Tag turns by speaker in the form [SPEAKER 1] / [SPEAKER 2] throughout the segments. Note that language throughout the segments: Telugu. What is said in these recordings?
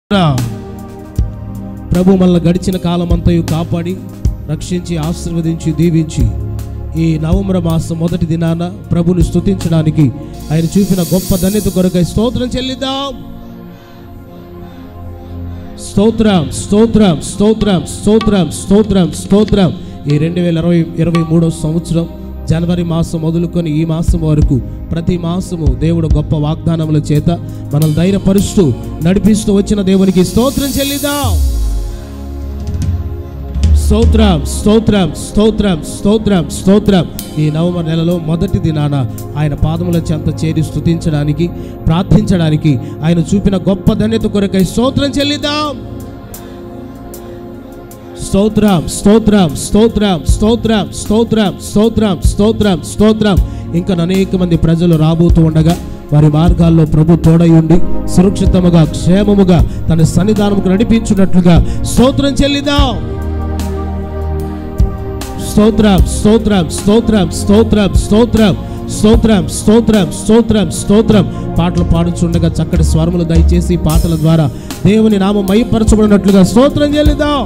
[SPEAKER 1] ప్రభు మనల్ని గడిచిన కాలమంతయు కాపాడి రక్షించి ఆశీర్వదించి దీవించి ఈ నవంబర మాసం మొదటి దినాన ప్రభుని స్తుతించడానికి ఆయన చూపిన గొప్ప ధన్యత కొరకై స్తోత్రం చెల్లిద్దాం స్తోత్రం స్తోత్రం స్తోత్రం స్తోత్రం స్తోత్రం స్తోత్రం ఈ రెండు వేల ఇరవై ఇరవై మూడో సంవత్సరం జనవరి మాసం మొదలుకొని ఈ మాసం వరకు ప్రతి మాసము దేవుడు గొప్ప వాగ్దానముల చేత మనల్ని ధైర్యపరుస్తూ నడిపిస్తూ వచ్చిన దేవునికి స్తోత్రం చెల్లిద్దాం స్తోత్రం స్తోత్రం స్తోత్రం స్తోత్రం స్తోత్రం ఈ నవంబర్ నెలలో మొదటి దినాన ఆయన పాదముల చెంత చేరి స్తుతించడానికి ప్రార్థించడానికి ఆయన చూపిన గొప్ప ధన్యత కొరకై స్తోత్రం చెల్లిద్దాం స్తోత్రం స్తోత్రం స్తోత్రం స్తోత్రం స్తోత్రం స్తోత్రం స్తోత్రం స్తోత్రం ఇంకా అనేక మంది ప్రజలు రాబోతూ ఉండగా వారి మార్గాల్లో ప్రభు తోడై ఉండి సురక్షితముగా క్షేమముగా తన సన్నిధానముకు నడిపించున్నట్లుగా స్తోత్రం చెల్లిద్దాం స్తోత్రం స్తోత్రం స్తోత్రం స్తోత్రం స్తోత్రం స్తోత్రం స్తోత్రం స్తోత్రం స్తోత్రం పాటలు పాడుచుండగా చక్కటి స్వరములు దయచేసి పాటల ద్వారా దేవుని నామం మైపరచబడినట్లుగా స్తోత్రం చెల్లిద్దాం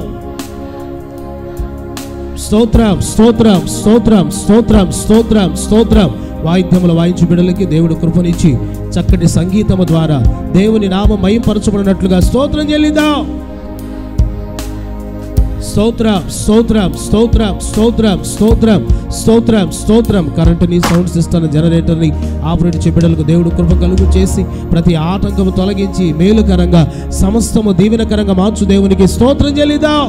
[SPEAKER 1] స్తోత్రం స్తోత్రం స్తోత్రం స్తోత్రం స్తోత్రం స్తోత్రం వాయిద్యముల వాయించు బిడలకి దేవుడు కృపనిచ్చి చక్కటి సంగీతము ద్వారా దేవుని నామం మయంపరచబడినట్లుగా స్తోత్రం చెల్లిద్దాం స్తోత్రం స్తోత్రం స్తోత్రం స్తోత్రం స్తోత్రం స్తోత్రం స్తోత్రం కరెంటుని సౌండ్ సిస్టమ్ జనరేటర్ని ఆపరేట్ చేపడలకు దేవుడు కృప కలుగు చేసి ప్రతి ఆటంకము తొలగించి మేలుకరంగా సమస్తము దీవెనకరంగా మార్చు దేవునికి స్తోత్రం చెల్లిద్దాం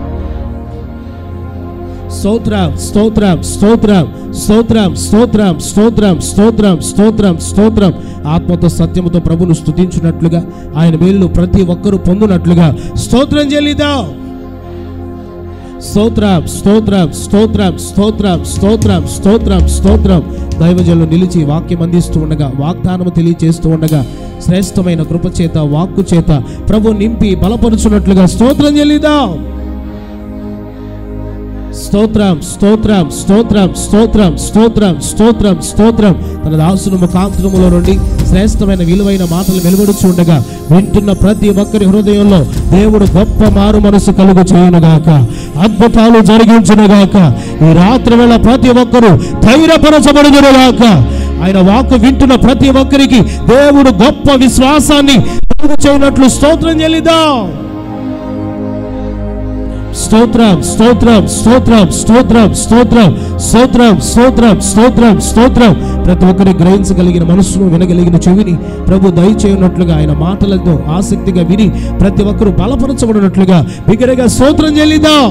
[SPEAKER 1] స్తోత్రం స్తోత్రం స్తోత్రం స్తోత్రం స్తోత్రం స్తోత్రం స్తోత్రం స్తోత్రం స్తోత్రం ఆత్మతో సత్యముతో ప్రభును స్తుతించున్నట్లుగా ఆయన మేలు ప్రతి ఒక్కరూ పొందునట్లుగా స్తోత్రం చెల్లిద్దాం స్తోత్రం స్తోత్రం స్తోత్రం స్తోత్రం స్తోత్రం స్తోత్రం స్తోత్రం దైవజనులు నిలిచి వాక్యం అందిస్తూ ఉండగా వాగ్దానము తెలియచేస్తూ ఉండగా శ్రేష్టమైన కృప చేత వాక్కు చేత ప్రభు నింపి బలపరుచున్నట్లుగా స్తోత్రం చెల్లిద్దాం స్తోత్రం స్తోత్రం స్తోత్రం స్తోత్రం స్తోత్రం స్తోత్రం స్తోత్రం తన దాసును ముఖాంతరములో నుండి శ్రేష్టమైన విలువైన మాటలు వెలువడుచు ఉండగా వింటున్న ప్రతి ఒక్కరి హృదయంలో దేవుడు గొప్ప మారు మనసు కలుగు చేయనుగాక అద్భుతాలు జరిగించునుగాక ఈ రాత్రి వేళ ప్రతి ఒక్కరూ ధైర్యపరచబడునుగాక ఆయన వాక్కు వింటున్న ప్రతి ఒక్కరికి దేవుడు గొప్ప విశ్వాసాన్ని కలుగు చేయనట్లు స్తోత్రం చెల్లిద్దాం స్తోత్రం స్తోత్రం స్తోత్రం స్తోత్రం స్తోత్రం స్తోత్రం స్తోత్రం స్తోత్రం స్తోత్రం ప్రతి ఒక్కరి గ్రహించగలిగిన మనసును వినగలిగిన చెవిని ప్రభు దయచేయనట్లుగా ఆయన మాటలతో ఆసక్తిగా విని ప్రతి ఒక్కరూ బలపరచబడినట్లుగా బిగ్గరగా స్తోత్రం చెల్లిద్దాం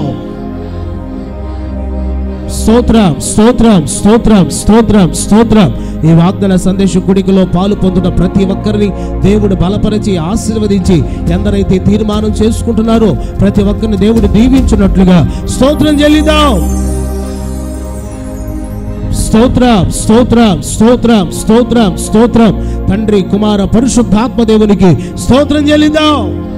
[SPEAKER 1] స్తోత్రం స్తోత్రం స్తోత్రం స్తోత్రం స్తోత్రం ఈ వాగ్దాన సందేశ కుడికలో పాలు పొందుట ప్రతి ఒక్కరిని దేవుడు బలపరిచి ఆశీర్వదించి ఎందరైతే తీర్మానం చేసుకుంటున్నారో ప్రతి ఒక్కరిని దేవుడు దీవించున్నట్లుగా స్తోత్రం చెల్లిద్దాం స్తోత్రం స్తోత్రం స్తోత్రం స్తోత్రం స్తోత్రం తండ్రి కుమార పరిశుద్ధాత్మ దేవునికి స్తోత్రం చెల్లిద్దాం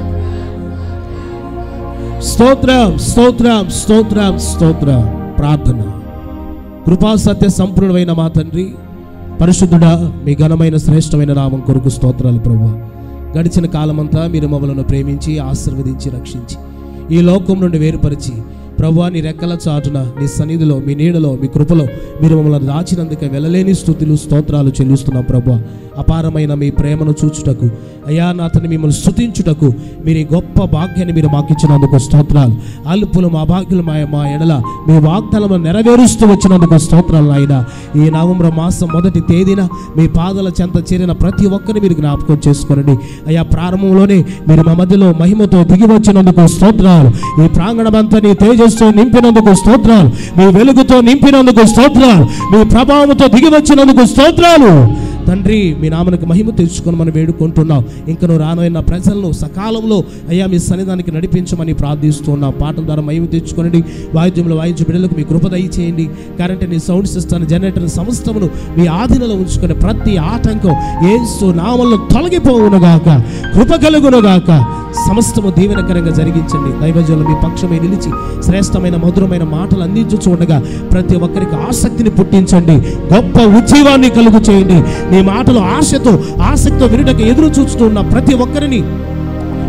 [SPEAKER 1] స్తోత్రం స్తోత్రం స్తోత్రం స్తోత్రం ప్రార్థన కృపా సత్య సంపూర్ణమైన మా తండ్రి పరిశుద్ధుడా మీ ఘనమైన శ్రేష్టమైన నామం కొరకు స్తోత్రాలు ప్రభు గడిచిన కాలమంతా మీరు మమ్మల్ని ప్రేమించి ఆశీర్వదించి రక్షించి ఈ లోకం నుండి వేరుపరిచి ప్రభు నీ రెక్కల చాటున నీ సన్నిధిలో మీ నీడలో మీ కృపలో మీరు మమ్మల్ని దాచినందుకే వెళ్ళలేని స్థుతులు స్తోత్రాలు చెల్లిస్తున్నాం ప్రభు అపారమైన మీ ప్రేమను చూచుటకు అయా నాతని మిమ్మల్ని స్థుతించుటకు మీరు ఈ గొప్ప భాగ్యాన్ని మీరు మాకు ఇచ్చినందుకు స్తోత్రాలు అల్పులు మా భాగ్యులు మా మా ఎడల మీ వాగ్దానము నెరవేరుస్తూ వచ్చినందుకు స్తోత్రాలు ఆయన ఈ నవంబర్ మాసం మొదటి తేదీన మీ పాదల చెంత చేరిన ప్రతి ఒక్కరిని మీరు జ్ఞాపకం చేసుకోనండి అయ్యా ప్రారంభంలోనే మీరు మా మధ్యలో మహిమతో దిగి వచ్చినందుకు స్తోత్రాలు ఈ ప్రాంగణమంతా నీ తేజస్తో నింపినందుకు స్తోత్రాలు మీ వెలుగుతో నింపినందుకు స్తోత్రాలు మీ ప్రభావంతో దిగి వచ్చినందుకు స్తోత్రాలు తండ్రి మీ నామనికి మహిమ తెచ్చుకొని మనం వేడుకుంటున్నాం ఇంకా నువ్వు రానైన ప్రజలను సకాలంలో అయ్యా మీ సన్నిధానికి నడిపించమని ప్రార్థిస్తున్నాం పాటల ద్వారా మహిమ తెచ్చుకోనండి వాయిద్యంలో వాయించు బిడ్డలకు మీ కృప దయచేయండి కరెంట్ని సౌండ్ సిస్టమ్ జనరేటర్ సమస్తమును మీ ఆధీనంలో ఉంచుకునే ప్రతి ఆటంకం ఏసు నామంలో తొలగిపోవునుగాక కృప కలుగునుగాక సమస్తము దీవెనకరంగా జరిగించండి దైవజనులు మీ పక్షమే నిలిచి శ్రేష్టమైన మధురమైన మాటలు అందించు చూడగా ప్రతి ఒక్కరికి ఆసక్తిని పుట్టించండి గొప్ప ఉజ్జీవాన్ని కలుగు చేయండి నీ మాటలు ఆశతో ఆసక్తితో వినుటకు ఎదురు చూస్తూ ఉన్న ప్రతి ఒక్కరిని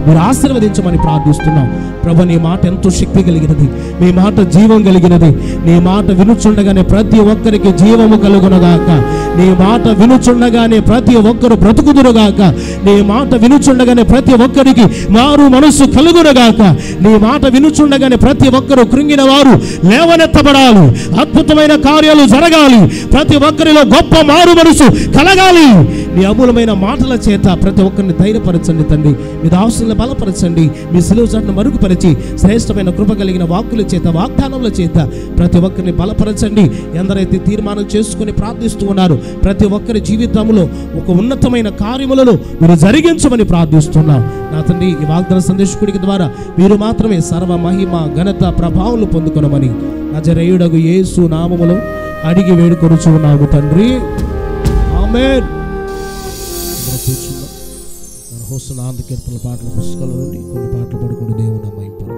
[SPEAKER 1] మీరు ఆశీర్వదించమని ప్రార్థిస్తున్నాం ప్రభు నీ మాట ఎంతో శక్తి కలిగినది నీ మాట జీవం కలిగినది నీ మాట వినుచుండగానే ప్రతి ఒక్కరికి జీవము కలుగునగాక నీ మాట వినుచుండగానే ప్రతి ఒక్కరు బ్రతుకుదురుగాక నీ మాట వినుచుండగానే ప్రతి ఒక్కరికి మారు మనస్సు కలుగునగాక నీ మాట వినుచుండగానే ప్రతి ఒక్కరు కృంగిన వారు లేవనెత్తబడాలి అద్భుతమైన కార్యాలు జరగాలి ప్రతి ఒక్కరిలో గొప్ప మారు మనసు కలగాలి నీ అమూలమైన మాటల చేత ప్రతి ఒక్కరిని ధైర్యపరచండి తండ్రి మీ దాసులను బలపరచండి మీ సిలువ చాటును మరుగుపరిచి శ్రేష్టమైన కృప కలిగిన వాక్కుల చేత వాగ్దానముల చేత ప్రతి ఒక్కరిని బలపరచండి ఎందరైతే తీర్మానం చేసుకుని ప్రార్థిస్తూ ఉన్నారు ప్రతి ఒక్కరి జీవితంలో ఒక ఉన్నతమైన కార్యములను మీరు జరిగించమని ప్రార్థిస్తున్నాం నా తండ్రి ఈ వాగ్దాన సందేశకుడికి ద్వారా మీరు మాత్రమే సర్వ మహిమ ఘనత ప్రభావాలు పొందుకొనమని నజరేయుడగు యేసు నామములో అడిగి వేడుకొనుచు ఉన్నాము తండ్రి ఆమేన్ అందరం కూర్చుందాం మన హోస్తున్న ఆంధ్ర కీర్తన పాటల పుస్తకాల నుండి కొన్ని పాటలు పడుకుని దేవుని అమ్మాయిపడదు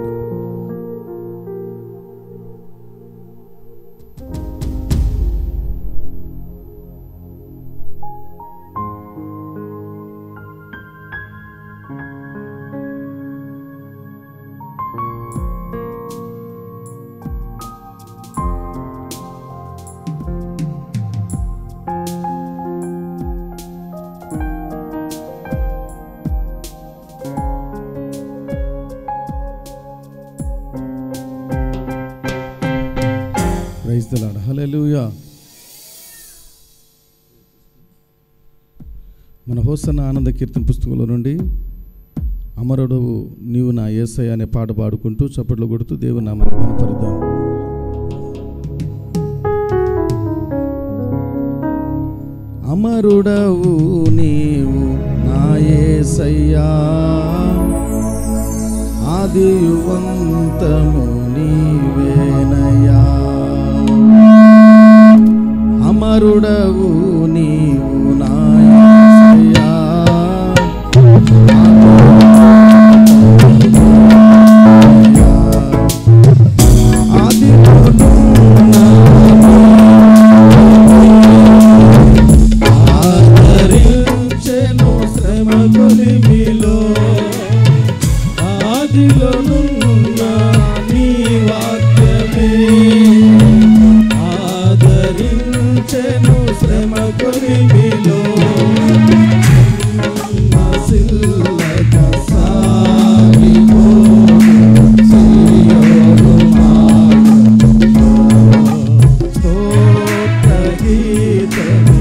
[SPEAKER 2] ప్రైజ్ ద లార్డ్ హల్లెలూయా మన హోసన్న ఆనంద కీర్తన పుస్తకంలో నుండి అమరుడు నీవు నా ఏసయ్య అనే పాట పాడుకుంటూ చప్పట్లు కొడుతూ దేవుని నామాన్ని కనపరుద్దాం అమరుడవు నీవు నా ఏసయ్యా ఆదియువంతము నీవేనయ్యా అమరుడవు నీవు నా యేసయ్యా. ఆదరించెను శ్రమ కొలిమిలో ఆదిలోనున్న నీ వాక్యమే ఆదరించెను శ్రమ కొలిమిలో సిల్లక సాగిపో సియోను మార్గములో స్తోత్ర గీతము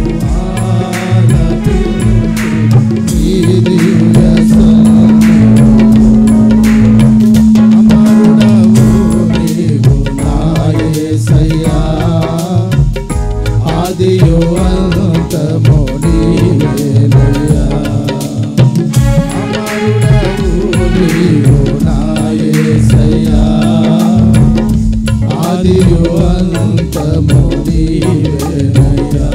[SPEAKER 2] ఆలపించు ఈ దివ్య అమరుడవు నీవు నా యేసయ్యా ఆదియు అంతము నీవేనయ్యా అమరుడవు నీవు నా యేసయ్యా ఆదియు అంతము నీవేనయ్యా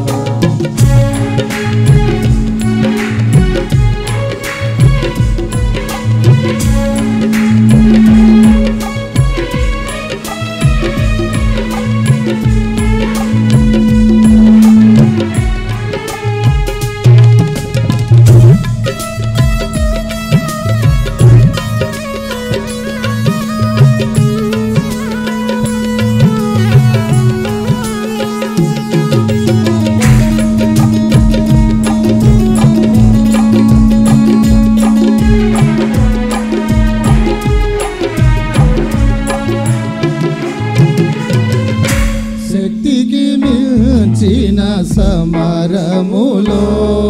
[SPEAKER 2] శక్తికి మించిన సమరములో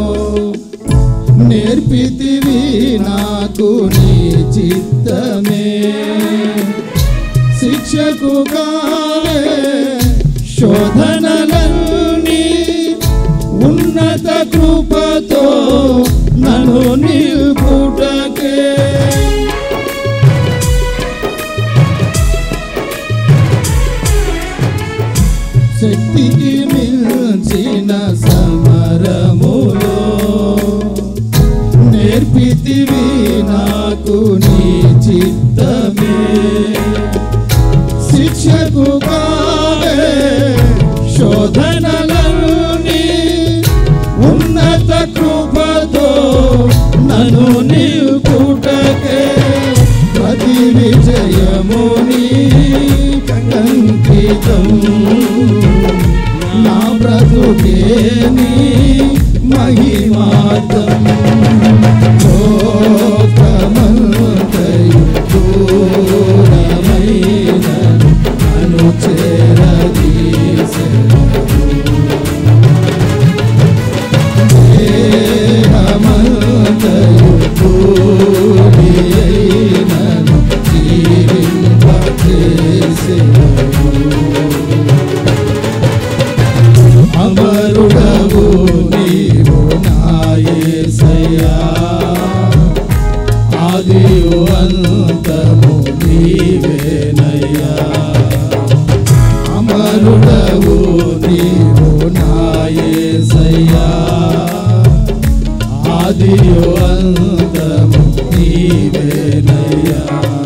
[SPEAKER 2] నేర్పితివి నాకు నీ చిత్తమే శిక్షకు కావే శోధనలన్నీ ఉన్నత కృపతో నన్ను నిల్పుటకే శక్తికి మించిన సమరములో నేర్పితివి నాకు నీ చిత్తమే శిక్షకు కావే శోధనలన్నీ ఉన్నత కృపతో నన్ను నిల్పుటకే జయముని కంకితం నా బ్రతుకే నీ మహిమాతం లోకమంతయు దూరమైన అనుచేరదీసెను. దేహమంతయు కూడియైనను జీవింపచేసెను. అమరుడవు నీవు నాయసయ్యా ఆదియు అంతము నీవేనయ్యా అమరుడవు నీవు నాయసయ్యా ఆదియు అంతము నీవేనయ్యా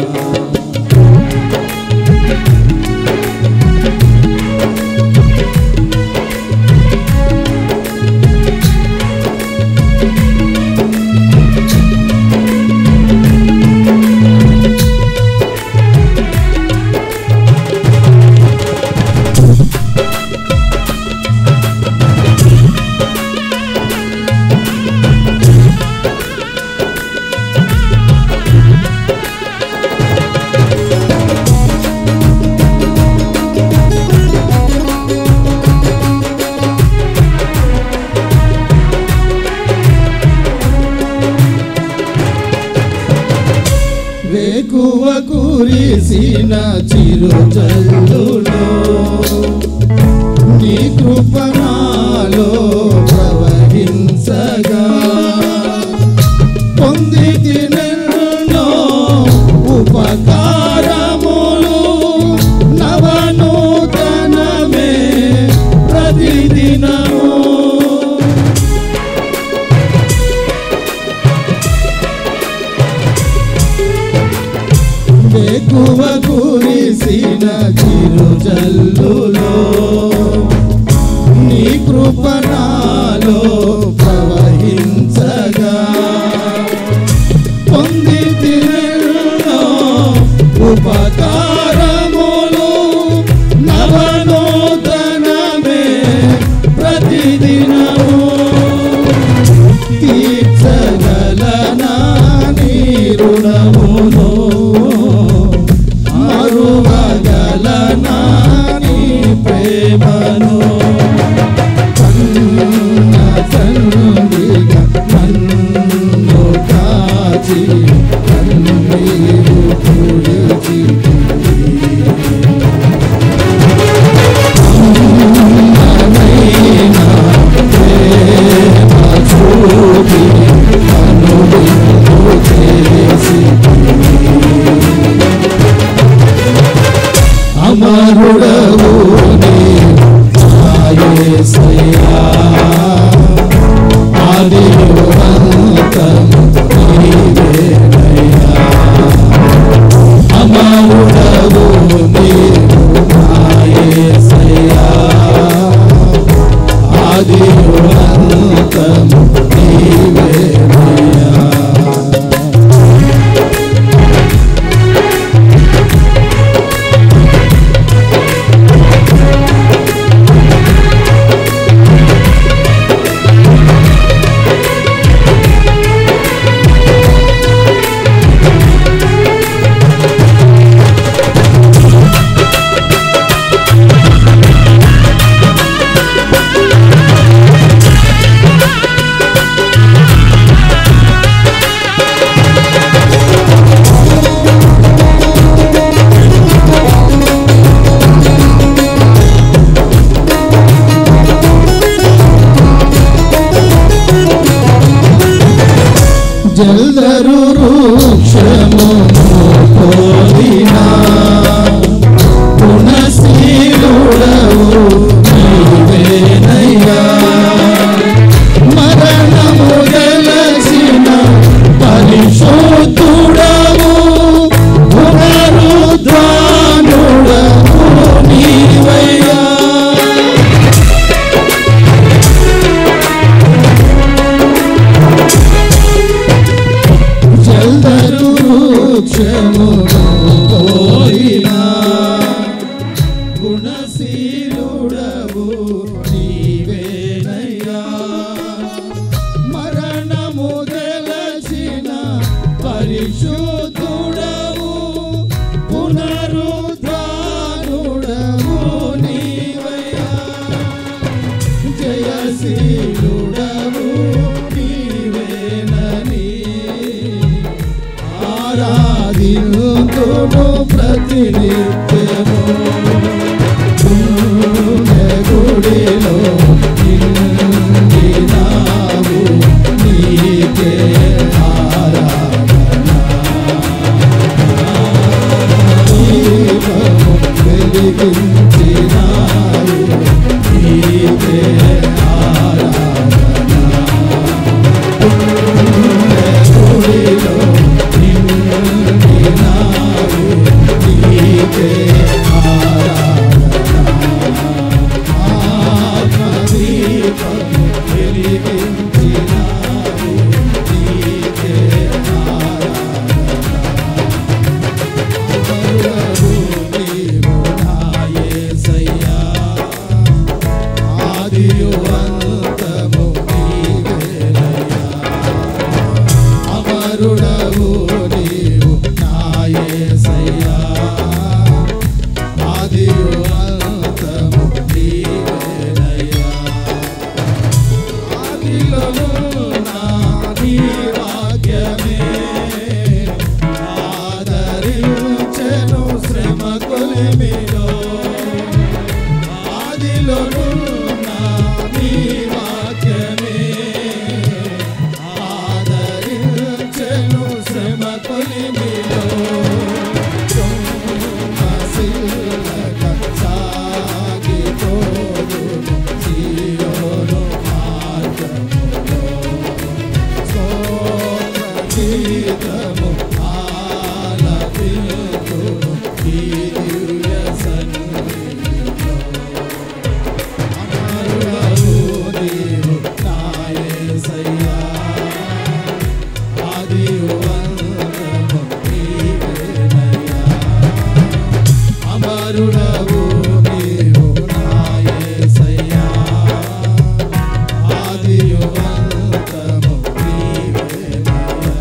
[SPEAKER 2] వేకువ కురిసిన చిరు జల్లులో నీ కృపణాలో ప్రవహించగా పొంది తినెన్నో ఉపకారములు నవనూతనమే ప్రతిదినము ఎక్కువ కురిసిన చిరు జల్లులో నీ కృపణాలో ప్రవహించగా పొంది తినెన్నో ఉపకారములు నవనూతనమే ప్రతిదినము తీర్చగలనా నీ రుణమును మరువగలనా నీ ప్రేమను కన్న తండ్రిగా నన్ను కాచి కన్నీరు తుడిచి అమ్మనైనా ప్రేమ చూపి కనువిందు చేసి అమరుడవు నీసయ్యా ఆదియు అంతము నీవేనయ్యా అమరుడవు నీవు నాయసయ్యా ఆదియు అంతము నీవేనయ్యా జల్దరు వృక్షము కోరినా గుణశీలుడవు నీవేనయ్యా మరణము గెలచిన పరిశుద్ధుడవు పునరుద్ధానుడవు నీవయ్యా జల్దరు నీవేనయ్యా మరణము గెలచిన పరిశుద్ధుడవు పునరుద్ధానుడవు నీవయ్యా జయశీలుడవు నీవేనని ఆరాధింతును ప్రతినిత్యము పుణ్య గుడిలో నిండినావు నీకే ఆరాధన దీపము వెలిగించినావు నీకే ఆరాధన పుణ్య గుడిలో నిండినావు నీకే ఆరాధన ఆత్మదీపము వెలిగించినావు నీకే అమరుడవు నీవు నాయసయ్యా ఆదియు అంతము నీవేనయ్యా ఆదిలోనున్న నీ వాక్యమే ఆదరించెను శ్రమ కొలిమిలో ఆదిలోనున్న నీ వాక్యమే ఆదరించెను శ్రమ కొలిమిలో సొమ్మసిల్లక సాగిపోదును సియోను మార్గములో స్తోత్రగీతము ఆలపింతును ఈ దివ్య సన్నిధిలో. అమరుడవు నీవు నా యేసయ్యా. ఆదియు అంతము నీవేనయ్యా. అమరుడవు నీవు నా యేసయ్యా. ఆదియు అంతము నీవేనయ్యా.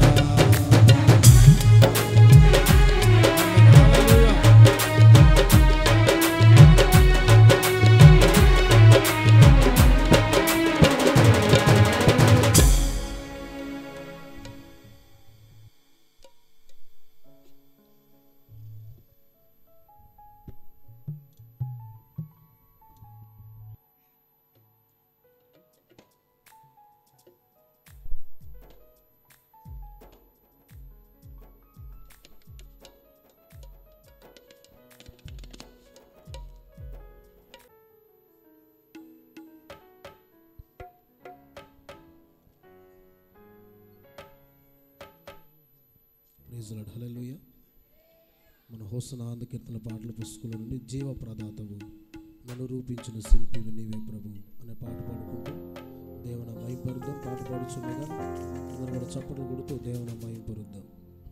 [SPEAKER 1] ప్రైజ్ లార్డ్ హల్లెలూయా మన హోసన ఆంధ్ర కీర్తన పాటల పుస్తకంలో నుండి జీవ ప్రదాతవు నన్ను రూపించిన శిల్పివి నీవే ప్రభు అనే పాట పాడుకుంటూ దేవున మైపరుద్దాం పాట పాడుచుండగా అందరూ కూడా చప్పట్లు కొడుతూ దేవున మైపరుద్దాం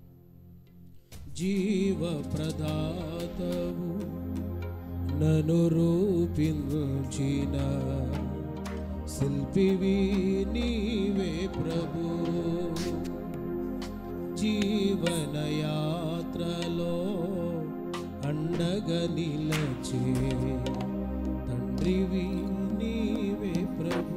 [SPEAKER 1] జీవ ప్రదాతవు నన్ను రూపించిన శిల్పివి నీవే ప్రభు జీవన యాత్రలో అండగా నిలచే తండ్రివి నీవే ప్రభు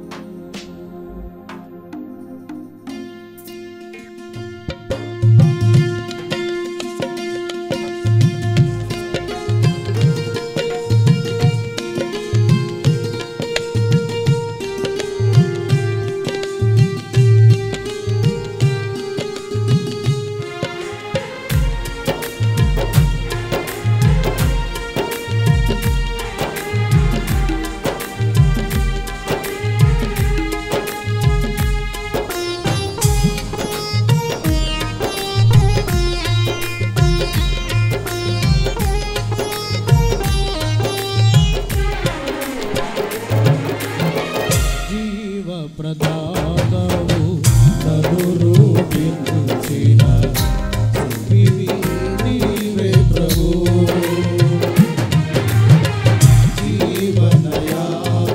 [SPEAKER 1] జీవ ప్రదాతవు నన్ను రూపించిన శిల్పివి నీవే ప్రభు జీవన యాత్రలో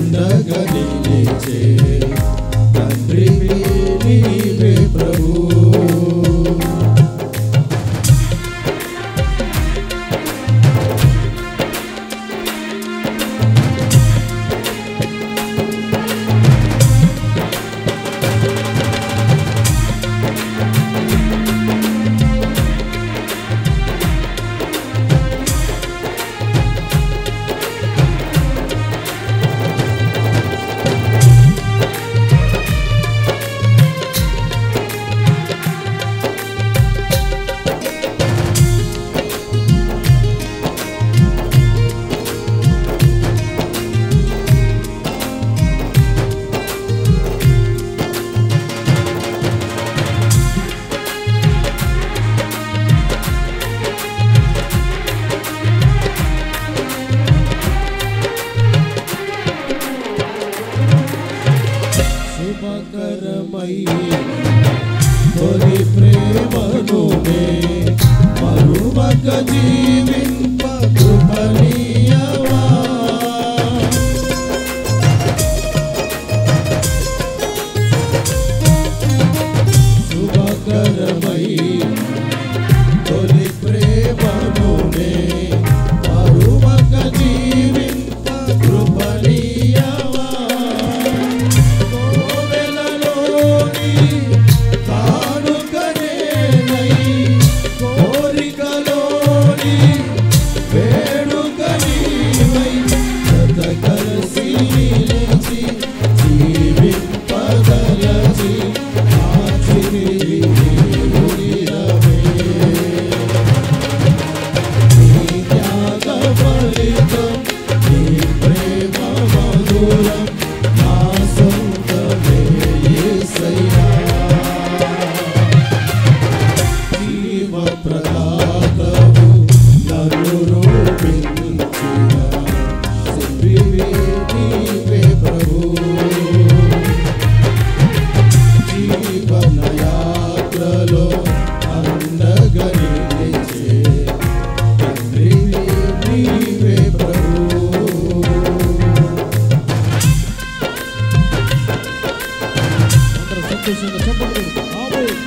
[SPEAKER 2] అండగా నిలిచే తండ్రివి నీవే ప్రభు శుభకరమై తొలి ప్రేమను నే మరువక జీవింప కృపణీయవా శుభకరమై తొలి ప్రేమను నే మరువక జీవింప కృపణీయవా కోవెలలోని కానుకనేనై కోరికలోని వేడుకనీవై జత కలిసి నిలిచి జీవింపగలచి ఆచిరి నీవునిరవే. నీ త్యాగ ఫలితం, నీ ప్రేమ మధురం, నా సొంతమే యేసయ్యా. జీవ ప్రదాతవు నన్ను రూపించిన శిల్పివే నీవే ప్రభు. జీవన యాత్రలో అండగా నిలిచే తండ్రివే నీవే ప్రభు
[SPEAKER 1] అందరూ సంతోషంగా చెప్పండి ఆమేన్.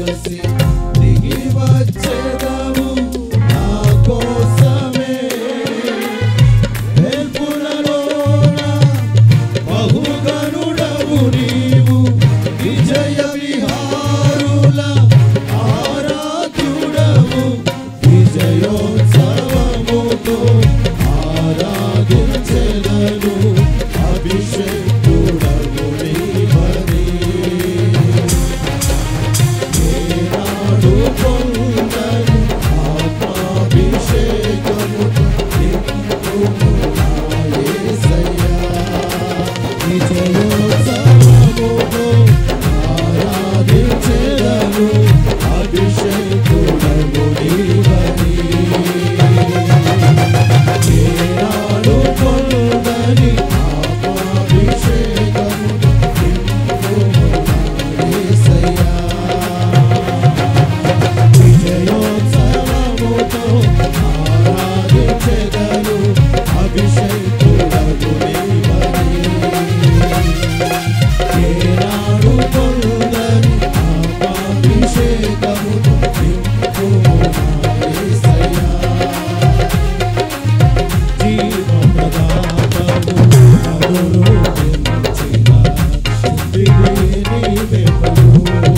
[SPEAKER 2] అలసి దిగి వచ్చేదవు నా కోసమే వేల్పులలోన బహుగనుడవు నీవు విజయ విహారుల ఆరాధ్యుడవు విజయోత్సవముతో ఆరాధించెదను అభిషేకుడవు నీవని ఏనాడు పొందని ఆత్మాభిషేకముతో నింపుము నా యేసయ్యా. విజయోత్సవముతో ఆరాధించెదను అభిషేకుడవు నీవని. ఏనాడు పొందని ఆత్మాభిషేకముతో నింపుము నా యేసయ్యా. విజయోత్సవముతో ఆరాధించెదను అభిషేకుడగు నీవని. ఏనాడు పొందని ఆత్మాభిషేకముతో నింపుము నా యేసయ్యా. జీవప్రదాతము నదులు నిలిచిన దివి నీవే ప్రభువు.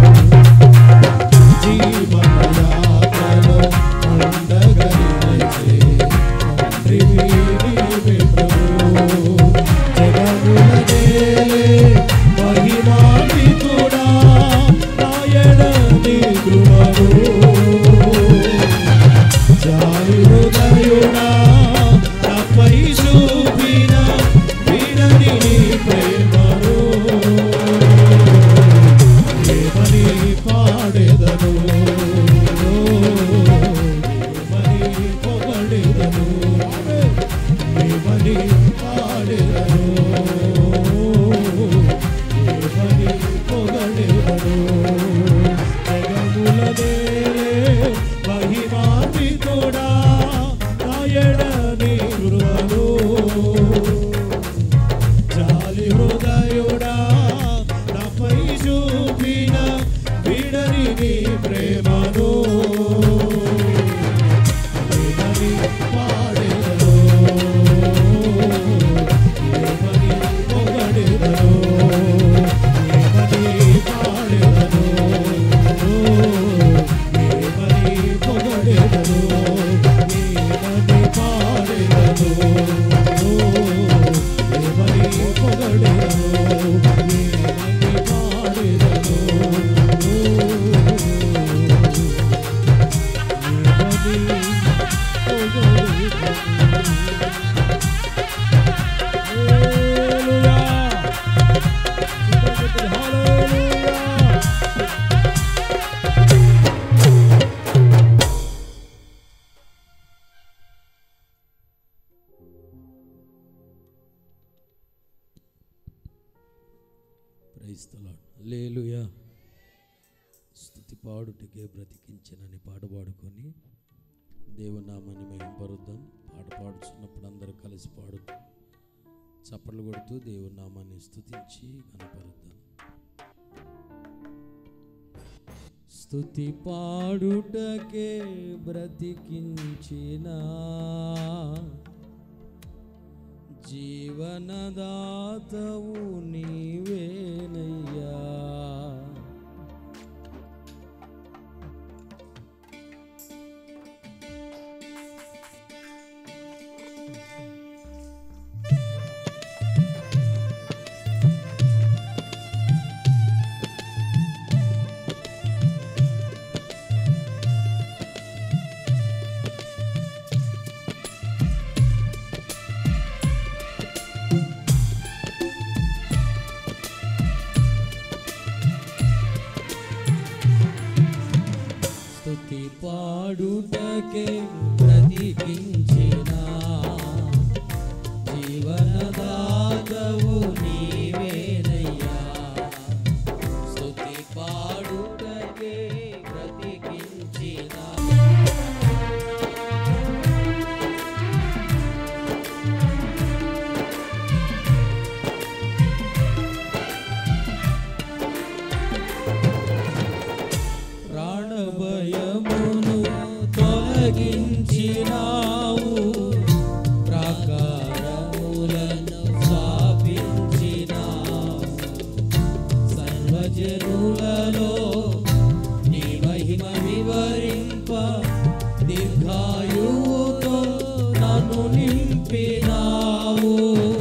[SPEAKER 2] జీవనయాత్రలో ఉండగలిగే తండ్రివి నీవే ప్రభువు. జగముల నేలే మహిమాన్వితుడా, నాయన నీ కృపను. జాలి హృదయుడా, నాపై చూపిన వినని నీ ప్రేమను ఏమని పాడెదను ఏమని పొగడెదను ఏమని పాడెదను ఏమని పొగడెదను జగముల దేలే మహిమాన్వితుడా నాయన నీ కృపను జాలి హృదయుడా నాపై చూపిన విడని నీ ప్రేమను ఏమని పాడెదను ఏమని పొగడెదను ఏమని పాడెదను ఏమని పొగడెదను ఏమని పాడెదను ఏమని పొగడెదను ఏమని పాడెదను ఏమని
[SPEAKER 3] క్రైస్తలాడు లేలుయా స్థుతి పాడుటకే బ్రతికించనని పాట పాడుకొని దేవునామాన్ని మేము పరుద్దాం పాట పాడుచున్నప్పుడు అందరూ కలిసి పాడుతూ చప్పట్లు కొడుతూ దేవునామాన్ని స్థుతించి కనపరుద్దాం స్థుతి పాడుటకే బ్రతికించిన జీవనదాతవు నీవేనయ్యా స్తుతి పాడుటకే బ్రతికించిన జీవనదాతవు నీవేనయ్యా స్తుతి పాడుటకే బ్రతికించిన తొలగించినావు ప్రాకారములను స్థాపించినావు సర్వజనులలో నీ మహిమ వివరింప దీర్ఘాయువుతో నన్ను నింపినావు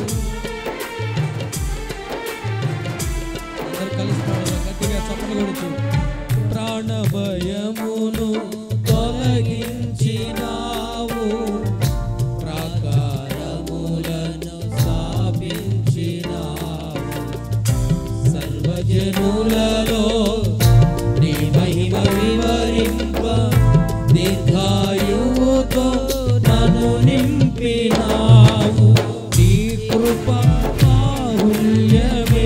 [SPEAKER 3] అందరు కలిసి పాడదాం. గట్టిగా చప్పట్లు కొడుతూ ప్రాణ భయమును తొలగించినావు ప్రాకారములను స్థాపించినావు సర్వజనులలో నీ మహిమ వివరింప దీర్ఘాయువుతో నన్ను నింపినావు నీ కృప బాహుల్యమే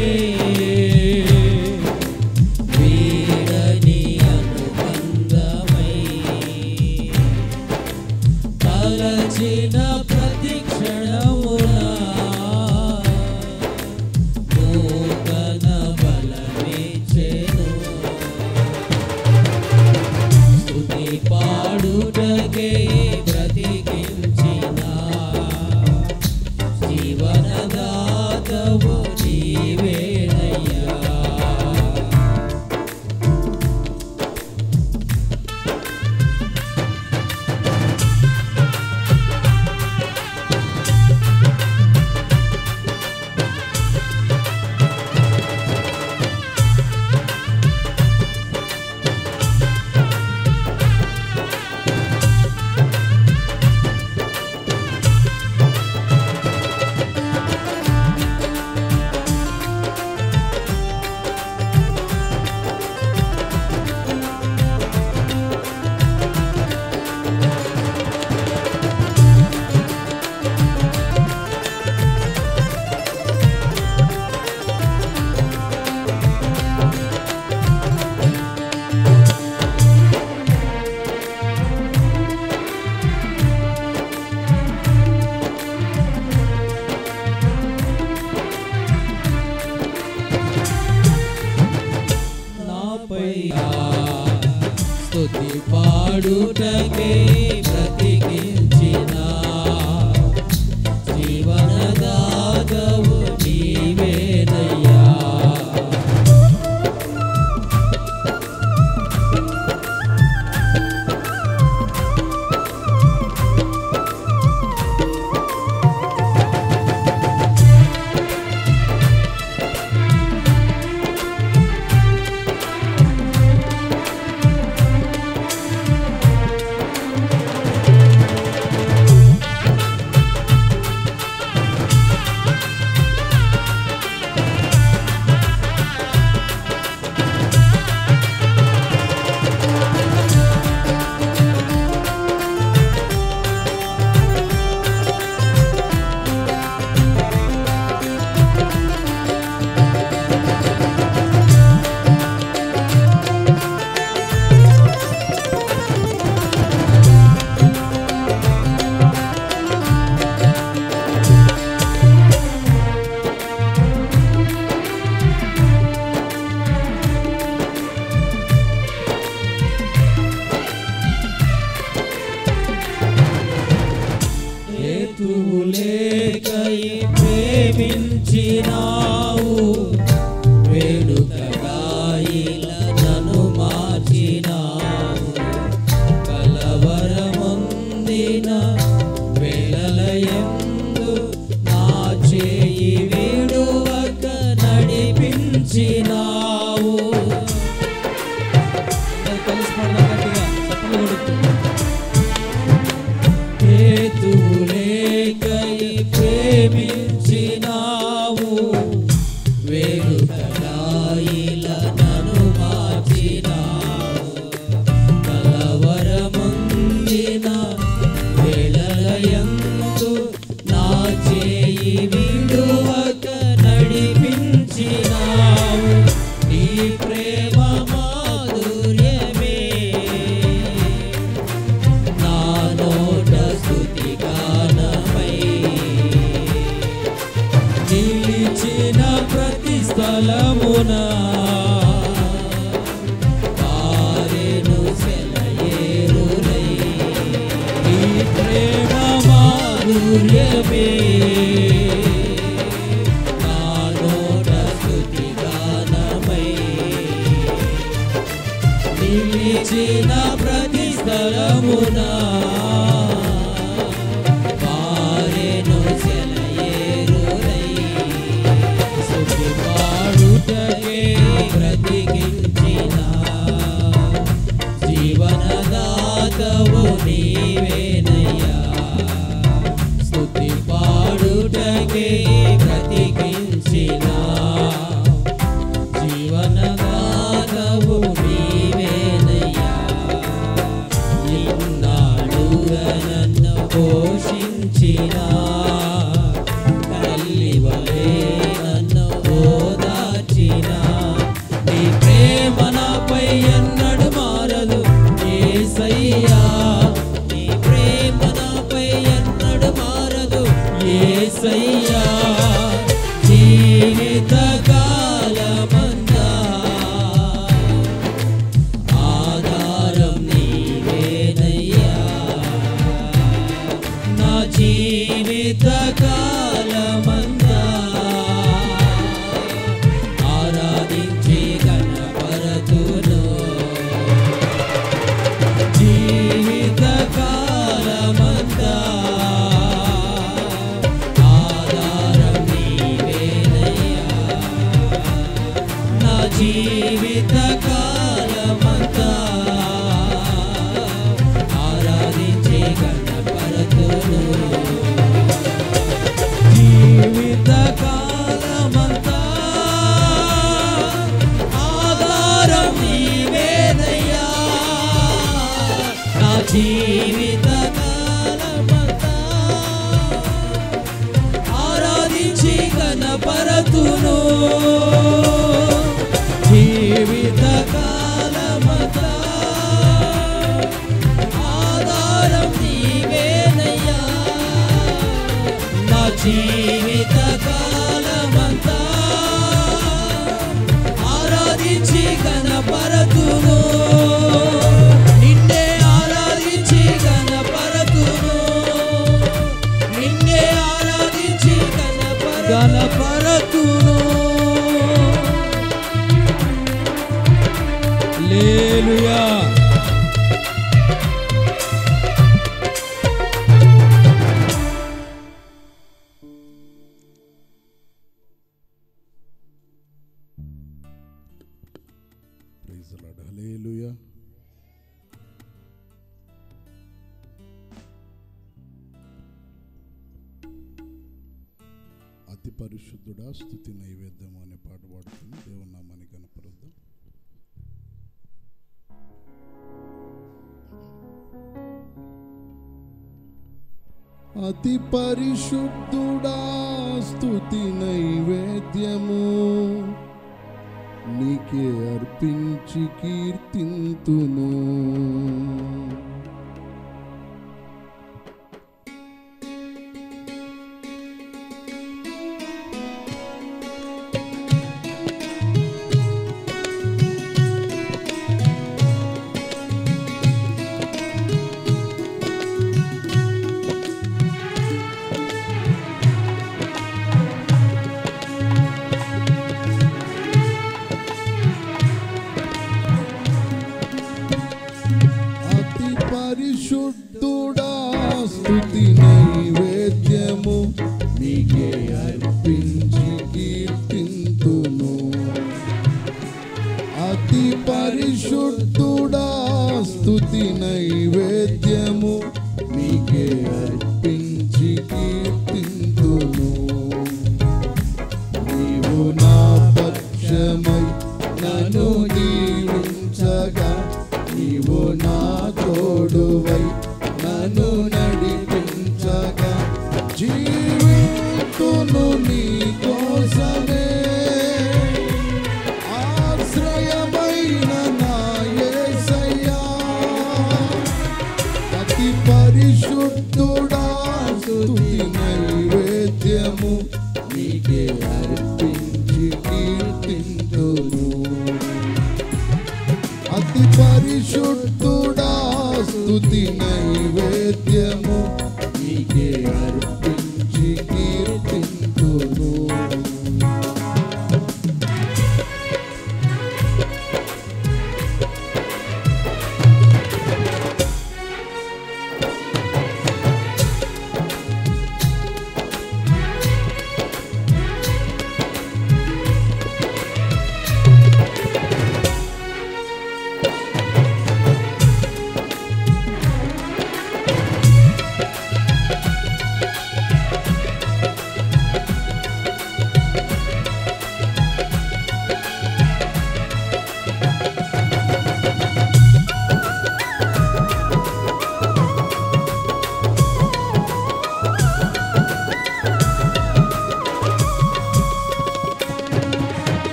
[SPEAKER 3] వీడని అనుబంధమై తలచిన ప్రతి క్షణమున నూతన బలమిచ్చెను. స్తుతి పాడుటకే బ్రతికించిన జీవనదాతవు నీవేనయ్యా నాపై స్తుతి పాడుటకే బ్రతికించిన జీవనదాతవు నీవేనయ్యా హేతువు లేకై ప్రేమించినావు వేడుకగా ఇలా నన్ను మార్చినావు కలవరముందిన వేళలయందు నా చేయి విడువక నడిపించినావు అందరూ కలిసి పాడదాం గట్టిగా చప్పట్లు కొడుతూ హేతులేకై ప్రేమించినావు వేడుకలాయిల నన్ను మార్చినావు కలవరముందిన వేళలయందు నా చేయి విడువక నడిపించినావు నీ ప్రేమ మాధుర్యమే నా నోట స్తుతి గానమై నిలిచిన ప్రతి స్థలమున పారెను సెలయేరులై మాధుర్యమే నా నోట స్తుతి గానమై నిలిచిన ప్రతి స్థలమునా వారెను సెలయేరులై స్తుతి పాడుటకే బ్రతికించిన జీవనదాతవు నీవేనయ్యా స్తుతి పాడుటకే బ్రతికించిన జీవనదాతవు నీవేనయ్యా ఇన్నాళ్ళుగా నన్ను పోషించిన తల్లివలే నన్ను ఓదార్చిన నీ ప్రేమ నాపై ఎన్నడు మారదు ఏసయ్యా నీ ప్రేమ నాపై ఎన్నడు మారదు ఏసయ్యా జీవిత కాలమంతా ఆధారం నీవేనయ్యా నా జీవిత కాలమంతా ఆరాధించి గణపరతును జీవిత కాలమంతా ఆధారం నీవేనయ్యా నా జీవిత కాలమంతా ఆరాధించే గణపరతును జీవిత కాలమంతా ఆధారం నీవేనయ్యా నా జీవిత కాలమంతా ఆరాధించి గణపరతును జీవిత కాలమంతా ఆధారం నీవేనయ్యా నా జీవిత కాలమంతా ఆరాధించి గణపరతును నిన్నే ఆరాధించి గణపరతును నిన్నే ఆరాధించి గణపర గణపరతును లేలుయా
[SPEAKER 2] ప్రైజ్ లార్డ్ హల్లెలూయా అతి పరిశుద్ధుడా స్థుతి నైవేద్యం అనే పాట పాడుతుంది దేవుని నామాన్ని కనపరుద్దాం అతి పరిశుద్ధుడా స్థుతి నైవేద్యము నీకే అర్పించి కీర్తింతును అతి పరిశుద్ధుడా స్థుతి నైవేద్యము నీకే అర్పించి కీర్తింతును అతి పరిశుద్ధుడా స్థుతి నైవేద్యము నీకే అర్పించి కీర్తింతును నీవు నా పక్షమై నన్ను దీవించగా నీవు నా తోడువై నన్ను నడిపించగా జీవితును నీ కోసమే ఆశ్రయమైన నా యేసయ్యా అతి పరిశుద్ధుడా స్తుతి నైవేద్యము నీకే అర్పించి కీర్తింతును అతి పరిశుద్ధుడా స్తుతి నైవేద్యము నీకే అర్పించి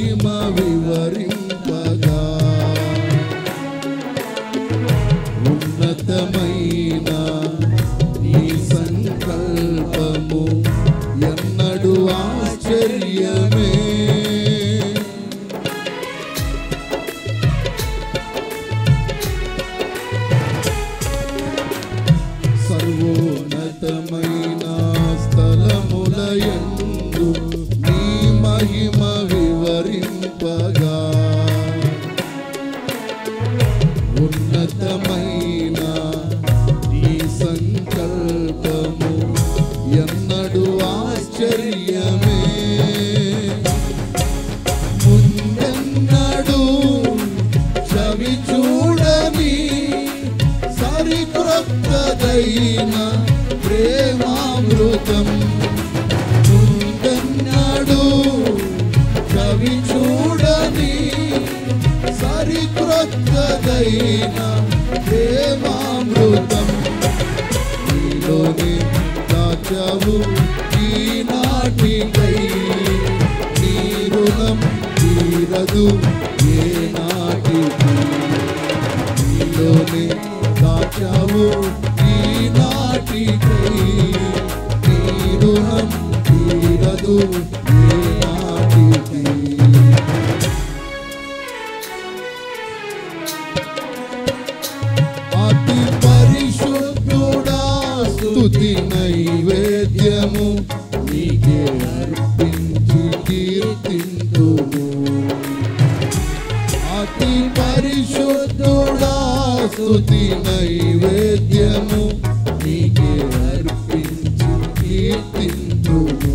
[SPEAKER 2] మహిమ వివరింపగా ఉన్నతమైన నీ సంకల్పము ఎన్నడు ఆశ్చర్యమే సర్వోన్నతమైన స్థలములయందు నీ మహిమ వివరింపగా ఉన్నతమైన నీ సంకల్పము ఎన్నడు ఆశ్చర్యమే ముందెన్నడు చవి చూడని సరికొత్తదైన ప్రేమామృతం ముందెన్నడు చవి చూడని సరికొత్తదైన ప్రేమామృతం నీలోనే దాచావు ఈనాటికై నీ రుణం తీరదు ఏ నాటికి నీలోనే దాచావు ఈనాటికై నీ రుణం తీరదు ఏ నాటికి అతి పరిశుద్ధుడా స్తుతి నైవేద్యము నీకే అర్పించి కీర్తింతుము అతి పరిశుద్ధుడా స్తుతి నైవేద్యము నీకే అర్పించి కీర్తింతుము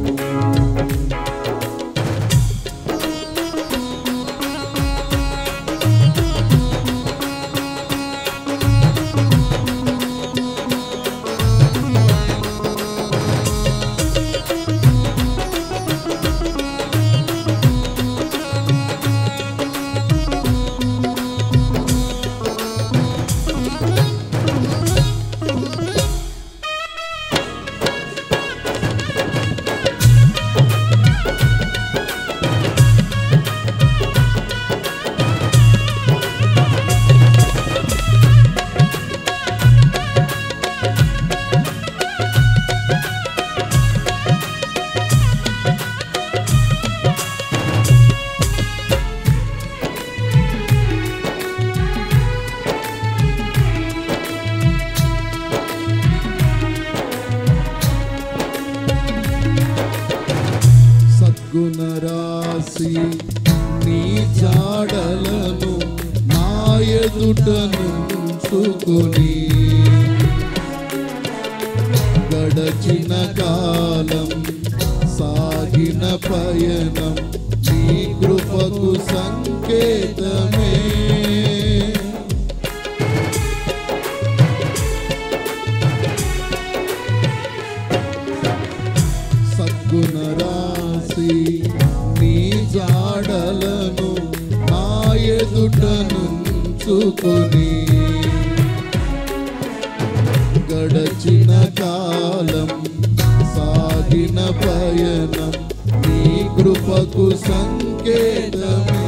[SPEAKER 2] సద్గుణరాశి నీ జాడలను నా ఎదుటను ఉంచుకొని గడచిన కాలం సాగిన పయనం నీ కృపకు సంకేతమే సద్గుణరాశి నీ జాడలను నా ఎదుటనుంచుకొని గడచిన కాలం సాగిన పయనం నీ కృపకు సంకేతమే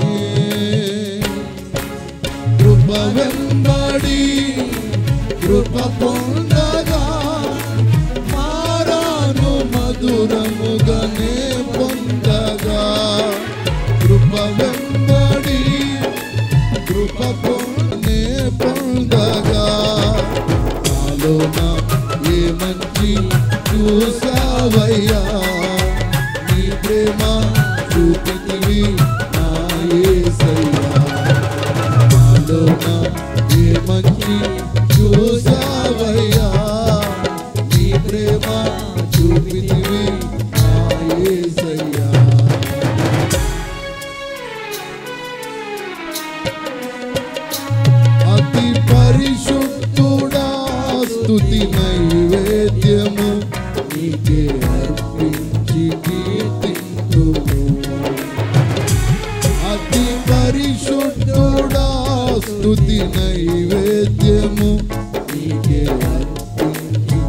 [SPEAKER 2] కృప వెంబడి కృప పొందగా మారాను మధురముగానే పొందగా కృప వెంబడి కృప పొందనే పొందగా నాలోన ఏ మంచి చూసావయ్యా నీ ప్రేమ చూపితివి నా యేసయ్యా నాలోన ఏ మంచి చూసావయ్యా నీ ప్రేమ చూపితివి నా యేసయ్యా అతి పరిశుద్ధుడా స్తుతి నైవేద్యము నీకే అర్పించి కీర్తింతుము అతి పరిశుద్ధుడా స్తుతి నైవేద్యము నీకే అర్పించి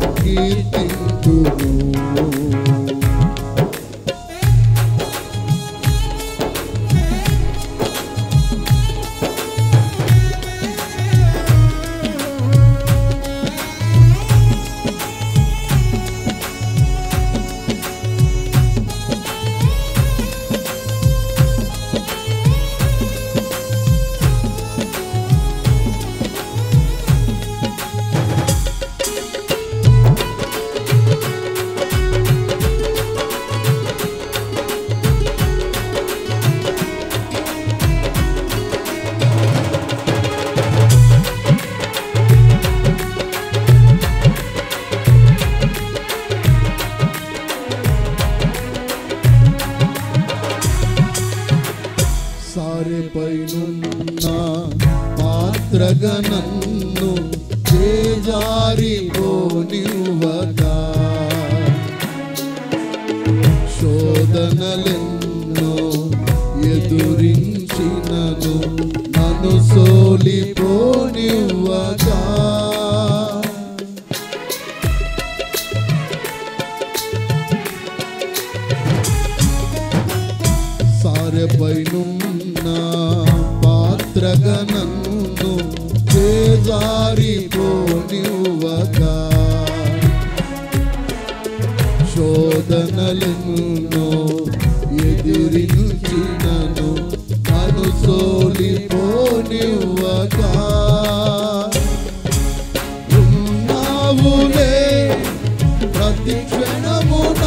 [SPEAKER 2] కీర్తింతుము సారెపైనున్న పాత్రగా నన్ను చేజారిపోనివ్వగా శోధనలెన్నో ఎదురించినను నన్ను సోలిపోనివ్వగా సారెపైనున్న పాత్రగా నన్ను చేజారిపోనివ్వగా శోధనలను ఎదిరించినను అను సోలిపోనివ్వగా ఉన్నావులే ప్రతి క్షణమున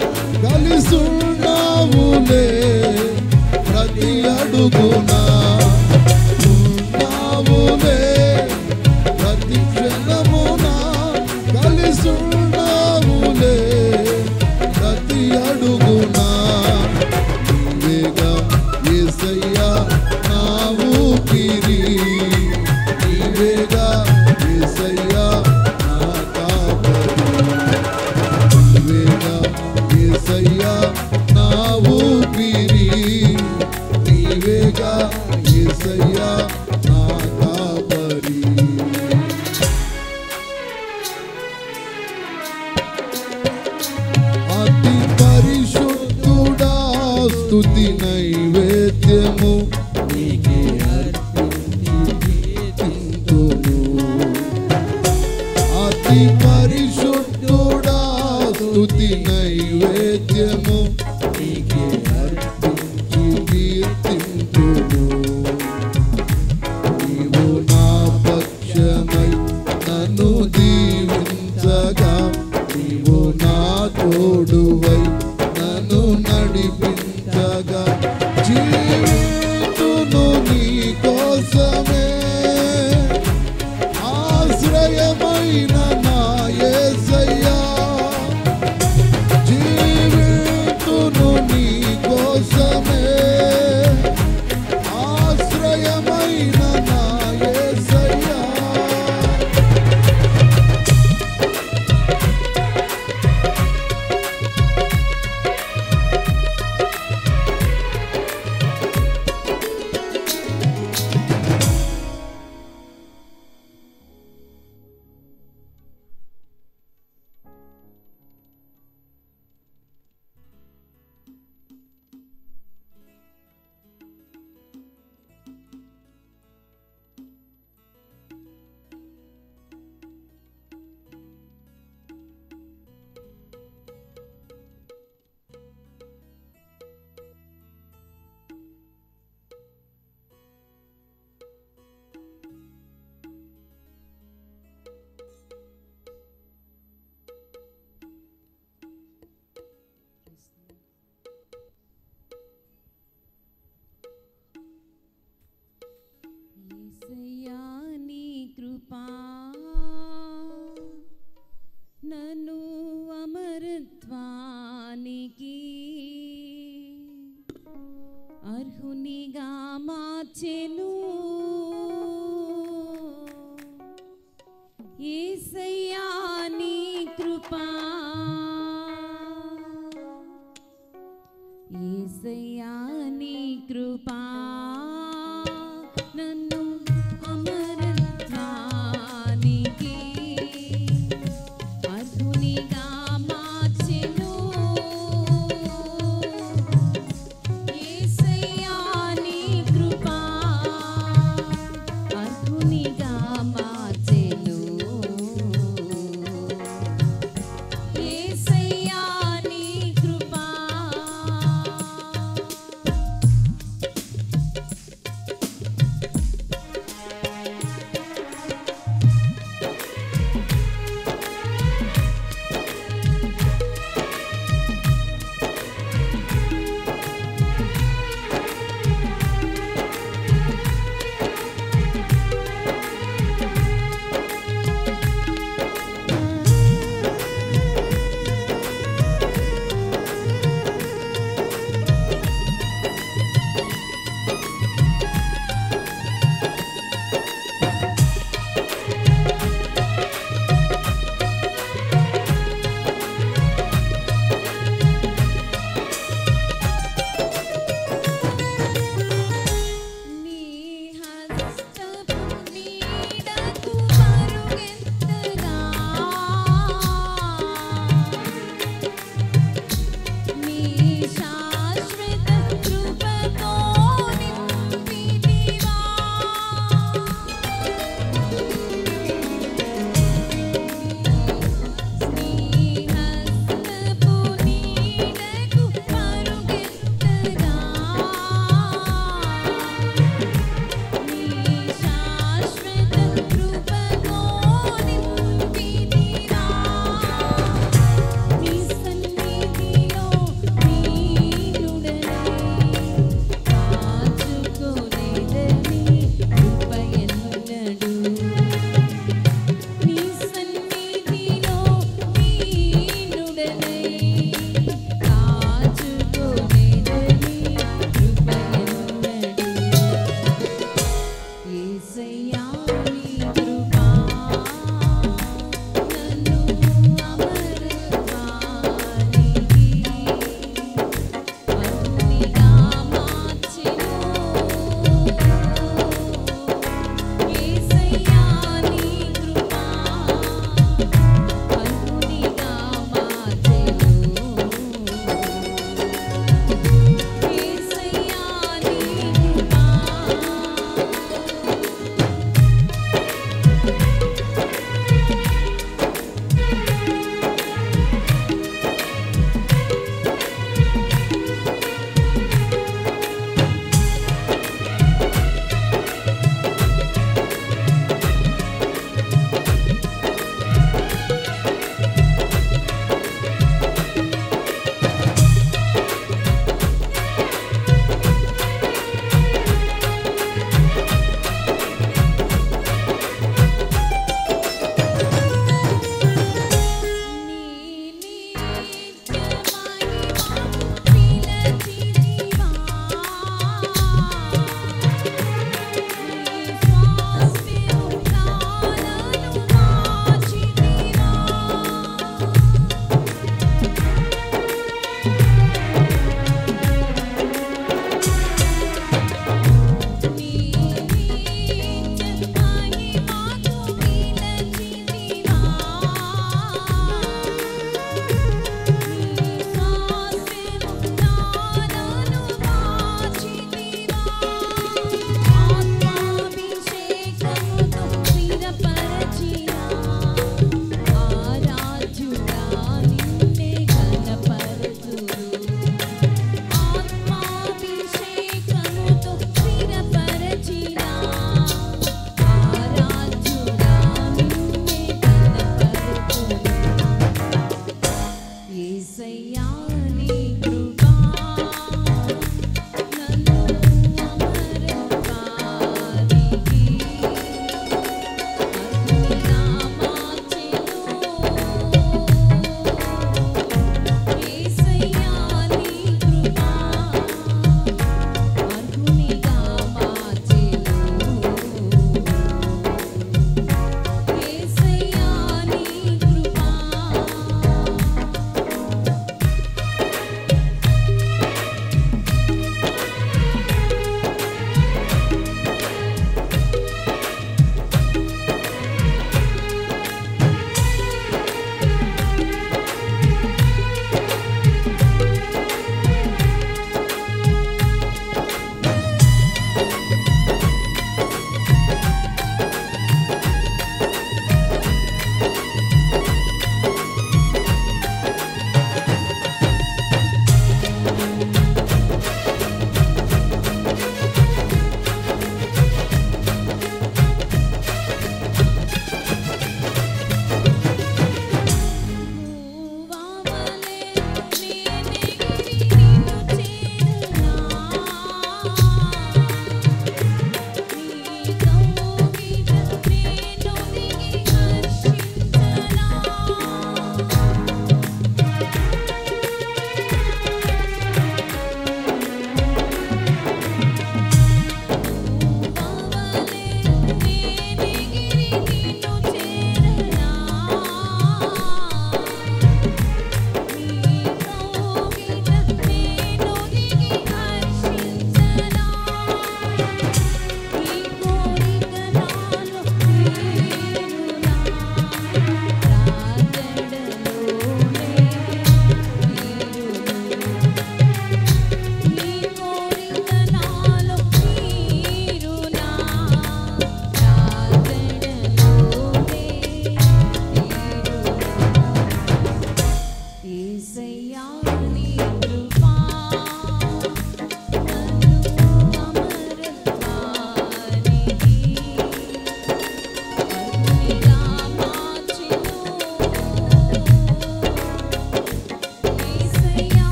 [SPEAKER 2] కలిసున్నావులే ప్రతి అడుగునా ఉన్నావులే ప్రతి క్షణమున కలిసున్నావులే ప్రతి అడుగునా నీవేగా యేసయ్యా నా ఊపిరి నీవేగా యేసయ్యా నా కాపరి నీవేగా యేసయ్యా నా ఊపిరి నీవేగా యేసయ్యా నా కాపరి అతి పరిశుద్ధుడా స్తుతి నైవేద్యము నీకే అర్పింతును అతి పరిశుద్ధుడా స్తుతి నైవేద్యము నీకే అర్పించి కీర్తింతును నీవు నా పక్షమై నన్ను దీవించగా నీవు నా తోడువై నన్ను నడిపించగా జీవితును నీ కోసమే ఆశ్రయమైన నా యేసయ్యా జీవితును నీ కోసమే ఆశ్రయమైన నా యేసయ్యా
[SPEAKER 4] యేసయ్యా నీ కృపా నన్ను అమరత్వానికి అర్హునిగా మార్చెను యేసయ్యా నీ కృపా యేసయ్యా నీ కృపా నన్ను అమరత్వానికి అర్హునిగా మార్చెను యేసయ్యా నీ కృపా అర్హునిగా మార్చెను యేసయ్యా నీ కృపా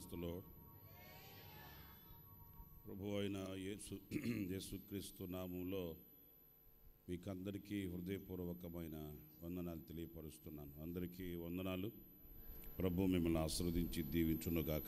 [SPEAKER 5] ప్రైస్తులో ప్రభు అయిన యేసు యేసుక్రీస్తు నామంలో మీకందరికీ హృదయపూర్వకమైన వందనాలు తెలియపరుస్తున్నాను అందరికీ వందనాలు ప్రభు మిమ్మల్ని ఆశీర్వదించి దీవించునుగాక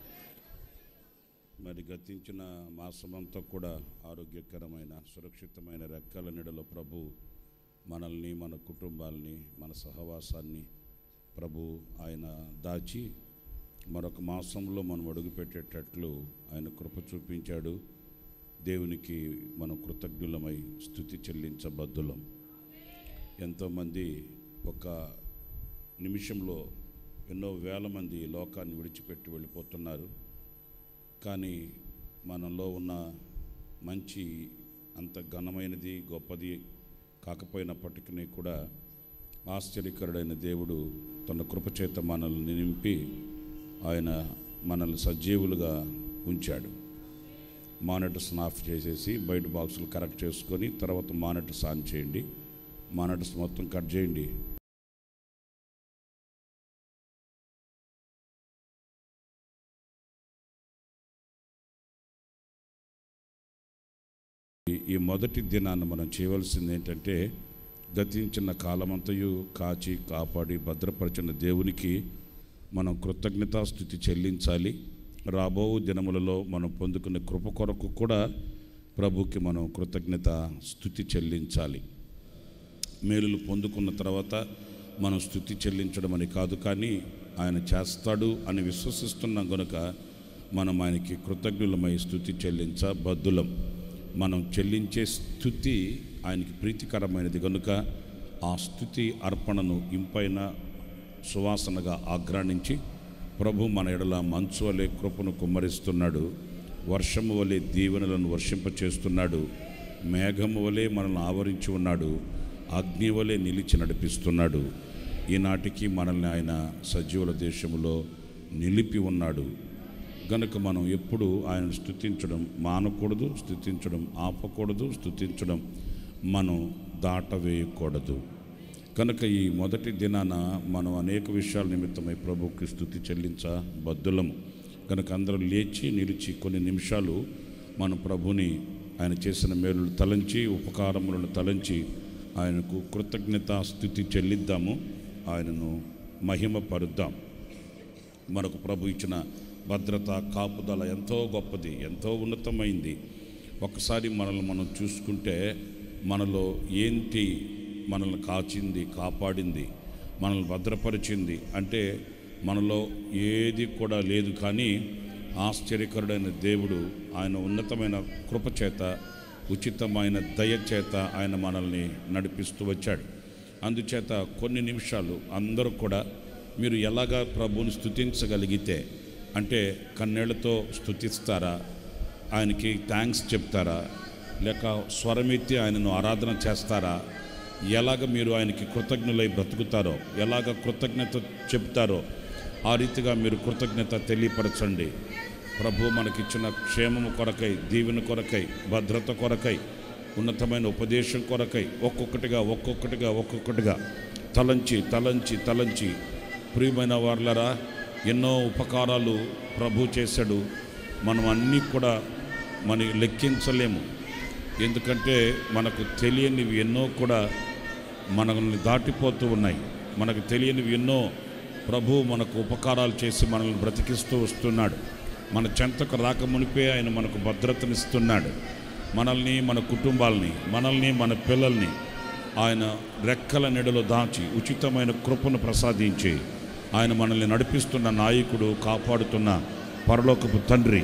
[SPEAKER 5] మరి గతించిన మాసమంతా కూడా ఆరోగ్యకరమైన సురక్షితమైన రెక్కల నీడలో ప్రభు మనల్ని మన కుటుంబాల్ని మన సహవాసాన్ని ప్రభు ఆయన దాచి మరొక మాసంలో మనం అడుగుపెట్టేటట్లు ఆయన కృప చూపించాడు దేవునికి మనం కృతజ్ఞులమై స్థుతి చెల్లించబద్దులం ఎంతోమంది ఒక నిమిషంలో ఎన్నో వేల మంది ఈ లోకాన్ని విడిచిపెట్టి వెళ్ళిపోతున్నారు కానీ మనలో ఉన్న మంచి అంత ఘనమైనది గొప్పది కాకపోయినప్పటికీ కూడా ఆశ్చర్యకరుడైన దేవుడు తన కృపచేత మనల్ని నింపి ఆయన మనల్ని సజీవులుగా ఉంచాడు మానిటర్స్ ఆఫ్ చేసేసి బయట బాక్సులు కరెక్ట్ చేసుకొని తర్వాత మానిటర్స్ ఆన్ చేయండి మానిటర్స్ మొత్తం కట్ చేయండి ఈ- ఈ మొదటి దినాన్ని మనం చేయవలసింది ఏంటంటే గతించిన కాలమంతయు కాచి కాపాడి భద్రపరిచిన దేవునికి మనం కృతజ్ఞతాస్థుతి చెల్లించాలి రాబో దినములలో మనం పొందుకునే కృప కొరకు కూడా ప్రభుకి మనం కృతజ్ఞత స్థుతి చెల్లించాలి మేలులు పొందుకున్న తర్వాత మనం స్థుతి చెల్లించడం అని కాదు కానీ ఆయన చేస్తాడు అని విశ్వసిస్తున్నాం గనుక మనం ఆయనకి కృతజ్ఞులమై స్థుతి చెల్లించ బద్దులం మనం చెల్లించే స్థుతి ఆయనకి ప్రీతికరమైనది కనుక ఆ స్థుతి అర్పణను ఇంపైన సువాసనగా ఆగ్రాణించి ప్రభు మన ఎడల మంచు వలె కృపను కుమ్మరిస్తున్నాడు వర్షము వలె దీవెనలను వర్షింపచేస్తున్నాడు మేఘము వలె మనల్ని ఆవరించి ఉన్నాడు అగ్ని వలె నిలిచి నడిపిస్తున్నాడు ఈనాటికి మనల్ని ఆయన సజీవుల దేశములో నిలిపి ఉన్నాడు గనుక మనం ఎప్పుడు ఆయన స్థుతించడం మానకూడదు స్థుతించడం ఆపకూడదు స్థుతించడం మనం దాటవేయకూడదు కనుక ఈ మొదటి దినాన మనం అనేక విషయాల నిమిత్తమై ప్రభుకి స్థుతి చెల్లించ బద్దులము కనుక అందరూ లేచి నిలిచి కొన్ని నిమిషాలు మన ప్రభుని ఆయన చేసిన మేలులు తలంచి ఉపకారములను తలంచి ఆయనకు కృతజ్ఞత స్థుతి చెల్లిద్దాము ఆయనను మహిమపరుద్దాం మనకు ప్రభు ఇచ్చిన భద్రత కాపుదల ఎంతో గొప్పది ఎంతో ఉన్నతమైంది ఒకసారి మనల్ని మనం చూసుకుంటే మనలో ఏంటి మనల్ని కాచింది కాపాడింది మనల్ని భద్రపరిచింది అంటే మనలో ఏది కూడా లేదు కానీ ఆశ్చర్యకరుడైన దేవుడు ఆయన ఉన్నతమైన కృపచేత ఉచితమైన దయచేత ఆయన మనల్ని నడిపిస్తూ వచ్చాడు అందుచేత కొన్ని నిమిషాలు అందరూ కూడా మీరు ఎలాగా ప్రభువుని స్థుతించగలిగితే అంటే కన్నీళ్లతో స్థుతిస్తారా ఆయనకి థ్యాంక్స్ చెప్తారా లేక స్వరమెత్తి ఆయనను ఆరాధన చేస్తారా ఎలాగ మీరు ఆయనకి కృతజ్ఞులై బ్రతుకుతారో ఎలాగ కృతజ్ఞత చెప్తారో ఆ రీతిగా మీరు కృతజ్ఞత తెలియపరచండి ప్రభు మనకిచ్చిన క్షేమము కొరకై దీవెన కొరకై భద్రత కొరకై ఉన్నతమైన ఉపదేశం కొరకై ఒక్కొక్కటిగా ఒక్కొక్కటిగా ఒక్కొక్కటిగా తలంచి తలంచి తలంచి ప్రియమైన వాళ్ళరా ఎన్నో ఉపకారాలు ప్రభు చేశాడు మనం అన్నీ కూడా మన లెక్కించలేము ఎందుకంటే మనకు తెలియనివి ఎన్నో కూడా మనల్ని దాటిపోతూ ఉన్నాయి మనకు తెలియనివి ఎన్నో ప్రభు మనకు ఉపకారాలు చేసి మనల్ని బ్రతికిస్తూ వస్తున్నాడు మన చెంతకు రాక మునిపే ఆయన మనకు భద్రతనిస్తున్నాడు మనల్ని మన కుటుంబాలని మనల్ని మన పిల్లల్ని ఆయన రెక్కల నెడలో దాచి ఉచితమైన కృపను ప్రసాదించి ఆయన మనల్ని నడిపిస్తున్న నాయకుడు కాపాడుతున్న పరలోకపు తండ్రి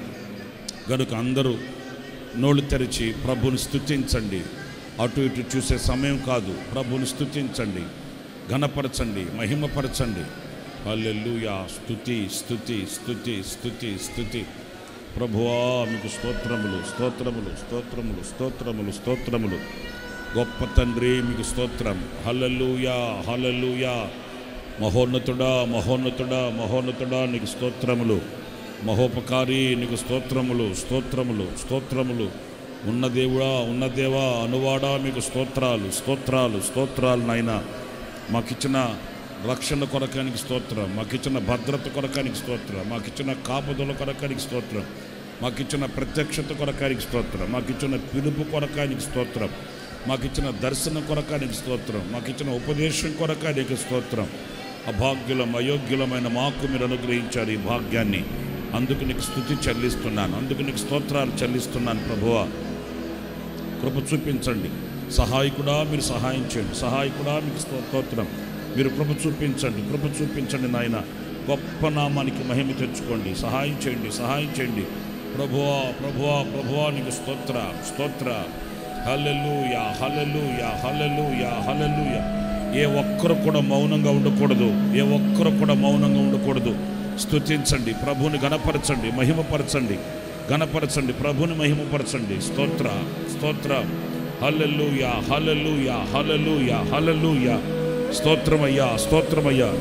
[SPEAKER 5] గనుక అందరూ నోళ్ళు తెరిచి ప్రభుని స్తుతించండి అటు ఇటు చూసే సమయం కాదు ప్రభుని స్తుతించండి ఘనపరచండి మహిమపరచండి హల్లెలూయా స్తుతి స్తుతి స్తుతి స్తుతి స్తుతి ప్రభువా మీకు స్తోత్రములు స్తోత్రములు స్తోత్రములు స్తోత్రములు స్తోత్రములు గొప్ప తండ్రి మీకు స్తోత్రం హల్లెలూయా హల్లెలూయా మహోన్నతుడా మహోన్నతుడా మహోన్నతుడా నీకు స్తోత్రములు మహోపకారి నీకు స్తోత్రములు స్తోత్రములు స్తోత్రములు ఉన్న దేవుడా ఉన్న దేవా అనువాడా మీకు స్తోత్రాలు స్తోత్రాలు స్తోత్రాలు నాయన మాకిచ్చిన రక్షణ కొరకానికి స్తోత్రం మాకు ఇచ్చిన భద్రత కొరకానికి స్తోత్రం మాకు ఇచ్చిన కాపుదల కొరకానికి స్తోత్రం మాకు ఇచ్చిన ప్రత్యక్షత కొరకానికి స్తోత్రం మాకు ఇచ్చిన పిలుపు కొరకానికి స్తోత్రం మాకు ఇచ్చిన దర్శన కొరకానికి స్తోత్రం మాకు ఇచ్చిన ఉపదేశం కొరకానికి స్తోత్రం అభాగ్యులం అయోగ్యులమైన మాకు మీరు అనుగ్రహించారు ఈ భాగ్యాన్ని అందుకు నీకు స్థుతి చెల్లిస్తున్నాను అందుకు నీకు స్తోత్రాలు చెల్లిస్తున్నాను ప్రభువా కృప చూపించండి సహాయకుడా మీరు సహాయం చేయండి సహాయకుడా మీకు స్తోత్రం మీరు కృప చూపించండి కృప చూపించండి నాయన గొప్ప నామానికి మహిమ తెచ్చుకోండి సహాయం చేయండి సహాయం చేయండి ప్రభువా ప్రభువా ప్రభువా నీకు స్తోత్ర స్తోత్ర హల్లెలూయా హల్లెలూయా హల్లెలూయా హల్లెలూయా ఏ ఒక్కరు కూడా మౌనంగా ఉండకూడదు ఏ ఒక్కరు కూడా మౌనంగా ఉండకూడదు స్తుతించండి ప్రభువుని గణపరచండి మహిమపరచండి గణపరచండి ప్రభుని మహిమపరచండి స్తోత్ర స్తోత్ర హల్లెలూయా హల్లెలూయా హల్లెలూయా హల్లెలూయా స్తోత్రమయ్యా స్తోత్రమయ్యా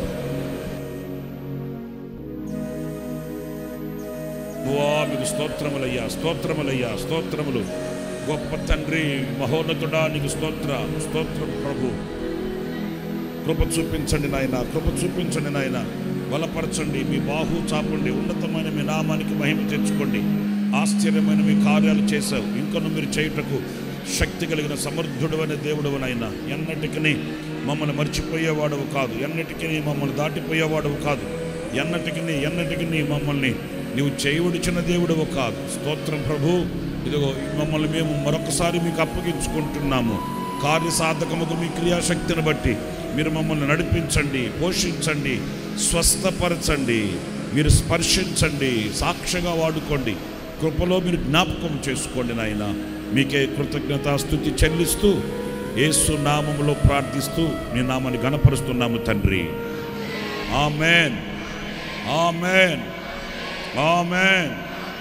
[SPEAKER 5] వా మీకు స్తోత్రములయ్యా స్తోత్రములయ్యా స్తోత్రములు గొప్ప తండ్రి మహోన్నతుడా నీకు స్తోత్ర స్తోత్రం ప్రభు కృప చూపించండి నాయన కృప చూపించండి నాయన బలపరచండి మీ బాహు చాపండి ఉన్నతమైన మీ నామానికి మహిమ తెచ్చుకోండి ఆశ్చర్యమైన మీ కార్యాలు చేశావు ఇంకొను మీరు చేయుటకు శక్తి కలిగిన సమర్థుడు అనే దేవుడు నాయన ఎన్నటికీ మమ్మల్ని మర్చిపోయేవాడవు కాదు ఎన్నటికీ మమ్మల్ని దాటిపోయేవాడవు కాదు ఎన్నటికి ఎన్నటికి మమ్మల్ని నీవు చేయవడిచిన దేవుడవు కాదు స్తోత్రం ప్రభు ఇదిగో మమ్మల్ని మేము మరొకసారి మీకు అప్పగించుకుంటున్నాము కార్యసాధకముకు మీ క్రియాశక్తిని బట్టి మీరు మమ్మల్ని నడిపించండి పోషించండి స్వస్థపరచండి మీరు స్పర్శించండి సాక్షిగా వాడుకోండి కృపలో మీరు జ్ఞాపకం చేసుకోండి నాయన మీకే కృతజ్ఞతాస్థుతి చెల్లిస్తూ యేసు నామములో ప్రార్థిస్తూ మీ నామాన్ని గణపరుస్తున్నాము తండ్రి ఆమెన్ ఆమెన్ ఆమెన్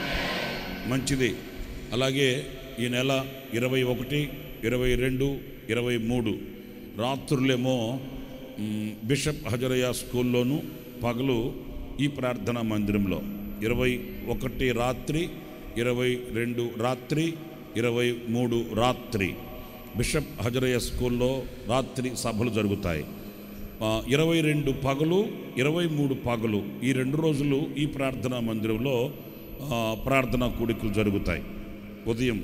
[SPEAKER 5] మంచిది అలాగే ఈ నెల ఇరవై ఒకటి ఇరవై రెండు ఇరవై మూడు రాత్రులేమో మ్, బిషప్ హజరయ్య స్కూల్లోను పగలు ఈ ప్రార్థనా మందిరంలో ఇరవై ఒకటి రాత్రి ఇరవై రెండు రాత్రి ఇరవై మూడు రాత్రి బిషప్ హజరయ్య స్కూల్లో రాత్రి సభలు జరుగుతాయి ఆ, ఇరవై రెండు పగలు ఇరవై మూడు పగలు ఈ రెండు రోజులు ఈ ప్రార్థనా మందిరంలో ఆ, ప్రార్థనా కూడికలు జరుగుతాయి ఉదయం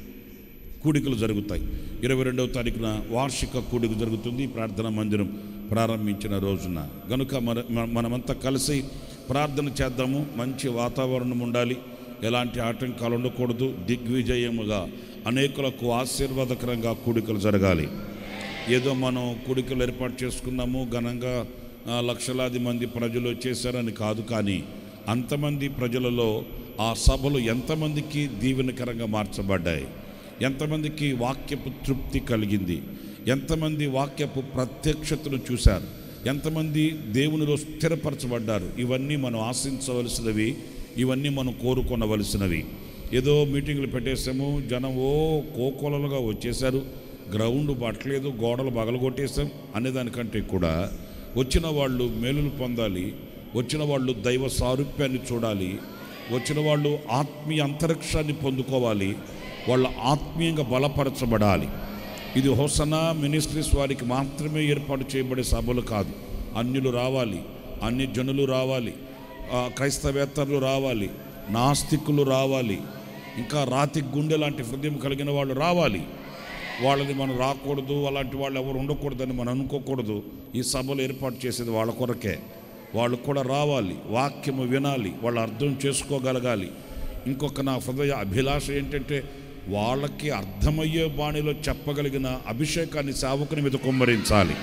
[SPEAKER 5] కూడికలు జరుగుతాయి ఇరవై రెండవ తారీఖున వార్షిక కూడిక జరుగుతుంది ఈ ప్రార్థనా మందిరం ప్రారంభించిన రోజున గనుక మన మన- మనమంతా కలిసి ప్రార్థన చేద్దాము మంచి వాతావరణం ఉండాలి ఎలాంటి ఆటంకాలు ఉండకూడదు దిగ్విజయముగా అనేకులకు ఆశీర్వాదకరంగా కూడికలు జరగాలి ఏదో మనం కూడికలు ఏర్పాటు చేసుకున్నాము ఘనంగా ఆ, లక్షలాది మంది ప్రజలు వచ్చేసారని కాదు కానీ అంతమంది ప్రజలలో ఆ సభలు ఎంతమందికి దీవెనకరంగా మార్చబడ్డాయి ఎంతమందికి వాక్యపు తృప్తి కలిగింది ఎంతమంది వాక్యపు ప్రత్యక్షతను చూశారు ఎంతమంది దేవునిలో స్థిరపరచబడ్డారు ఇవన్నీ మనం ఆశించవలసినవి ఇవన్నీ మనం కోరుకొనవలసినవి ఏదో మీటింగ్లు పెట్టేసాము జనం ఓ కోకోలలుగా వచ్చేసారు గ్రౌండ్ పట్టలేదు గోడలు బగలగొట్టేసాం అనేదానికంటే కూడా వచ్చిన వాళ్ళు మేలులు పొందాలి వచ్చిన వాళ్ళు దైవ సారూప్యాన్ని చూడాలి వచ్చిన వాళ్ళు ఆత్మీయ అంతరిక్షాన్ని పొందుకోవాలి వాళ్ళ ఆత్మీయంగా బలపరచబడాలి ఇది హోసనా మినిస్ట్రీస్ వారికి మాత్రమే ఏర్పాటు చేయబడే సభలు కాదు అన్యులు రావాలి అన్ని జనులు రావాలి ఆ, క్రైస్తవేత్తరులు రావాలి నాస్తికులు రావాలి ఇంకా రాతి గుండె లాంటి హృదయం కలిగిన వాళ్ళు రావాలి వాళ్ళని మనం రాకూడదు అలాంటి వాళ్ళు ఎవరు ఉండకూడదని మనం అనుకోకూడదు ఈ సభలు ఏర్పాటు చేసేది వాళ్ళ కొరకే వాళ్ళు కూడా రావాలి వాక్యము వినాలి వాళ్ళు అర్థం చేసుకోగలగాలి ఇంకొక నా హృదయ అభిలాష ఏంటంటే వాళ్ళకి అర్థమయ్యే బాణిలో చెప్పగలిగిన అభిషేకాన్ని సేవకుని మీద కుమ్మరించాలి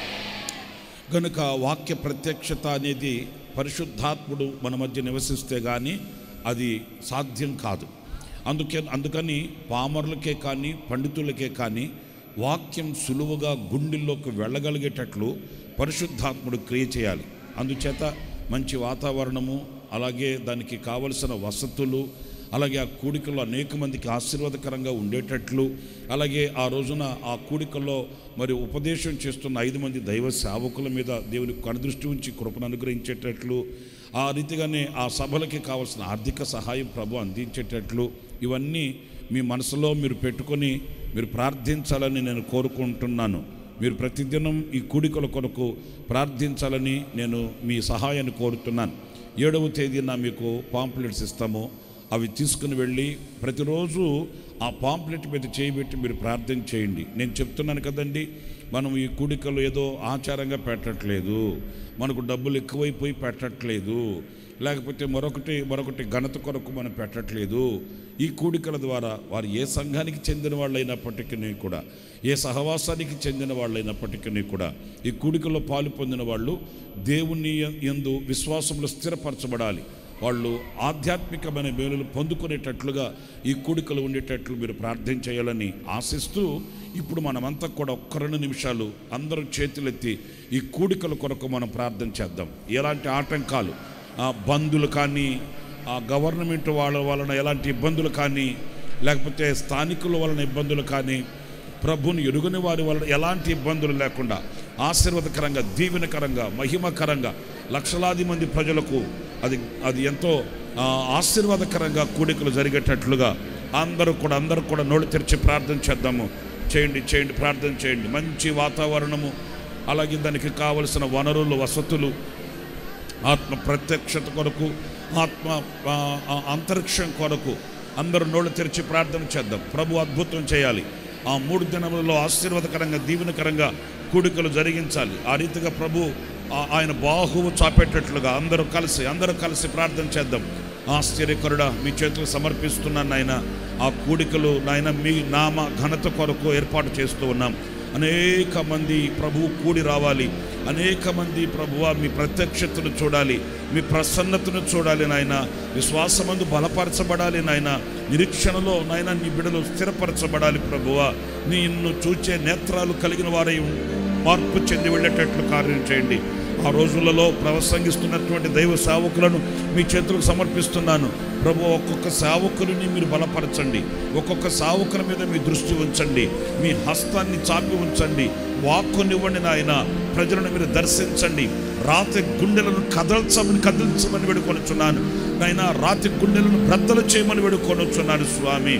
[SPEAKER 5] కనుక వాక్య ప్రత్యక్షత అనేది పరిశుద్ధాత్ముడు మన మధ్య నివసిస్తే కానీ అది సాధ్యం కాదు అందుకే అందుకని పామరులకే కానీ పండితులకే కానీ వాక్యం సులువుగా గుండెల్లోకి వెళ్ళగలిగేటట్లు పరిశుద్ధాత్ముడు క్రియ చేయాలి అందుచేత మంచి వాతావరణము అలాగే దానికి కావలసిన వసతులు అలాగే ఆ కూడికలో అనేక మందికి ఆశీర్వాదకరంగా ఉండేటట్లు అలాగే ఆ రోజున ఆ కూడికల్లో మరి ఉపదేశం చేస్తున్న ఐదు మంది దైవ సేవకుల మీద దేవుని కనుదృష్టి ఉంచి కృపను అనుగ్రహించేటట్లు ఆ రీతిగానే ఆ సభలకి కావాల్సిన ఆర్థిక సహాయం ప్రభు అందించేటట్లు ఇవన్నీ మీ మనసులో మీరు పెట్టుకొని మీరు ప్రార్థించాలని నేను కోరుకుంటున్నాను మీరు ప్రతిదినం ఈ కూడికల కొరకు ప్రార్థించాలని నేను మీ సహాయాన్ని కోరుతున్నాను ఏడవ తేదీన మీకు పాంప్లెట్స్ ఇస్తాము అవి తీసుకుని వెళ్ళి ప్రతిరోజు ఆ పాంప్లెట్ మీద చేయబెట్టి మీరు ప్రార్థన చేయండి నేను చెప్తున్నాను కదండి మనం ఈ కూడికలు ఏదో ఆచారంగా పెట్టట్లేదు మనకు డబ్బులు ఎక్కువైపోయి పెట్టట్లేదు లేకపోతే మరొకటి మరొకటి ఘనత కొరకు మనం పెట్టట్లేదు ఈ కూడికల ద్వారా వారు ఏ సంఘానికి చెందిన వాళ్ళైనప్పటికీ కూడా ఏ సహవాసానికి చెందిన వాళ్ళైనప్పటికీ కూడా ఈ కూడికల్లో పాలు పొందిన వాళ్ళు దేవుని యందు విశ్వాసంలో స్థిరపరచబడాలి వాళ్ళు ఆధ్యాత్మికమైన మేలులు పొందుకునేటట్లుగా ఈ కూడికలు ఉండేటట్లు మీరు ప్రార్థన చేయాలని ఆశిస్తూ ఇప్పుడు మనమంతా కూడా ఒక్క రెండు నిమిషాలు అందరూ చేతులెత్తి ఈ కూడికల కొరకు మనం ప్రార్థన చేద్దాం ఎలాంటి ఆటంకాలు ఆ బంధులు కానీ ఆ గవర్నమెంట్ వాళ్ళ వలన ఎలాంటి ఇబ్బందులు కానీ లేకపోతే స్థానికుల వలన ఇబ్బందులు కానీ ప్రభుని ఎరుగని వారి వలన ఎలాంటి ఇబ్బందులు లేకుండా ఆశీర్వాదకరంగా దీవెనకరంగా మహిమకరంగా లక్షలాది మంది ప్రజలకు అది అది ఎంతో ఆ, ఆశీర్వాదకరంగా కూడికలు జరిగేటట్లుగా అందరూ కూడా అందరూ కూడా నోళ్ళు తెరిచి ప్రార్థన చేద్దాము చేయండి చేయండి ప్రార్థన చేయండి మంచి వాతావరణము అలాగే దానికి కావలసిన వనరులు వసతులు ఆత్మ ప్రత్యక్షత కొరకు ఆత్మ ఆ, ఆ, అంతరిక్షం కొరకు అందరూ నోళ్ళు తెరిచి ప్రార్థన చేద్దాం ప్రభు అద్భుతం చేయాలి ఆ మూడు దినములలో ఆశీర్వాదకరంగా దీవెనకరంగా కూడికలు జరిగించాలి ఆ రీతిగా ప్రభు ఆ- ఆయన బాహువు చాపేటట్లుగా అందరూ కలిసి అందరూ కలిసి ప్రార్థన చేద్దాం ఆశ్చర్యకరుడా మీ చేతులు సమర్పిస్తున్నాను నాయన ఆ కూడికలు నాయన మీ నామ ఘనత కొరకు ఏర్పాటు చేస్తూ ఉన్నాం అనేక మంది ప్రభువు కూడి రావాలి అనేక మంది ప్రభువ మీ ప్రత్యక్షతను చూడాలి మీ ప్రసన్నతను చూడాలి నాయన విశ్వాసమందు బలపరచబడాలి నాయన నిరీక్షణలో నాయన నీ బిడలు స్థిరపరచబడాలి ప్రభువ నిన్ను చూచే నేత్రాలు కలిగిన వారై మార్పు చెంది వెళ్ళేటట్లు కార్యం చేయండి ఆ రోజులలో ప్రసంగిస్తున్నటువంటి దైవ సేవకులను మీ చేతులకు సమర్పిస్తున్నాను ప్రభు ఒక్కొక్క సేవకుని మీరు బలపరచండి ఒక్కొక్క సేవకుల మీద మీ దృష్టి ఉంచండి మీ హస్తాన్ని చాపి ఉంచండి వాక్కునివ్వండి నాయన ప్రజలను మీరు దర్శించండి రాతి గుండెలను కదల్చమని కదిల్చమని వేడుకొనుచున్నాను నాయన రాతి గుండెలను బ్రద్దలు చేయమని వేడుకొనుచున్నాను స్వామి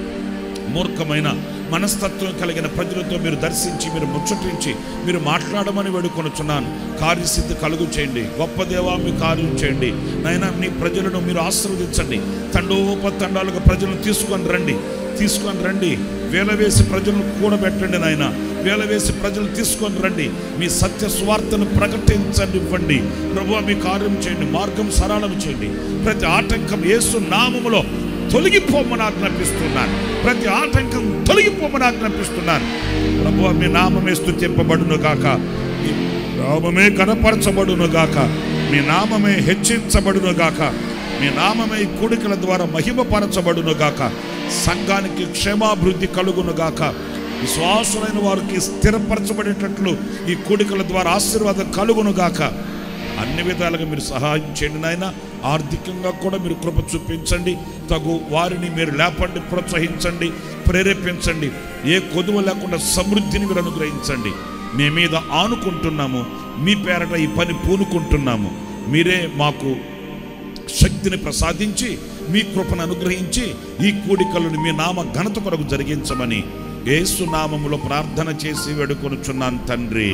[SPEAKER 5] మూర్ఖమైన మనస్తత్వం కలిగిన ప్రజలతో మీరు దర్శించి మీరు ముచ్చటించి మీరు మాట్లాడమని వేడుకొనుచున్నాను కార్యసిద్ధి కలుగు చేయండి గొప్ప దేవా మీ కార్యం చేయండి నైనా మీ ప్రజలను మీరు ఆశీర్వదించండి తండోపతండాలుగా ప్రజలను తీసుకొని రండి తీసుకొని రండి వేల వేసి ప్రజలను కూడబెట్టండి నాయన వేల వేసి ప్రజలు తీసుకొని రండి మీ సత్య స్వార్థను ప్రకటించండి ఇవ్వండి ప్రభు మీ కార్యం చేయండి మార్గం సరళం చేయండి ప్రతి ఆటంకం యేసు నామములో తొలగిపోమని ఆజ్ఞాపిస్తున్నాను ప్రతి ఆటంకం తొలగిపోమని ఆజ్ఞాపిస్తున్నాను ప్రభు మీ నామమే స్తుతింపబడును గాక మీ నామమే కనపరచబడును గాక మీ నామమే హెచ్చించబడును గాక మీ నామమే ఈ కూడికల ద్వారా మహిమపరచబడును గాక సంఘానికి క్షేమాభివృద్ధి కలుగును గాక విశ్వాసులైన వారికి స్థిరపరచబడేటట్లు ఈ కూడికల ద్వారా ఆశీర్వాదం కలుగును గాక అన్ని విధాలుగా మీరు సహాయం చేయండి నాయన ఆర్థికంగా కూడా మీరు కృప చూపించండి తగు వారిని మీరు లేపండి ప్రోత్సహించండి ప్రేరేపించండి ఏ కొదువ లేకుండా సమృద్ధిని మీరు అనుగ్రహించండి మీ మీద ఆనుకుంటున్నాము మీ పేరట ఈ పని పూనుకుంటున్నాము మీరే మాకు శక్తిని ప్రసాదించి మీ కృపను అనుగ్రహించి ఈ కూడికలను మీ నామ ఘనత కొరకు జరిగించమని యేసు నామములో ప్రార్థన చేసి వేడుకొనుచున్నాను తండ్రి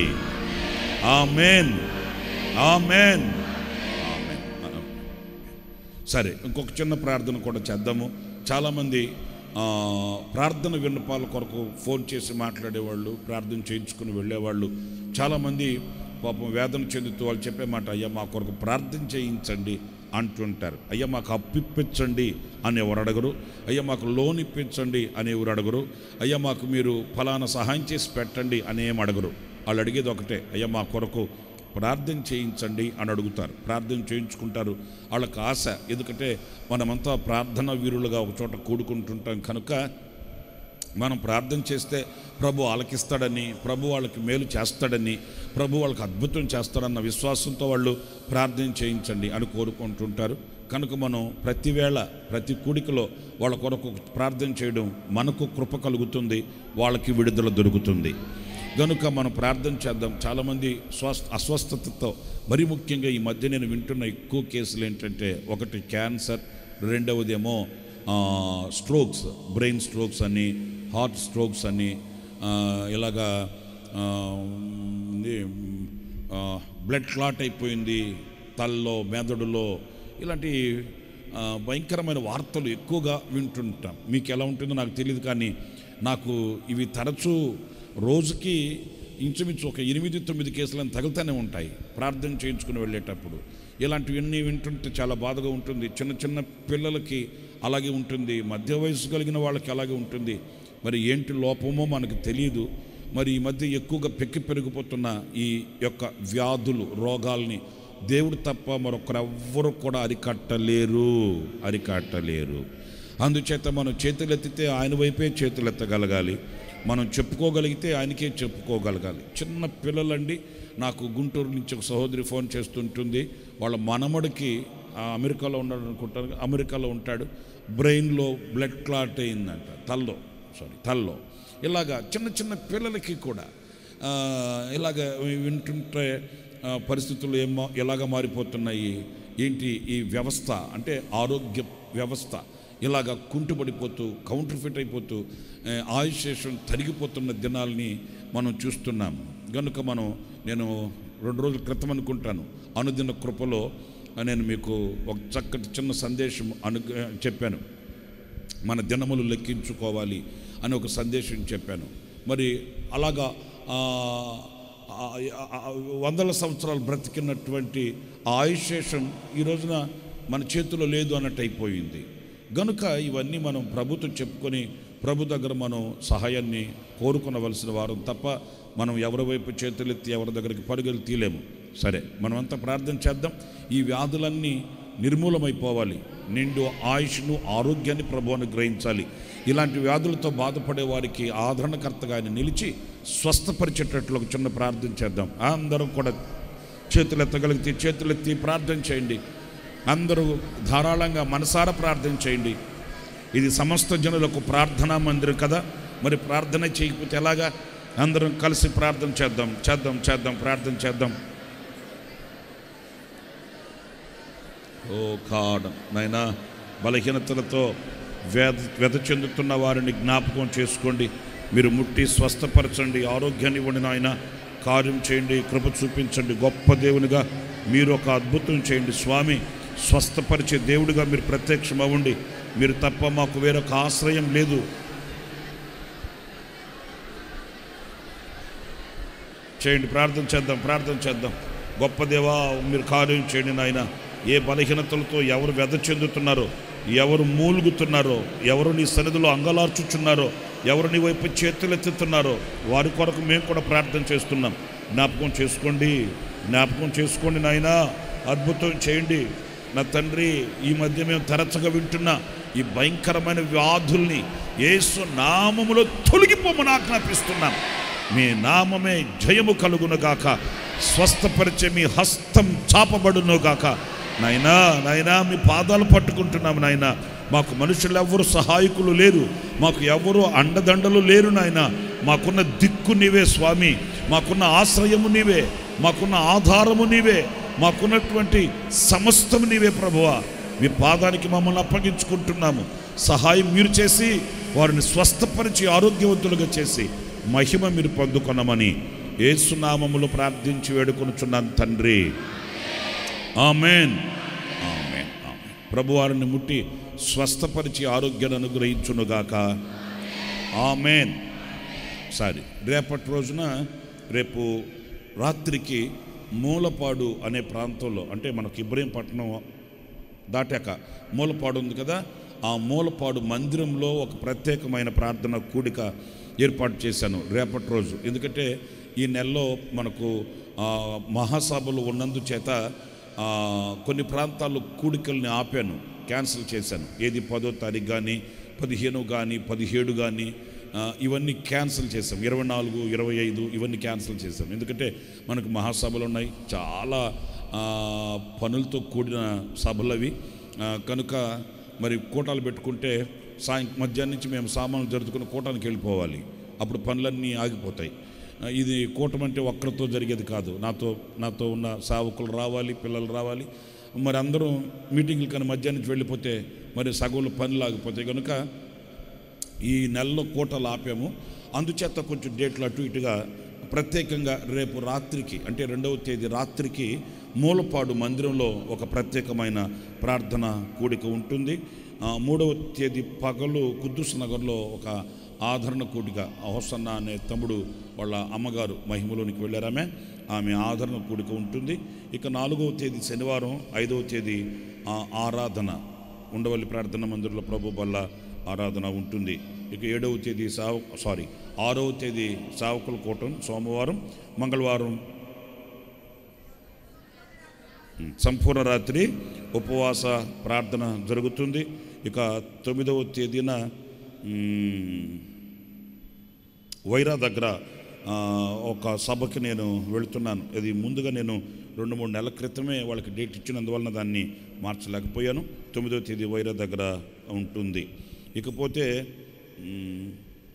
[SPEAKER 5] ఆమెన్ ఆమెన్ ఆమెన్. సరే ఇంకొక చిన్న ప్రార్థన కూడా చేద్దాము చాలామంది ఆ, ప్రార్థన విన్నపాల కొరకు ఫోన్ చేసి మాట్లాడేవాళ్ళు ప్రార్థన చేయించుకుని వెళ్ళేవాళ్ళు చాలామంది పాపం వేదన చెందుతూ వాళ్ళు చెప్పే మాట అయ్యా మా కొరకు ప్రార్థన చేయించండి అంటుంటారు అయ్యా మాకు అప్పు ఇప్పించండి అని ఎవరు అడగరు అయ్యా మాకు లోన్ ఇప్పించండి అని ఎవరు అడగరు అయ్యా మాకు మీరు ఫలానా సహాయం చేసి పెట్టండి అని ఏం అడగరు వాళ్ళు అడిగేది ఒకటే అయ్యా మా కొరకు ప్రార్థన చేయించండి అని అడుగుతారు ప్రార్థన చేయించుకుంటారు వాళ్ళకి ఆశ ఎందుకంటే మనమంతా ప్రార్థన వీరులుగా ఒక చోట కూడుకుంటుంటాం కనుక మనం ప్రార్థన చేస్తే ప్రభు ఆలకిస్తాడని ప్రభు వాళ్ళకి మేలు చేస్తాడని ప్రభు వాళ్ళకి అద్భుతం చేస్తాడన్న విశ్వాసంతో వాళ్ళు ప్రార్థన చేయించండి అని కోరుకుంటుంటారు కనుక మనం ప్రతి వేళ ప్రతి కూడికలో వాళ్ళ కొరకు ప్రార్థన చేయడం మనకు కృప కలుగుతుంది వాళ్ళకి విడుదల దొరుకుతుంది గనుక మనం ప్రార్థన చేద్దాం చాలామంది స్వస్థ అస్వస్థతతో మరి ముఖ్యంగా ఈ మధ్య నేను వింటున్న ఎక్కువ కేసులు ఏంటంటే ఒకటి క్యాన్సర్ రెండవదేమో ఆ, స్ట్రోక్స్ బ్రెయిన్ స్ట్రోక్స్ అని హార్ట్ స్ట్రోక్స్ అని ఆ, ఇలాగా ఆ, ఇది, ఆ, బ్లడ్ క్లాట్ అయిపోయింది తల్లో మెదడులో ఇలాంటి ఆ, భయంకరమైన వార్తలు ఎక్కువగా వింటుంటాం మీకు ఎలా ఉంటుందో నాకు తెలియదు కానీ నాకు ఇవి తరచూ రోజుకి ఇంచుమించు ఒక ఎనిమిది తొమ్మిది కేసులను తగులుతూనే ఉంటాయి ప్రార్థన చేయించుకుని వెళ్ళేటప్పుడు ఇలాంటివన్నీ వింటుంటే చాలా బాధగా ఉంటుంది చిన్న చిన్న పిల్లలకి అలాగే ఉంటుంది మధ్య వయసు కలిగిన వాళ్ళకి అలాగే ఉంటుంది మరి ఏంటి లోపమో మనకు తెలియదు మరి ఈ మధ్య ఎక్కువగా పెక్కి పెరిగిపోతున్న ఈ యొక్క వ్యాధులు రోగాల్ని దేవుడు తప్ప మరొకరెవ్వరు కూడా అరికట్టలేరు అరికట్టలేరు అందుచేత మనం చేతులెత్తితే ఆయన వైపే చేతులెత్తగలగాలి మనం చెప్పుకోగలిగితే ఆయనకే చెప్పుకోగలగాలి చిన్న పిల్లలండి నాకు గుంటూరు నుంచి ఒక సహోదరి ఫోన్ చేస్తుంటుంది వాళ్ళ మనమడికి ఆ అమెరికాలో ఉన్నాడు అనుకుంటాను అమెరికాలో ఉంటాడు బ్రెయిన్లో బ్లడ్ క్లాట్ అయిందంట తల్లో సారీ తల్లో ఇలాగా చిన్న చిన్న పిల్లలకి కూడా ఆ, ఇలాగ వింటుంటే ఆ, పరిస్థితులు ఏమో ఎలాగ మారిపోతున్నాయి ఏంటి ఈ వ్యవస్థ అంటే ఆరోగ్య వ్యవస్థ ఇలాగ కుంటుపడిపోతూ కౌంటర్ ఫిట్ అయిపోతూ ఆ, ఆయుషేషం తరిగిపోతున్న దినాల్ని మనం చూస్తున్నాం కనుక మనం నేను రెండు రోజుల క్రితం అనుకుంటాను అనుదిన కృపలో నేను మీకు ఒక చక్కటి చిన్న సందేశం అను చెప్పాను మన దినములు లెక్కించుకోవాలి అని ఒక సందేశం చెప్పాను మరి అలాగా ఆ, ఆ, ఆ, వందల సంవత్సరాలు బ్రతికినటువంటి ఆ ఆయుశేషం ఈ రోజున మన చేతిలో లేదు అన్నట్టు అయిపోయింది గనుక ఇవన్నీ మనం ప్రభుత్వం చెప్పుకొని ప్రభు దగ్గర మనం సహాయాన్ని కోరుకునవలసిన వారం తప్ప మనం ఎవరి వైపు చేతులెత్తి ఎవరి దగ్గరికి పరుగులు తీలేము సరే మనమంతా ప్రార్థన చేద్దాం ఈ వ్యాధులన్నీ నిర్మూలమైపోవాలి నిండు ఆయుష్ను ఆరోగ్యాన్ని ప్రభు అనుగ్రహించాలి ఇలాంటి వ్యాధులతో బాధపడే వారికి ఆదరణకర్తగా ఆయన నిలిచి స్వస్థపరిచేటట్లు ఒక చిన్న ప్రార్థన చేద్దాం అందరం కూడా చేతులు ఎత్తగలిగితే చేతులెత్తి ప్రార్థన చేయండి అందరూ ధారాళంగా మనసారా ప్రార్థన చేయండి ఇది సమస్త జనులకు ప్రార్థనా మందిరం కదా మరి ప్రార్థన చేయకపోతే ఎలాగా అందరం కలిసి ప్రార్థన చేద్దాం చేద్దాం చేద్దాం ప్రార్థన చేద్దాం ఓ కాడ్ నాయనా బలహీనతలతో వేద వ్యధ చెందుతున్న వారిని జ్ఞాపకం చేసుకోండి మీరు ముట్టి స్వస్థపరచండి ఆరోగ్యాన్ని ఇవ్వండి నాయన కార్యం చేయండి కృప చూపించండి గొప్ప దేవునిగా మీరు ఒక అద్భుతం చేయండి స్వామి స్వస్థపరిచే దేవుడిగా మీరు ప్రత్యక్షం అవ్వండి మీరు తప్ప మాకు వేరొక ఆశ్రయం లేదు చేయండి ప్రార్థన చేద్దాం ప్రార్థన చేద్దాం గొప్ప దేవా మీరు కార్యం చేయండి నాయన ఏ బలహీనతలతో ఎవరు వ్యధ చెందుతున్నారో ఎవరు మూలుగుతున్నారో ఎవరు నీ సన్నిధిలో అంగలార్చుచున్నారో ఎవరు నీ వైపు చేతులెత్తుతున్నారో వారి కొరకు మేము కూడా ప్రార్థన చేస్తున్నాం జ్ఞాపకం చేసుకోండి జ్ఞాపకం చేసుకోండి నాయన అద్భుతం చేయండి నా తండ్రి ఈ మధ్య మేము తరచుగా వింటున్న ఈ భయంకరమైన వ్యాధుల్ని యేసు నామములో తొలగిపోమని ఆజ్ఞాపిస్తున్నాం మీ నామమే జయము కలుగునుగాక స్వస్థపరిచే మీ హస్తం చాపబడునుగాక నాయనా నాయనా మీ పాదాలు పట్టుకుంటున్నాము నాయనా మాకు మనుషులు ఎవ్వరు సహాయకులు లేరు మాకు ఎవరు అండదండలు లేరు నాయన మాకున్న దిక్కు నీవే స్వామి మాకున్న ఆశ్రయము నీవే మాకున్న ఆధారము నీవే మాకున్నటువంటి సమస్తము నీవే ప్రభువా మీ పాదానికి మమ్మల్ని అప్పగించుకుంటున్నాము సహాయం మీరు చేసి వారిని స్వస్థపరిచి ఆరోగ్యవంతులుగా చేసి మహిమ మీరు పొందుకొనమని ఏసునామములు ప్రార్థించి వేడుకొనుచున్నాను తండ్రి ఆమెన్ ఆమెన్ ఆమెన్ ప్రభు వారిని ముట్టి స్వస్థపరిచి ఆరోగ్యాన్ని అనుగ్రహించునుగాక ఆమెన్ సారీ రేపటి రోజున రేపు రాత్రికి మూలపాడు అనే ప్రాంతంలో అంటే మనకి ఇబ్రహీంపట్నం దాటాక మూలపాడు ఉంది కదా ఆ మూలపాడు మందిరంలో ఒక ప్రత్యేకమైన ప్రార్థన కూడిక ఏర్పాటు చేశాను రేపటి రోజు ఎందుకంటే ఈ నెలలో మనకు ఆ, మహాసభలు ఉన్నందుచేత ఆ, కొన్ని ప్రాంతాల్లో కూడికల్ని ఆపాను క్యాన్సిల్ చేశాను ఏది పదో తారీఖు కానీ పదిహేను కానీ పదిహేడు కానీ ఆ, ఇవన్నీ క్యాన్సిల్ చేసాం ఇరవై నాలుగు ఇరవై ఐదు ఇవన్నీ క్యాన్సిల్ చేసాం ఎందుకంటే మనకు మహాసభలు ఉన్నాయి చాలా ఆ, పనులతో కూడిన సభలు అవి ఆ, కనుక మరి కూటాలు పెట్టుకుంటే సాయం మధ్యాహ్నం నుంచి మేము సామాన్లు జరుపుకుని కూటానికి వెళ్ళిపోవాలి అప్పుడు పనులన్నీ ఆగిపోతాయి ఆ, ఇది కూటం అంటే ఒక్కరితో జరిగేది కాదు నాతో నాతో ఉన్న సావకులు రావాలి పిల్లలు రావాలి మరి అందరూ మీటింగ్లు కానీ మధ్యాహ్నం నుంచి వెళ్ళిపోతే మరి సగంలో పనులు ఆగిపోతాయి కనుక ఈ నెలలో కోటలు ఆపాము అందుచేత కొంచెం డేట్లు అటు ఇటుగా ప్రత్యేకంగా రేపు రాత్రికి అంటే రెండవ తేదీ రాత్రికి మూలపాడు మందిరంలో ఒక ప్రత్యేకమైన ప్రార్థన కూడిక ఉంటుంది ఆ, మూడవ తేదీ పగలు కుద్దుస్ నగర్లో ఒక ఆదరణ కూడిక హోసన్న అనే తమ్ముడు వాళ్ళ అమ్మగారు మహిమలోనికి వెళ్ళారామె ఆమె ఆదరణ కూడిక ఉంటుంది ఇక నాలుగవ తేదీ శనివారం ఐదవ తేదీ ఆ, ఆరాధన ఉండవల్లి ప్రార్థన మందిరంలో ప్రభు వల్ల ఆరాధన ఉంటుంది ఇక ఏడవ తేదీ సావ సారీ ఆరవ తేదీ సావకుల కూటం సోమవారం మంగళవారం ఉమ్, సంపూర్ణ రాత్రి ఉపవాస ప్రార్థన జరుగుతుంది ఇక తొమ్మిదవ తేదీన ఉమ్, వైరా దగ్గర ఆ, ఒక సభకి నేను వెళుతున్నాను ఇది ముందుగా నేను రెండు మూడు నెలల క్రితమే వాళ్ళకి డేట్ ఇచ్చినందువలన దాన్ని మార్చలేకపోయాను తొమ్మిదవ తేదీ వైరా దగ్గర ఉంటుంది ఇకపోతే ఉమ్,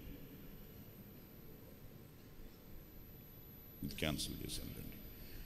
[SPEAKER 5] ఇది క్యాన్సిల్ చేశాను రండి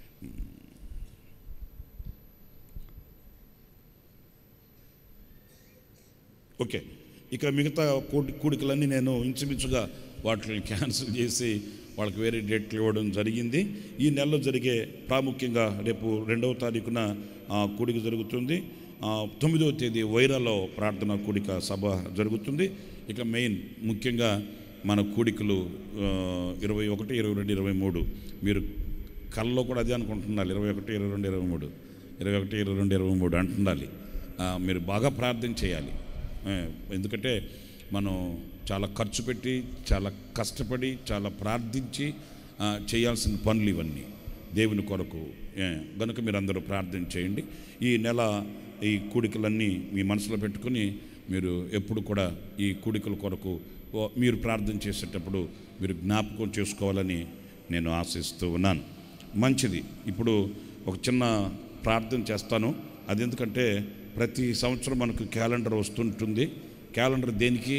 [SPEAKER 5] ఓకే ఇక మిగతా కూడి కూడికలన్నీ నేను ఇంచుమించుగా వాటిని క్యాన్సిల్ చేసి వాళ్ళకి వేరే డేట్లు ఇవ్వడం జరిగింది ఈ నెలలో జరిగే ప్రాముఖ్యంగా రేపు రెండవ తారీఖున ఆ, కూడిక జరుగుతుంది ఆ, తొమ్మిదవ తేదీ వైరాలో ప్రార్థన కూడిక సభ జరుగుతుంది ఇక మెయిన్ ముఖ్యంగా మన కూడికలు ఆ, ఇరవై ఒకటి ఇరవై రెండు ఇరవై మూడు మీరు కళ్ళలో కూడా అదే అనుకుంటున్నారు ఇరవై ఒకటి ఇరవై రెండు ఇరవై మూడు ఇరవై ఒకటి ఇరవై రెండు ఇరవై మూడు అంటుండాలి ఆ, మీరు బాగా ప్రార్థన చేయాలి ఆ, ఎందుకంటే మనం చాలా ఖర్చు పెట్టి చాలా కష్టపడి చాలా ప్రార్థించి ఆ, చేయాల్సిన పనులు ఇవన్నీ దేవుని కొరకు ఏ, గనుక మీరు అందరూ ప్రార్థన చేయండి ఈ నెల ఈ కూడికలన్నీ మీ మనసులో పెట్టుకుని మీరు ఎప్పుడు కూడా ఈ కూడికల కొరకు ఓ, మీరు ప్రార్థన చేసేటప్పుడు మీరు జ్ఞాపకం చేసుకోవాలని నేను ఆశిస్తూ ఉన్నాను మంచిది ఇప్పుడు ఒక చిన్న ప్రార్థన చేస్తాను అది ఎందుకంటే ప్రతి సంవత్సరం మనకు క్యాలెండర్ వస్తుంటుంది క్యాలెండర్ దేనికి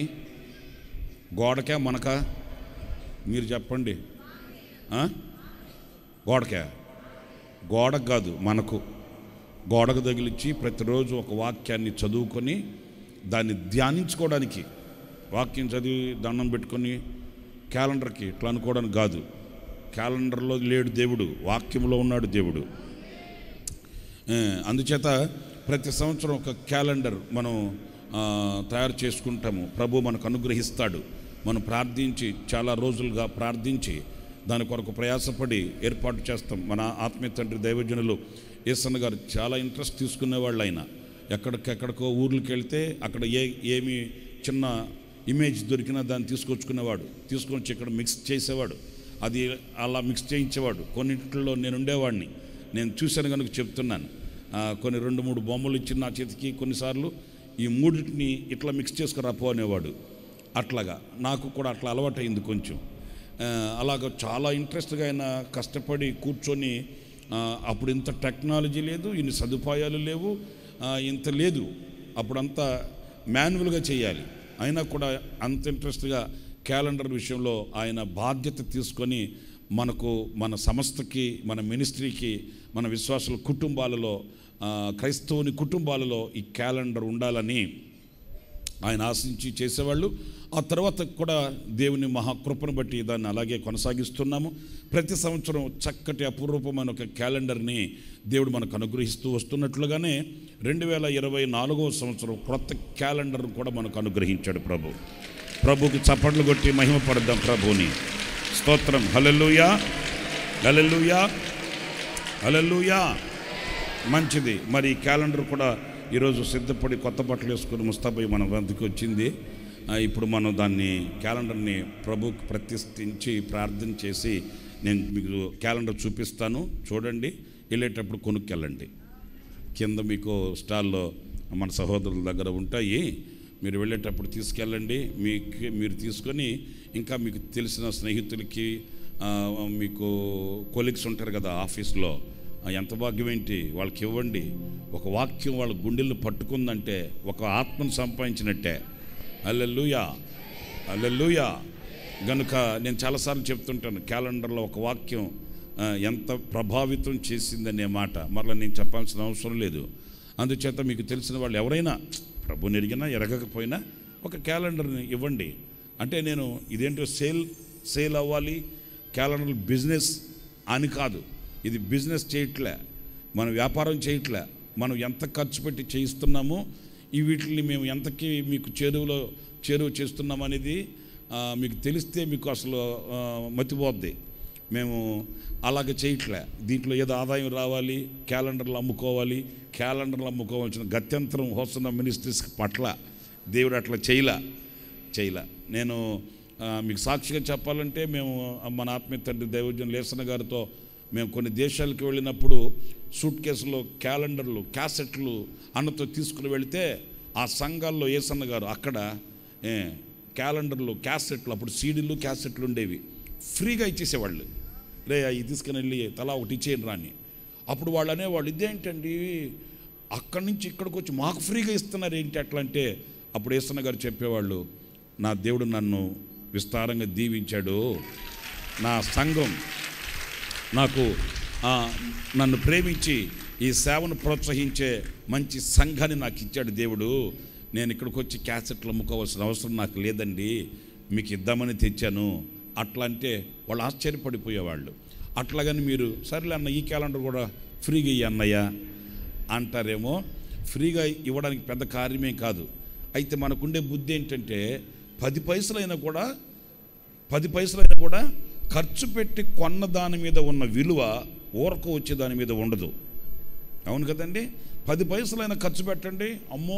[SPEAKER 5] గోడకా మనకా మీరు చెప్పండి ఆ? గోడకా గోడకు కాదు మనకు గోడకు తగిలిచ్చి ప్రతిరోజు ఒక వాక్యాన్ని చదువుకొని దాన్ని ధ్యానించుకోవడానికి వాక్యం చదివి దండం పెట్టుకొని క్యాలెండర్కి ఇట్లా అనుకోవడానికి కాదు క్యాలెండర్లో లేడు దేవుడు వాక్యంలో ఉన్నాడు దేవుడు ఆ, అందుచేత ప్రతి సంవత్సరం ఒక క్యాలెండర్ మనం ఆ, తయారు చేసుకుంటాము ప్రభు మనకు అనుగ్రహిస్తాడు మనం ప్రార్థించి చాలా రోజులుగా ప్రార్థించి దాని కొరకు ప్రయాసపడి ఏర్పాటు చేస్తాం మన ఆత్మీయ తండ్రి దైవజనులు ఏసన్న గారు చాలా ఇంట్రెస్ట్ తీసుకునేవాళ్ళు ఆయన ఎక్కడికెక్కడికో ఊర్లకు వెళ్తే అక్కడ ఏ ఏమి చిన్న ఇమేజ్ దొరికినా దాన్ని తీసుకొచ్చుకునేవాడు తీసుకొచ్చి ఇక్కడ మిక్స్ చేసేవాడు అది అలా మిక్స్ చేయించేవాడు కొన్నింటిలో నేను ఉండేవాడిని నేను చూశాను కనుక చెప్తున్నాను ఆ, కొన్ని రెండు మూడు బొమ్మలు ఇచ్చి నా చేతికి కొన్నిసార్లు ఈ మూడింటిని ఇట్లా మిక్స్ చేసుకురాపో అనేవాడు అట్లాగా నాకు కూడా అట్లా అలవాటైంది కొంచెం ఆ, అలాగ చాలా ఇంట్రెస్ట్గా ఆయన కష్టపడి కూర్చొని ఆ, అప్పుడు ఇంత టెక్నాలజీ లేదు ఇన్ని సదుపాయాలు లేవు ఆ, ఇంత లేదు అప్పుడంతా మాన్యువల్గా చేయాలి అయినా కూడా అంత ఇంట్రెస్ట్గా క్యాలెండర్ విషయంలో ఆయన బాధ్యత తీసుకొని మనకు మన సంస్థకి మన మినిస్ట్రీకి మన విశ్వాసుల కుటుంబాలలో ఆ, క్రైస్తవుని కుటుంబాలలో ఈ క్యాలెండర్ ఉండాలని ఆయన ఆశించి చేసేవాళ్ళు ఆ తర్వాత కూడా దేవుని మహాకృపను బట్టి దాన్ని అలాగే కొనసాగిస్తున్నాము ప్రతి సంవత్సరం చక్కటి అపురూపమైన ఒక క్యాలెండర్ని దేవుడు మనకు అనుగ్రహిస్తూ వస్తున్నట్లుగానే రెండు వేల ఇరవై నాలుగవ సంవత్సరం క్రొత్త క్యాలెండర్ కూడా మనకు అనుగ్రహించాడు ప్రభు ప్రభుకి చప్పట్లు కొట్టి మహిమపడదాం ప్రభుని స్తోత్రం హలెలుయా హలెలుయా హలెలుయా మంచిది మరి ఈ క్యాలెండర్ కూడా ఈరోజు సిద్ధపడి కొత్త బట్టలు వేసుకుని ముస్తాబై మన వద్దకు వచ్చింది ఆ, ఇప్పుడు మనం దాన్ని క్యాలెండర్ని ప్రభుకు ప్రతిష్ఠించి ప్రార్థన చేసి నేను మీకు క్యాలెండర్ చూపిస్తాను చూడండి వెళ్ళేటప్పుడు కొనుక్కెళ్ళండి కింద మీకు స్టాల్లో మన సహోదరుల దగ్గర ఉంటాయి మీరు వెళ్ళేటప్పుడు తీసుకెళ్ళండి మీకు మీరు తీసుకొని ఇంకా మీకు తెలిసిన స్నేహితులకి ఆ, మీకు కొలీగ్స్ ఉంటారు కదా ఆఫీస్లో ఆ, ఎంత భాగ్యం ఏంటి వాళ్ళకి ఇవ్వండి ఒక వాక్యం వాళ్ళ గుండెలను పట్టుకుందంటే ఒక ఆత్మను సంపాదించినట్టే అల్లెల్లుయా అల్లెల్లుయా గనుక నేను చాలాసార్లు చెప్తుంటాను క్యాలెండర్లో ఒక వాక్యం ఆ, ఎంత ప్రభావితం చేసిందనే మాట మరలా నేను చెప్పాల్సిన అవసరం లేదు అందుచేత మీకు తెలిసిన వాళ్ళు ఎవరైనా ప్రభు ఎరిగినా ఎరగకపోయినా ఒక క్యాలెండర్ని ఇవ్వండి అంటే నేను ఇదేంటో సేల్ సేల్ అవ్వాలి క్యాలెండర్ బిజినెస్ అని కాదు ఇది బిజినెస్ చేయట్లే మనం వ్యాపారం చేయట్లే మనం ఎంత ఖర్చు పెట్టి చేయిస్తున్నామో ఈ వీటిని మేము ఎంతకి మీకు చేరువలో చేరువ చేస్తున్నాం అనేది ఆ, మీకు తెలిస్తే మీకు అసలు ఆ, మతిపోద్ది మేము అలాగ చేయట్లే దీంట్లో ఏదో ఆదాయం రావాలి క్యాలెండర్లు అమ్ముకోవాలి క్యాలెండర్లు అమ్ముకోవాల్సిన గత్యంతరం వస్తున్న మినిస్ట్రీస్ పట్ల దేవుడు అట్లా చేయలే చేయలే నేను ఆ, మీకు సాక్షిగా చెప్పాలంటే మేము మన ఆత్మీయ తండ్రి దైవజ్ఞం లేసన గారితో మేము కొన్ని దేశాలకు వెళ్ళినప్పుడు సూట్ కేసులో క్యాలెండర్లు క్యాసెట్లు అన్నతో తీసుకుని వెళితే ఆ సంఘాల్లో ఏసన్న గారు అక్కడ ఏ, క్యాలెండర్లు క్యాసెట్లు అప్పుడు సీడీలు క్యాసెట్లు ఉండేవి ఫ్రీగా ఇచ్చేసేవాళ్ళు రే అవి తీసుకుని వెళ్ళి తలా ఒకటి ఇచ్చేయండి రాని అప్పుడు వాళ్ళు అనేవాళ్ళు ఇదేంటండి అక్కడి నుంచి ఇక్కడికి వచ్చి మాకు ఫ్రీగా ఇస్తున్నారు ఏంటి అట్లా అంటే అప్పుడు ఏసన్న గారు చెప్పేవాళ్ళు నా దేవుడు నన్ను విస్తారంగా దీవించాడు నా సంఘం నాకు ఆ, నన్ను ప్రేమించి ఈ సేవను ప్రోత్సహించే మంచి సంఘాన్ని నాకు ఇచ్చాడు దేవుడు నేను ఇక్కడికి వచ్చి క్యాసెట్లు అమ్ముకోవాల్సిన అవసరం నాకు లేదండి మీకు ఇద్దామని తెచ్చాను అట్లా అంటే వాళ్ళు ఆశ్చర్యపడిపోయేవాళ్ళు అట్లాగని మీరు సరేలే అన్న ఈ క్యాలెండర్ కూడా ఫ్రీగా ఇయ్యి అన్నయ్య అంటారేమో ఫ్రీగా ఇవ్వడానికి పెద్ద కార్యమేం కాదు అయితే మనకుండే బుద్ధి ఏంటంటే పది పైసలైనా కూడా పది పైసలైనా కూడా ఖర్చు పెట్టి కొన్న దాని మీద ఉన్న విలువ ఊరకు వచ్చే దాని మీద ఉండదు అవును కదండి పది పైసలైనా ఖర్చు పెట్టండి అమ్మో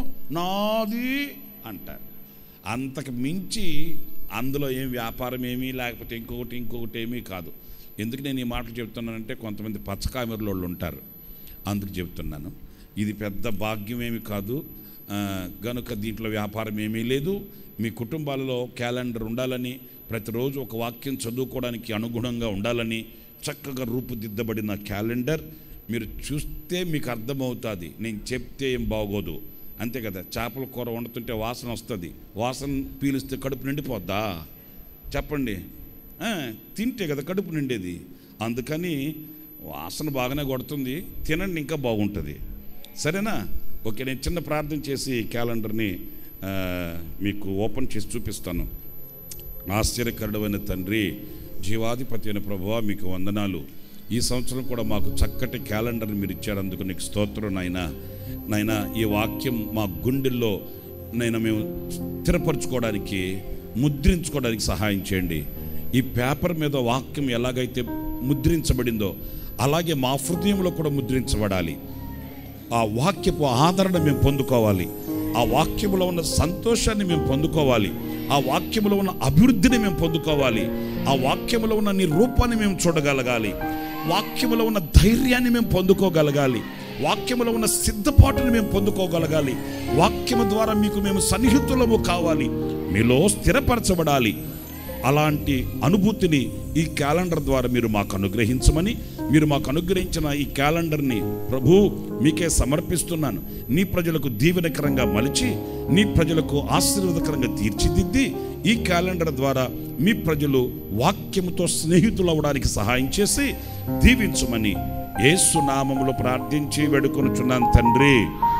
[SPEAKER 5] నాది అంటారు అంతకు మించి అందులో ఏం వ్యాపారం ఏమీ లేకపోతే ఇంకొకటి ఇంకొకటి ఏమీ కాదు ఎందుకు నేను ఈ మాటలు చెప్తున్నానంటే కొంతమంది పచ్చకామెరలో వాళ్ళు ఉంటారు అందుకు చెప్తున్నాను ఇది పెద్ద భాగ్యం ఏమి కాదు ఆ, గనుక దీంట్లో వ్యాపారం ఏమీ లేదు మీ కుటుంబాలలో క్యాలెండర్ ఉండాలని ప్రతిరోజు ఒక వాక్యం చదువుకోవడానికి అనుగుణంగా ఉండాలని చక్కగా రూపుదిద్దబడిన క్యాలెండర్ మీరు చూస్తే మీకు అర్థమవుతుంది నేను చెప్తే ఏం బాగోదు అంతే కదా చేపల కూర వండుతుంటే వాసన వస్తుంది వాసన పీలిస్తే కడుపు నిండిపోద్దా చెప్పండి ఆ, తింటే కదా కడుపు నిండేది అందుకని వాసన బాగానే కొడుతుంది తినండి ఇంకా బాగుంటుంది సరేనా ఓకే నేను చిన్న ప్రార్థన చేసి క్యాలెండర్ని ఆ, మీకు ఓపెన్ చేసి చూపిస్తాను ఆశ్చర్యకరుడమైన తండ్రి జీవాధిపతి అయిన ప్రభువా మీకు వందనాలు ఈ సంవత్సరం కూడా మాకు చక్కటి క్యాలెండర్ని మీరు ఇచ్చారందుకు నీకు స్తోత్రం నాయన నాయన ఈ వాక్యం మా గుండెల్లో నేను మేము స్థిరపరచుకోవడానికి ముద్రించుకోవడానికి సహాయం చేయండి ఈ పేపర్ మీద వాక్యం ఎలాగైతే ముద్రించబడిందో అలాగే మా హృదయంలో కూడా ముద్రించబడాలి ఆ వాక్యపు ఆదరణ మేము పొందుకోవాలి ఆ వాక్యములో ఉన్న సంతోషాన్ని మేము పొందుకోవాలి ఆ వాక్యములో ఉన్న అభివృద్ధిని మేము పొందుకోవాలి ఆ వాక్యములో ఉన్న నీ రూపాన్ని మేము చూడగలగాలి వాక్యములో ఉన్న ధైర్యాన్ని మేము పొందుకోగలగాలి వాక్యములో ఉన్న సిద్ధపాటుని మేము పొందుకోగలగాలి వాక్యము ద్వారా మీకు మేము సన్నిహితులము కావాలి మీలో స్థిరపరచబడాలి అలాంటి అనుభూతిని ఈ క్యాలెండర్ ద్వారా మీరు మాకు అనుగ్రహించమని మీరు మాకు అనుగ్రహించిన ఈ క్యాలెండర్ని ప్రభు మీకే సమర్పిస్తున్నాను నీ ప్రజలకు దీవెనకరంగా మలిచి నీ ప్రజలకు ఆశీర్వాదకరంగా తీర్చిదిద్ది ఈ క్యాలెండర్ ద్వారా మీ ప్రజలు వాక్యముతో స్నేహితులవడానికి సహాయం చేసి దీవించమని యేసు నామములో ప్రార్థించి వేడుకొనుచున్నాను తండ్రి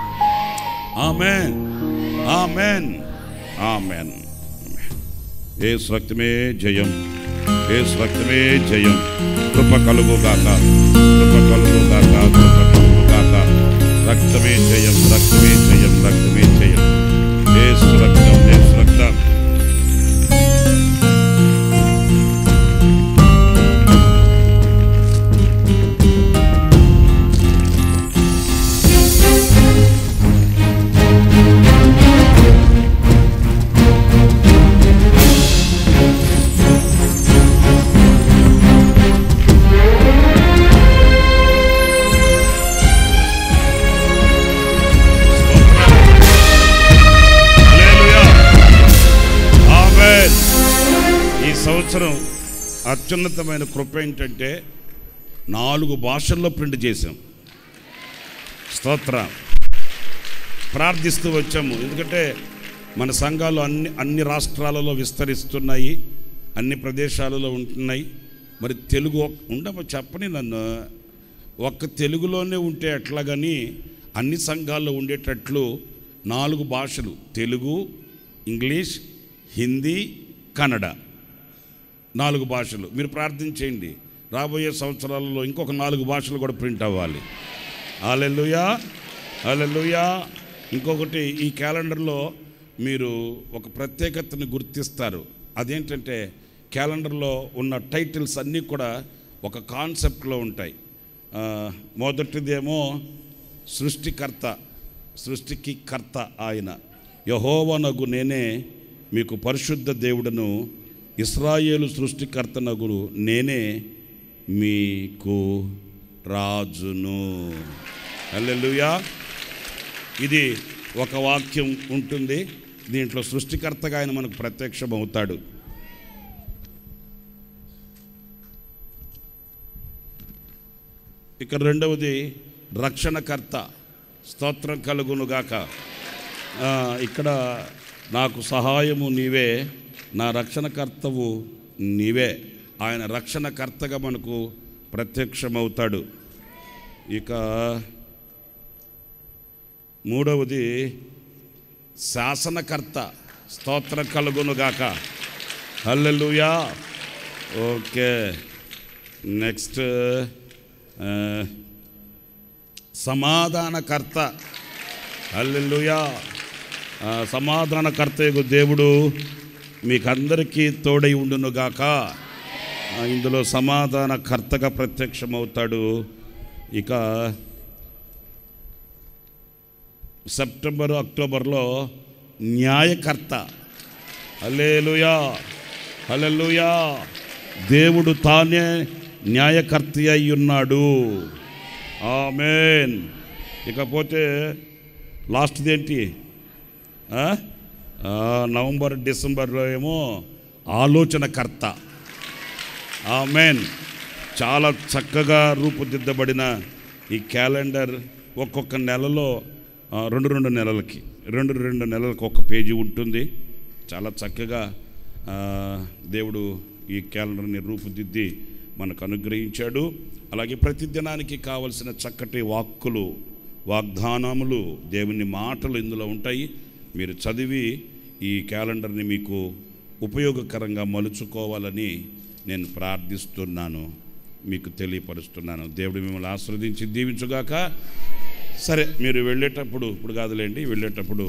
[SPEAKER 5] ఆమెన్ ఆమెన్ ఆమెన్ ఏసు రక్తమే జయం ఏసు రక్తమే జయం కృప కలుగుగాక కృప కలుగుగాక కృప కలుగుగాక రక్తమే జయం రక్తమే జయం రక్తమే జయం ఏసు రక్తం ఏసు రక్తం హల్లెలూయా. ఆమేన్. ఈ సంవత్సరం అత్యున్నతమైన కృప ఏంటంటే నాలుగు భాషల్లో ప్రింట్ చేశాం స్తోత్ర ప్రార్థిస్తూ వచ్చాము ఎందుకంటే మన సంఘాలు అన్ని అన్ని రాష్ట్రాలలో విస్తరిస్తున్నాయి అన్ని ప్రదేశాలలో ఉంటున్నాయి మరి తెలుగు ఒక్- ఉండమ చెప్పని నన్ను ఒక్క తెలుగులోనే ఉంటే ఎట్లా కానీ అన్ని సంఘాల్లో ఉండేటట్లు నాలుగు భాషలు తెలుగు ఇంగ్లీష్ హిందీ కన్నడ నాలుగు భాషలు మీరు ప్రార్థన చేయండి రాబోయే సంవత్సరాలలో ఇంకొక నాలుగు భాషలు కూడా ప్రింట్ అవ్వాలి అలెలుయా అలెలుయా ఇంకొకటి ఈ క్యాలెండర్లో మీరు ఒక ప్రత్యేకతను గుర్తిస్తారు అదేంటంటే క్యాలెండర్లో ఉన్న టైటిల్స్ అన్నీ కూడా ఒక కాన్సెప్ట్లో ఉంటాయి ఆ, మొదటిదేమో సృష్టికర్త సృష్టికి కర్త ఆయన యహోవనగు నేనే మీకు పరిశుద్ధ దేవుడను ఇస్రాయేలు సృష్టికర్తనగు నేనే మీకు రాజును హల్లెలూయా ఇది ఒక వాక్యం ఉంటుంది దీంట్లో సృష్టికర్తగా ఆయన మనకు ప్రత్యక్షమవుతాడు ఇక రెండవది రక్షణకర్త స్తోత్రం కలుగునుగాక ఆ, ఇక్కడ నాకు సహాయము నీవే నా రక్షణకర్తవు నీవే ఆయన రక్షణకర్తగా మనకు ప్రత్యక్షమవుతాడు ఇక మూడవది శాసనకర్త స్తోత్రం కలుగునుగాక హల్లెలూయా ఓకే నెక్స్ట్ ఆ, సమాధానకర్త హల్లెలూయా ఆ, సమాధానకర్త యొక్క దేవుడు మీకందరికీ తోడై ఉండునుగాక ఆ, ఇందులో సమాధానకర్తగా ప్రత్యక్షమవుతాడు ఇక సెప్టెంబర్ అక్టోబర్లో న్యాయకర్త హల్లెలూయా హల్లెలూయా దేవుడు తానే న్యాయకర్త అయి ఉన్నాడు ఆమెన్ ఇకపోతే లాస్ట్ది ఏంటి ఆ? ఆ, నవంబర్ డిసెంబర్లో ఏమో ఆలోచనకర్త ఆమెన్ చాలా చక్కగా రూపుదిద్దబడిన ఈ క్యాలెండర్ ఒక్కొక్క నెలలో ఆ, రెండు రెండు నెలలకి రెండు రెండు నెలలకు ఒక పేజీ ఉంటుంది చాలా చక్కగా ఆ, దేవుడు ఈ క్యాలెండర్ని రూపుదిద్ది మనకు అనుగ్రహించాడు అలాగే ప్రతి దినానికి కావలసిన చక్కటి వాక్కులు వాగ్దానములు దేవుని మాటలు ఇందులో ఉంటాయి మీరు చదివి ఈ క్యాలెండర్ని మీకు ఉపయోగకరంగా మలుచుకోవాలని నేను ప్రార్థిస్తున్నాను మీకు తెలియపరుస్తున్నాను దేవుడు మిమ్మల్ని ఆస్వాదించి దీవించుగాక సరే మీరు వెళ్ళేటప్పుడు ఇప్పుడు కాదులేండి వెళ్ళేటప్పుడు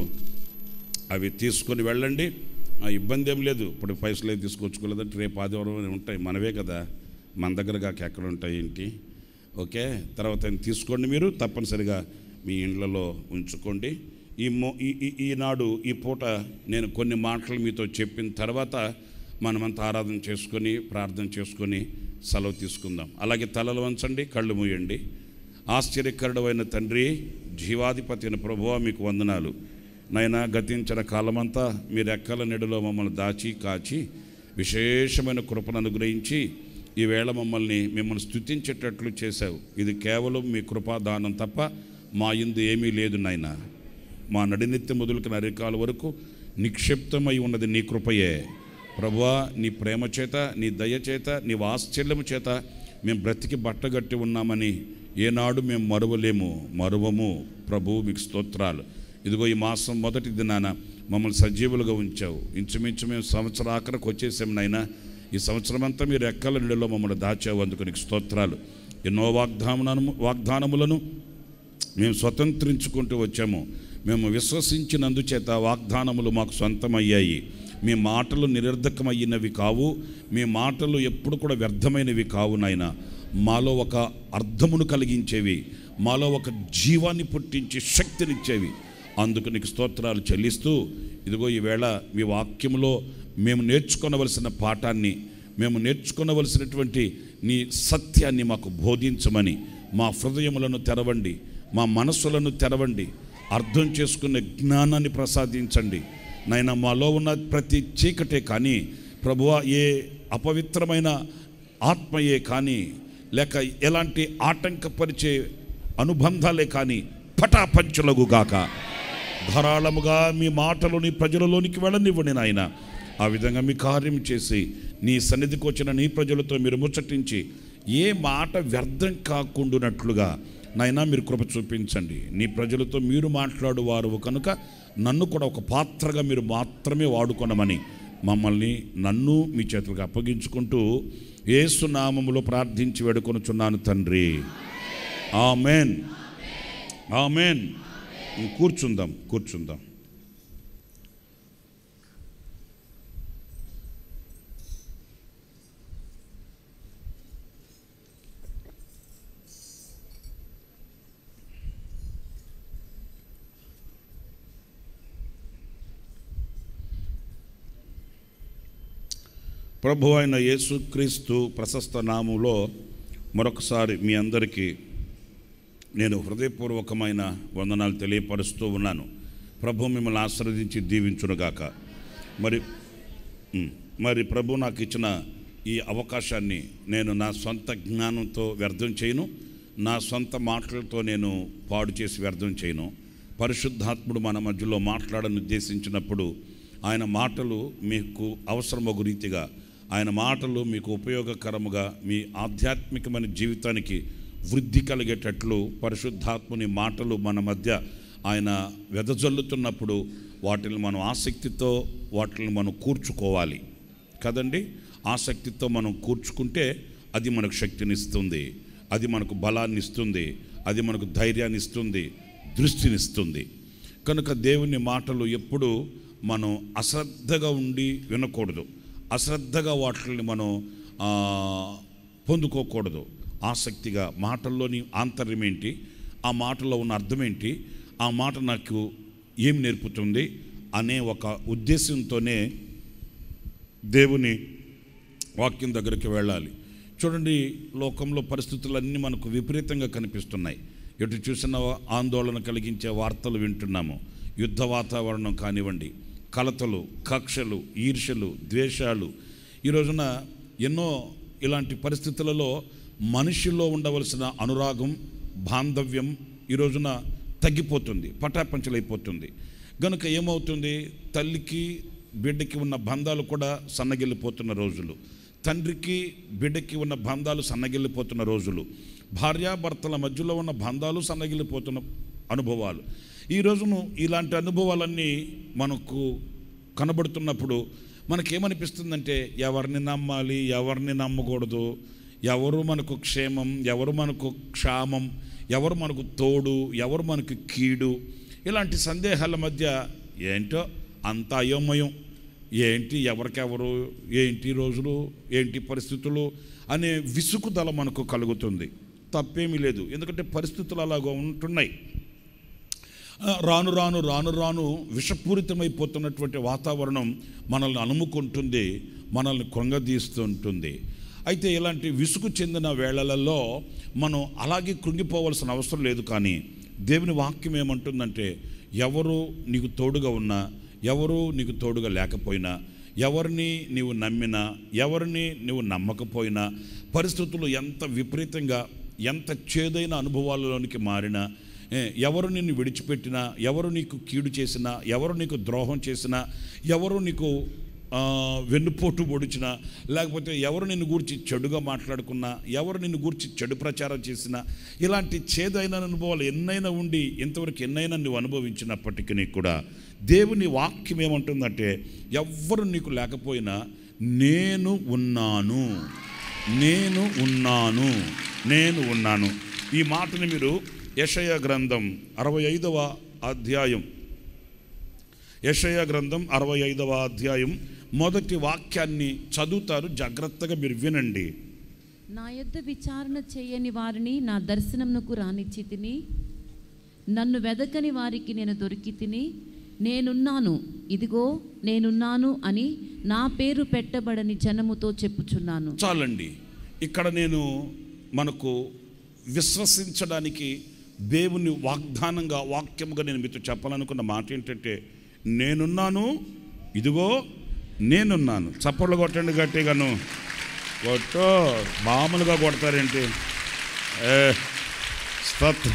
[SPEAKER 5] అవి తీసుకొని వెళ్ళండి ఆ ఇబ్బంది ఏం లేదు ఇప్పుడు పైసలు ఏం తీసుకొచ్చుకోలేదంటే రేపు ఆదివారం అని ఉంటాయి మనవే కదా మన దగ్గర కాక ఎక్కడ ఉంటాయి ఏంటి ఓకే తర్వాత ఆయన తీసుకోండి మీరు తప్పనిసరిగా మీ ఇండ్లలో ఉంచుకోండి ఈ మో ఈ ఈ- ఈనాడు ఈ పూట నేను కొన్ని మాటలు మీతో చెప్పిన తర్వాత మనమంతా ఆరాధన చేసుకొని ప్రార్థన చేసుకొని సెలవు తీసుకుందాం అలాగే తలలు వంచండి కళ్ళు మూయండి ఆశ్చర్యకరుడమైన తండ్రి జీవాధిపతి అయిన ప్రభువా మీకు వందనాలు నైనా గతించిన కాలమంతా మీ రెక్కల నెడులో మమ్మల్ని దాచి కాచి విశేషమైన కృపను అనుగ్రహించి ఈవేళ మమ్మల్ని మిమ్మల్ని స్థుతించేటట్లు చేశావు ఇది కేవలం మీ కృపాదానం తప్ప మా ఇందు ఏమీ లేదు నాయనా మా నడినెత్తి మొదలుకి నరికాల వరకు నిక్షిప్తమై ఉన్నది నీ కృపయే ప్రభువా నీ ప్రేమ చేత నీ దయ చేత నీ వాత్సల్యము చేత మేము బ్రతికి బట్టగట్టి ఉన్నామని ఏనాడు మేము మరువలేము మరువము ప్రభు మీకు స్తోత్రాలు ఇదిగో ఈ మాసం మొదటి దినాన మమ్మల్ని సజీవులుగా ఉంచావు ఇంచుమించు మేము సంవత్సరం ఆఖరికి వచ్చేసాం నాయనా ఈ సంవత్సరం అంతా మీరు ఎక్కల నీడలో మమ్మల్ని దాచావు అందుకు నీకు స్తోత్రాలు ఎన్నో వాగ్దానము వాగ్దానములను మేము స్వతంత్రించుకుంటూ వచ్చాము మేము విశ్వసించినందుచేత వాగ్దానములు మాకు సొంతమయ్యాయి మీ మాటలు నిరర్ధకమయ్యినవి కావు మీ మాటలు ఎప్పుడు కూడా వ్యర్థమైనవి కావు నాయన మాలో ఒక అర్థమును కలిగించేవి మాలో ఒక జీవాన్ని పుట్టించి శక్తినిచ్చేవి అందుకు నీకు స్తోత్రాలు చెల్లిస్తూ ఇదిగో ఈవేళ మీ వాక్యములో మేము నేర్చుకొనవలసిన పాఠాన్ని మేము నేర్చుకొనవలసినటువంటి నీ సత్యాన్ని మాకు బోధించమని మా హృదయములను తెరవండి మా మనస్సులను తెరవండి అర్థం చేసుకునే జ్ఞానాన్ని ప్రసాదించండి నాయన మాలో ఉన్న ప్రతి చీకటే కానీ ప్రభువ ఏ అపవిత్రమైన ఆత్మయే కానీ లేక ఎలాంటి ఆటంకపరిచే అనుబంధాలే కానీ పటాపంచులగుగాక ధారాళముగా మీ మాటలు నీ ప్రజలలోనికి వెళ్ళనివ్వండి నాయన ఆ విధంగా మీ కార్యం చేసి నీ సన్నిధికి వచ్చిన నీ ప్రజలతో మీరు ముచ్చటించి ఏ మాట వ్యర్థం కాకుండానట్లుగా నాయనా మీరు కృప చూపించండి నీ ప్రజలతో మీరు మాట్లాడువారు కనుక నన్ను కూడా ఒక పాత్రగా మీరు మాత్రమే వాడుకొనమని మమ్మల్ని నన్ను మీ చేతులకు అప్పగించుకుంటూ ఏసు నామములో ప్రార్థించి వేడుకొనుచున్నాను తండ్రి ఆమెన్ ఆమెన్ కూర్చుందాం కూర్చుందాం ప్రభు అయిన యేసుక్రీస్తు ప్రశస్త నామంలో మరొకసారి మీ అందరికీ నేను హృదయపూర్వకమైన వందనాలు తెలియపరుస్తూ ఉన్నాను ప్రభు మిమ్మల్ని ఆశ్రదించి దీవించునుగాక మరి ఉమ్, మరి ప్రభు నాకు ఇచ్చిన ఈ అవకాశాన్ని నేను నా సొంత జ్ఞానంతో వ్యర్థం చేయను నా సొంత మాటలతో నేను పాడు చేసి వ్యర్థం చేయను పరిశుద్ధాత్ముడు మన మధ్యలో మాట్లాడని ఉద్దేశించినప్పుడు ఆయన మాటలు మీకు అవసరమగు రీతిగా ఆయన మాటలు మీకు ఉపయోగకరముగా మీ ఆధ్యాత్మికమైన జీవితానికి వృద్ధి కలిగేటట్లు పరిశుద్ధాత్ముని మాటలు మన మధ్య ఆయన వెదజల్లుతున్నప్పుడు వాటిని మనం ఆసక్తితో వాటిని మనం కూర్చుకోవాలి కదండి ఆసక్తితో మనం కూర్చుకుంటే అది మనకు శక్తినిస్తుంది అది మనకు బలాన్ని ఇస్తుంది అది మనకు ధైర్యాన్ని ఇస్తుంది దృష్టినిస్తుంది కనుక దేవుని మాటలు ఎప్పుడు మనం అశ్రద్ధగా ఉండి వినకూడదు అశ్రద్ధగా వాటిని మనం ఆ, పొందుకోకూడదు ఆసక్తిగా మాటల్లోని ఆంతర్యం ఏంటి ఆ మాటలో ఉన్న అర్థం ఏంటి ఆ మాట నాకు ఏం నేర్పుతుంది అనే ఒక ఉద్దేశంతోనే దేవుని వాక్యం దగ్గరికి వెళ్ళాలి చూడండి లోకంలో పరిస్థితులన్నీ మనకు విపరీతంగా కనిపిస్తున్నాయి ఎటు చూసిన ఆందోళన కలిగించే వార్తలు వింటున్నాము యుద్ధ వాతావరణం కానివ్వండి కలతలు కక్షలు ఈర్ష్యలు ద్వేషాలు ఈ రోజున ఎన్నో ఇలాంటి పరిస్థితులలో మనిషిలో ఉండవలసిన అనురాగం బాంధవ్యం ఈ రోజున తగ్గిపోతుంది పటాపంచలైపోతుంది గనుక ఏమవుతుంది తల్లికి బిడ్డకి ఉన్న బంధాలు కూడా సన్నగిల్లిపోతున్న రోజులు తండ్రికి బిడ్డకి ఉన్న బంధాలు సన్నగిల్లిపోతున్న రోజులు భార్యాభర్తల మధ్యలో ఉన్న బంధాలు సన్నగిల్లిపోతున్న అనుభవాలు ఈ రోజును ఇలాంటి అనుభవాలన్నీ మనకు కనబడుతున్నప్పుడు మనకేమనిపిస్తుందంటే ఎవరిని నమ్మాలి ఎవరిని నమ్మకూడదు ఎవరు మనకు క్షేమం ఎవరు మనకు క్షామం ఎవరు మనకు తోడు ఎవరు మనకు కీడు ఇలాంటి సందేహాల మధ్య ఏంటో అంత అయోమయం ఏంటి ఎవరికెవరు ఏంటి రోజులు ఏంటి పరిస్థితులు అనే విసుగుదల మనకు కలుగుతుంది తప్పేమీ లేదు ఎందుకంటే పరిస్థితులు అలాగ ఉంటున్నాయి ఆ, రాను రాను రాను రాను విషపూరితమైపోతున్నటువంటి వాతావరణం మనల్ని అలుముకుంటుంది మనల్ని కృంగదీస్తూ ఉంటుంది అయితే ఇలాంటి విసుగు చెందిన వేళలలో మనం అలాగే కృంగిపోవలసిన అవసరం లేదు కానీ దేవుని వాక్యం ఏమంటుందంటే ఎవరు నీకు తోడుగా ఉన్నా ఎవరు నీకు తోడుగా లేకపోయినా ఎవరిని నీవు నమ్మినా ఎవరిని నువ్వు నమ్మకపోయినా పరిస్థితులు ఎంత విపరీతంగా ఎంత చేదైన అనుభవాలలోనికి మారినా ఏ, ఎవరు నిన్ను విడిచిపెట్టినా ఎవరు నీకు కీడు చేసినా ఎవరు నీకు ద్రోహం చేసినా ఎవరు నీకు ఆ, వెన్నుపోటు పొడిచినా లేకపోతే ఎవరు నిన్ను గూర్చి చెడుగా మాట్లాడుకున్నా ఎవరు నిన్ను గూర్చి చెడు ప్రచారం చేసినా ఇలాంటి చేదైన అనుభవాలు ఎన్నైనా ఉండి ఇంతవరకు ఎన్నైనా నువ్వు అనుభవించినప్పటికీ కూడా దేవుని వాక్యం ఏమంటుందంటే ఎవ్వరు నీకు లేకపోయినా నేను ఉన్నాను నేను ఉన్నాను నేను ఉన్నాను ఈ మాటని మీరు యషయ గ్రంథం అరవై ఐదవ అధ్యాయం యషయ గ్రంథం అరవై ఐదవ అధ్యాయం మొదటి వాక్యాన్ని చదువుతారు జాగ్రత్తగా మీరు వినండి
[SPEAKER 6] నా యొద్ద విచారణ చేయని వారిని నా దర్శనమునకు రానిచ్చి తిని నన్ను వెదకని వారికి నేను దొరికి తిని నేనున్నాను ఇదిగో నేనున్నాను అని నా పేరు పెట్టబడని జనముతో చెప్పుచున్నాను
[SPEAKER 5] చాలండి ఇక్కడ నేను మనకు విశ్వసించడానికి దేవుని వాగ్దానంగా వాక్యముగా నేను మీతో చెప్పాలనుకున్న మాట ఏంటంటే నేనున్నాను ఇదిగో నేనున్నాను చప్పట్లు కొట్టండి గట్టిగాను కొట్టు మామూలుగా కొడతారేంటి ఏ స్తోత్రం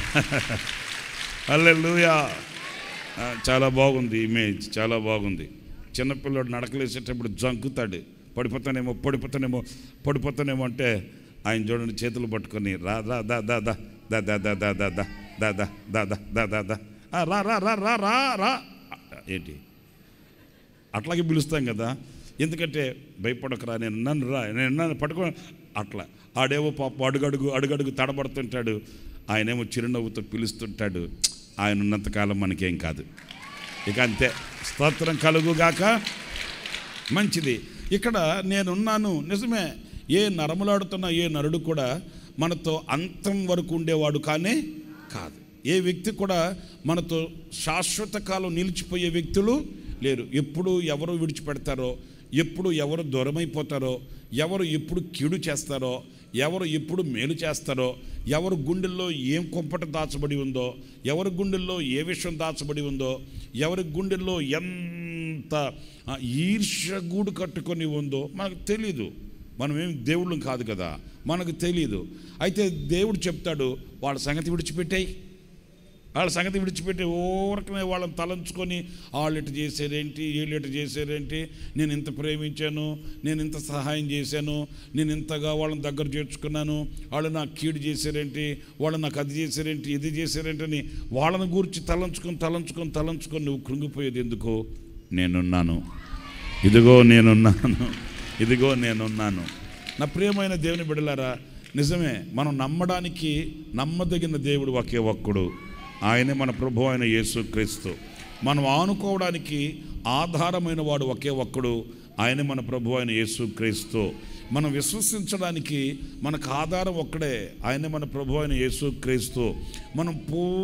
[SPEAKER 5] హల్లెలూయా ఆ, చాలా బాగుంది ఇమేజ్ చాలా బాగుంది చిన్నపిల్లడు నడకలేసేటప్పుడు జంకుతాడు పడిపోతానేమో పడిపోతానేమో పడిపోతానేమో అంటే ఆయన చూడండి చేతులు పట్టుకొని రా రా దా దా దా దా దా దా దా దా దా దా దా దా దా దా దా దా ఆ, రా రా రా రా రా రా ఏంటి అట్లాగే పిలుస్తాం కదా ఎందుకంటే భయపడకరా నేను నన్ను రా నేను నన్ను పట్టుకో అట్లా ఆడేమో పాప అడుగడుగు అడుగడుగు తడబడుతుంటాడు ఆయనేమో చిరునవ్వుతో పిలుస్తుంటాడు ఆయన ఉన్నంతకాలం మనకేం కాదు ఇక అంతే స్తోత్రం కలుగుగాక మంచిది ఇక్కడ నేనున్నాను నిజమే ఏ నరములాడుతున్న ఏ నరుడు కూడా మనతో అంతం వరకు ఉండేవాడు కానే కాదు ఏ వ్యక్తి కూడా మనతో శాశ్వత కాలం నిలిచిపోయే వ్యక్తులు లేరు ఎప్పుడు ఎవరు విడిచిపెడతారో ఎప్పుడు ఎవరు దూరమైపోతారో ఎవరు ఎప్పుడు కీడు చేస్తారో ఎవరు ఎప్పుడు మేలు చేస్తారో ఎవరు గుండెల్లో ఏం కొంపట దాచబడి ఉందో ఎవరి గుండెల్లో ఏ విషయం దాచబడి ఉందో ఎవరి గుండెల్లో ఎంత ఆ, ఈర్ష్య గూడు కట్టుకొని ఉందో మనకు తెలీదు మనం ఏం దేవుళ్ళం కాదు కదా మనకు తెలియదు అయితే దేవుడు చెప్తాడు వాళ్ళ సంగతి విడిచిపెట్టాయి వాళ్ళ సంగతి విడిచిపెట్టి ఊరకనే వాళ్ళని తలంచుకొని వాళ్ళు ఇటు చేశారేంటి వీళ్ళు ఇటు చేశారేంటి నేను ఇంత ప్రేమించాను నేను ఇంత సహాయం చేశాను నేను ఇంతగా వాళ్ళని దగ్గర చేర్చుకున్నాను వాళ్ళు నాకు కీడు చేశారేంటి వాళ్ళు నాకు అది చేశారేంటి ఇది చేశారేంటి అని వాళ్ళని గురించి తలంచుకొని తలంచుకొని తలంచుకొని నువ్వు కృంగిపోయేది ఎందుకు నేనున్నాను ఇదిగో నేనున్నాను ఇదిగో నేనున్నాను నా ప్రియమైన దేవుని బిడలారా నిజమే మనం నమ్మడానికి నమ్మదగిన దేవుడు ఒకే ఒక్కడు ఆయనే మన ప్రభు అయిన యేసుక్రీస్తు మనం ఆనుకోవడానికి ఆధారమైన వాడు ఒకే ఒక్కడు ఆయనే మన ప్రభు అయిన యేసుక్రీస్తు మనం విశ్వసించడానికి మనకు ఆధారం ఒక్కడే ఆయనే మన ప్రభు అయిన యేసుక్రీస్తు మనం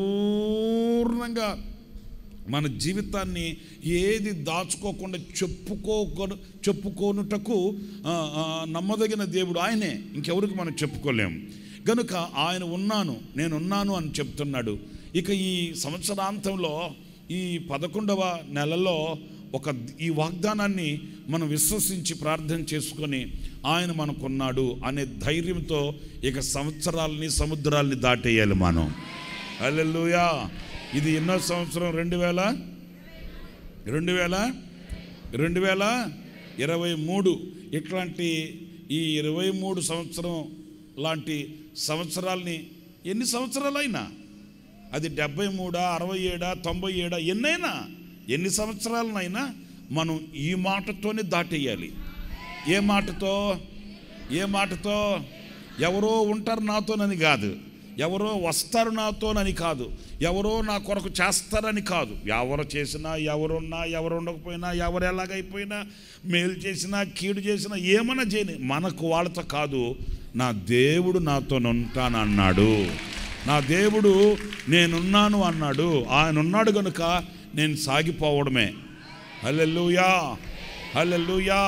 [SPEAKER 5] పూర్ణంగా మన జీవితాన్ని ఏది దాచుకోకుండా చెప్పుకోక చెప్పుకోనుటకు ఆ, ఆ, నమ్మదగిన దేవుడు ఆయనే ఇంకెవరికి మనం చెప్పుకోలేం గనుక ఆయన ఉన్నాను నేను ఉన్నాను అని చెప్తున్నాడు ఇక ఈ సంవత్సరాంతంలో ఈ పదకొండవ నెలలో ఒక ఈ వాగ్దానాన్ని మనం విశ్వసించి ప్రార్థన చేసుకొని ఆయన మనకున్నాడు అనే ధైర్యంతో ఇక సంవత్సరాలని సముద్రాల్ని దాటేయాలి మనం హల్లెలూయా ఇది ఎన్నో సంవత్సరం రెండు వేల రెండు వేల రెండు వేల ఇరవై మూడు ఇట్లాంటి ఈ ఇరవై మూడు సంవత్సరం లాంటి సంవత్సరాల్ని ఎన్ని సంవత్సరాలైనా అది డెబ్బై మూడా అరవై ఏడా తొంభై ఏడా ఎన్నైనా ఎన్ని సంవత్సరాలనైనా మనం ఈ మాటతోనే దాటేయాలి ఏ మాటతో ఏ మాటతో ఎవరో ఉంటారు నాతోనని కాదు ఎవరో వస్తారు నాతోనని కాదు ఎవరో నా కొరకు చేస్తారని కాదు ఎవరు చేసినా ఎవరున్నా ఎవరు ఉండకపోయినా ఎవరు ఎలాగైపోయినా మేలు చేసినా కీడు చేసినా ఏమన్నా చేయని మనకు వాళ్ళతో కాదు నా దేవుడు నాతో ఉంటానన్నాడు నా దేవుడు నేనున్నాను అన్నాడు ఆయన ఉన్నాడు కనుక నేను సాగిపోవడమే హల్లెలూయా హల్లెలూయా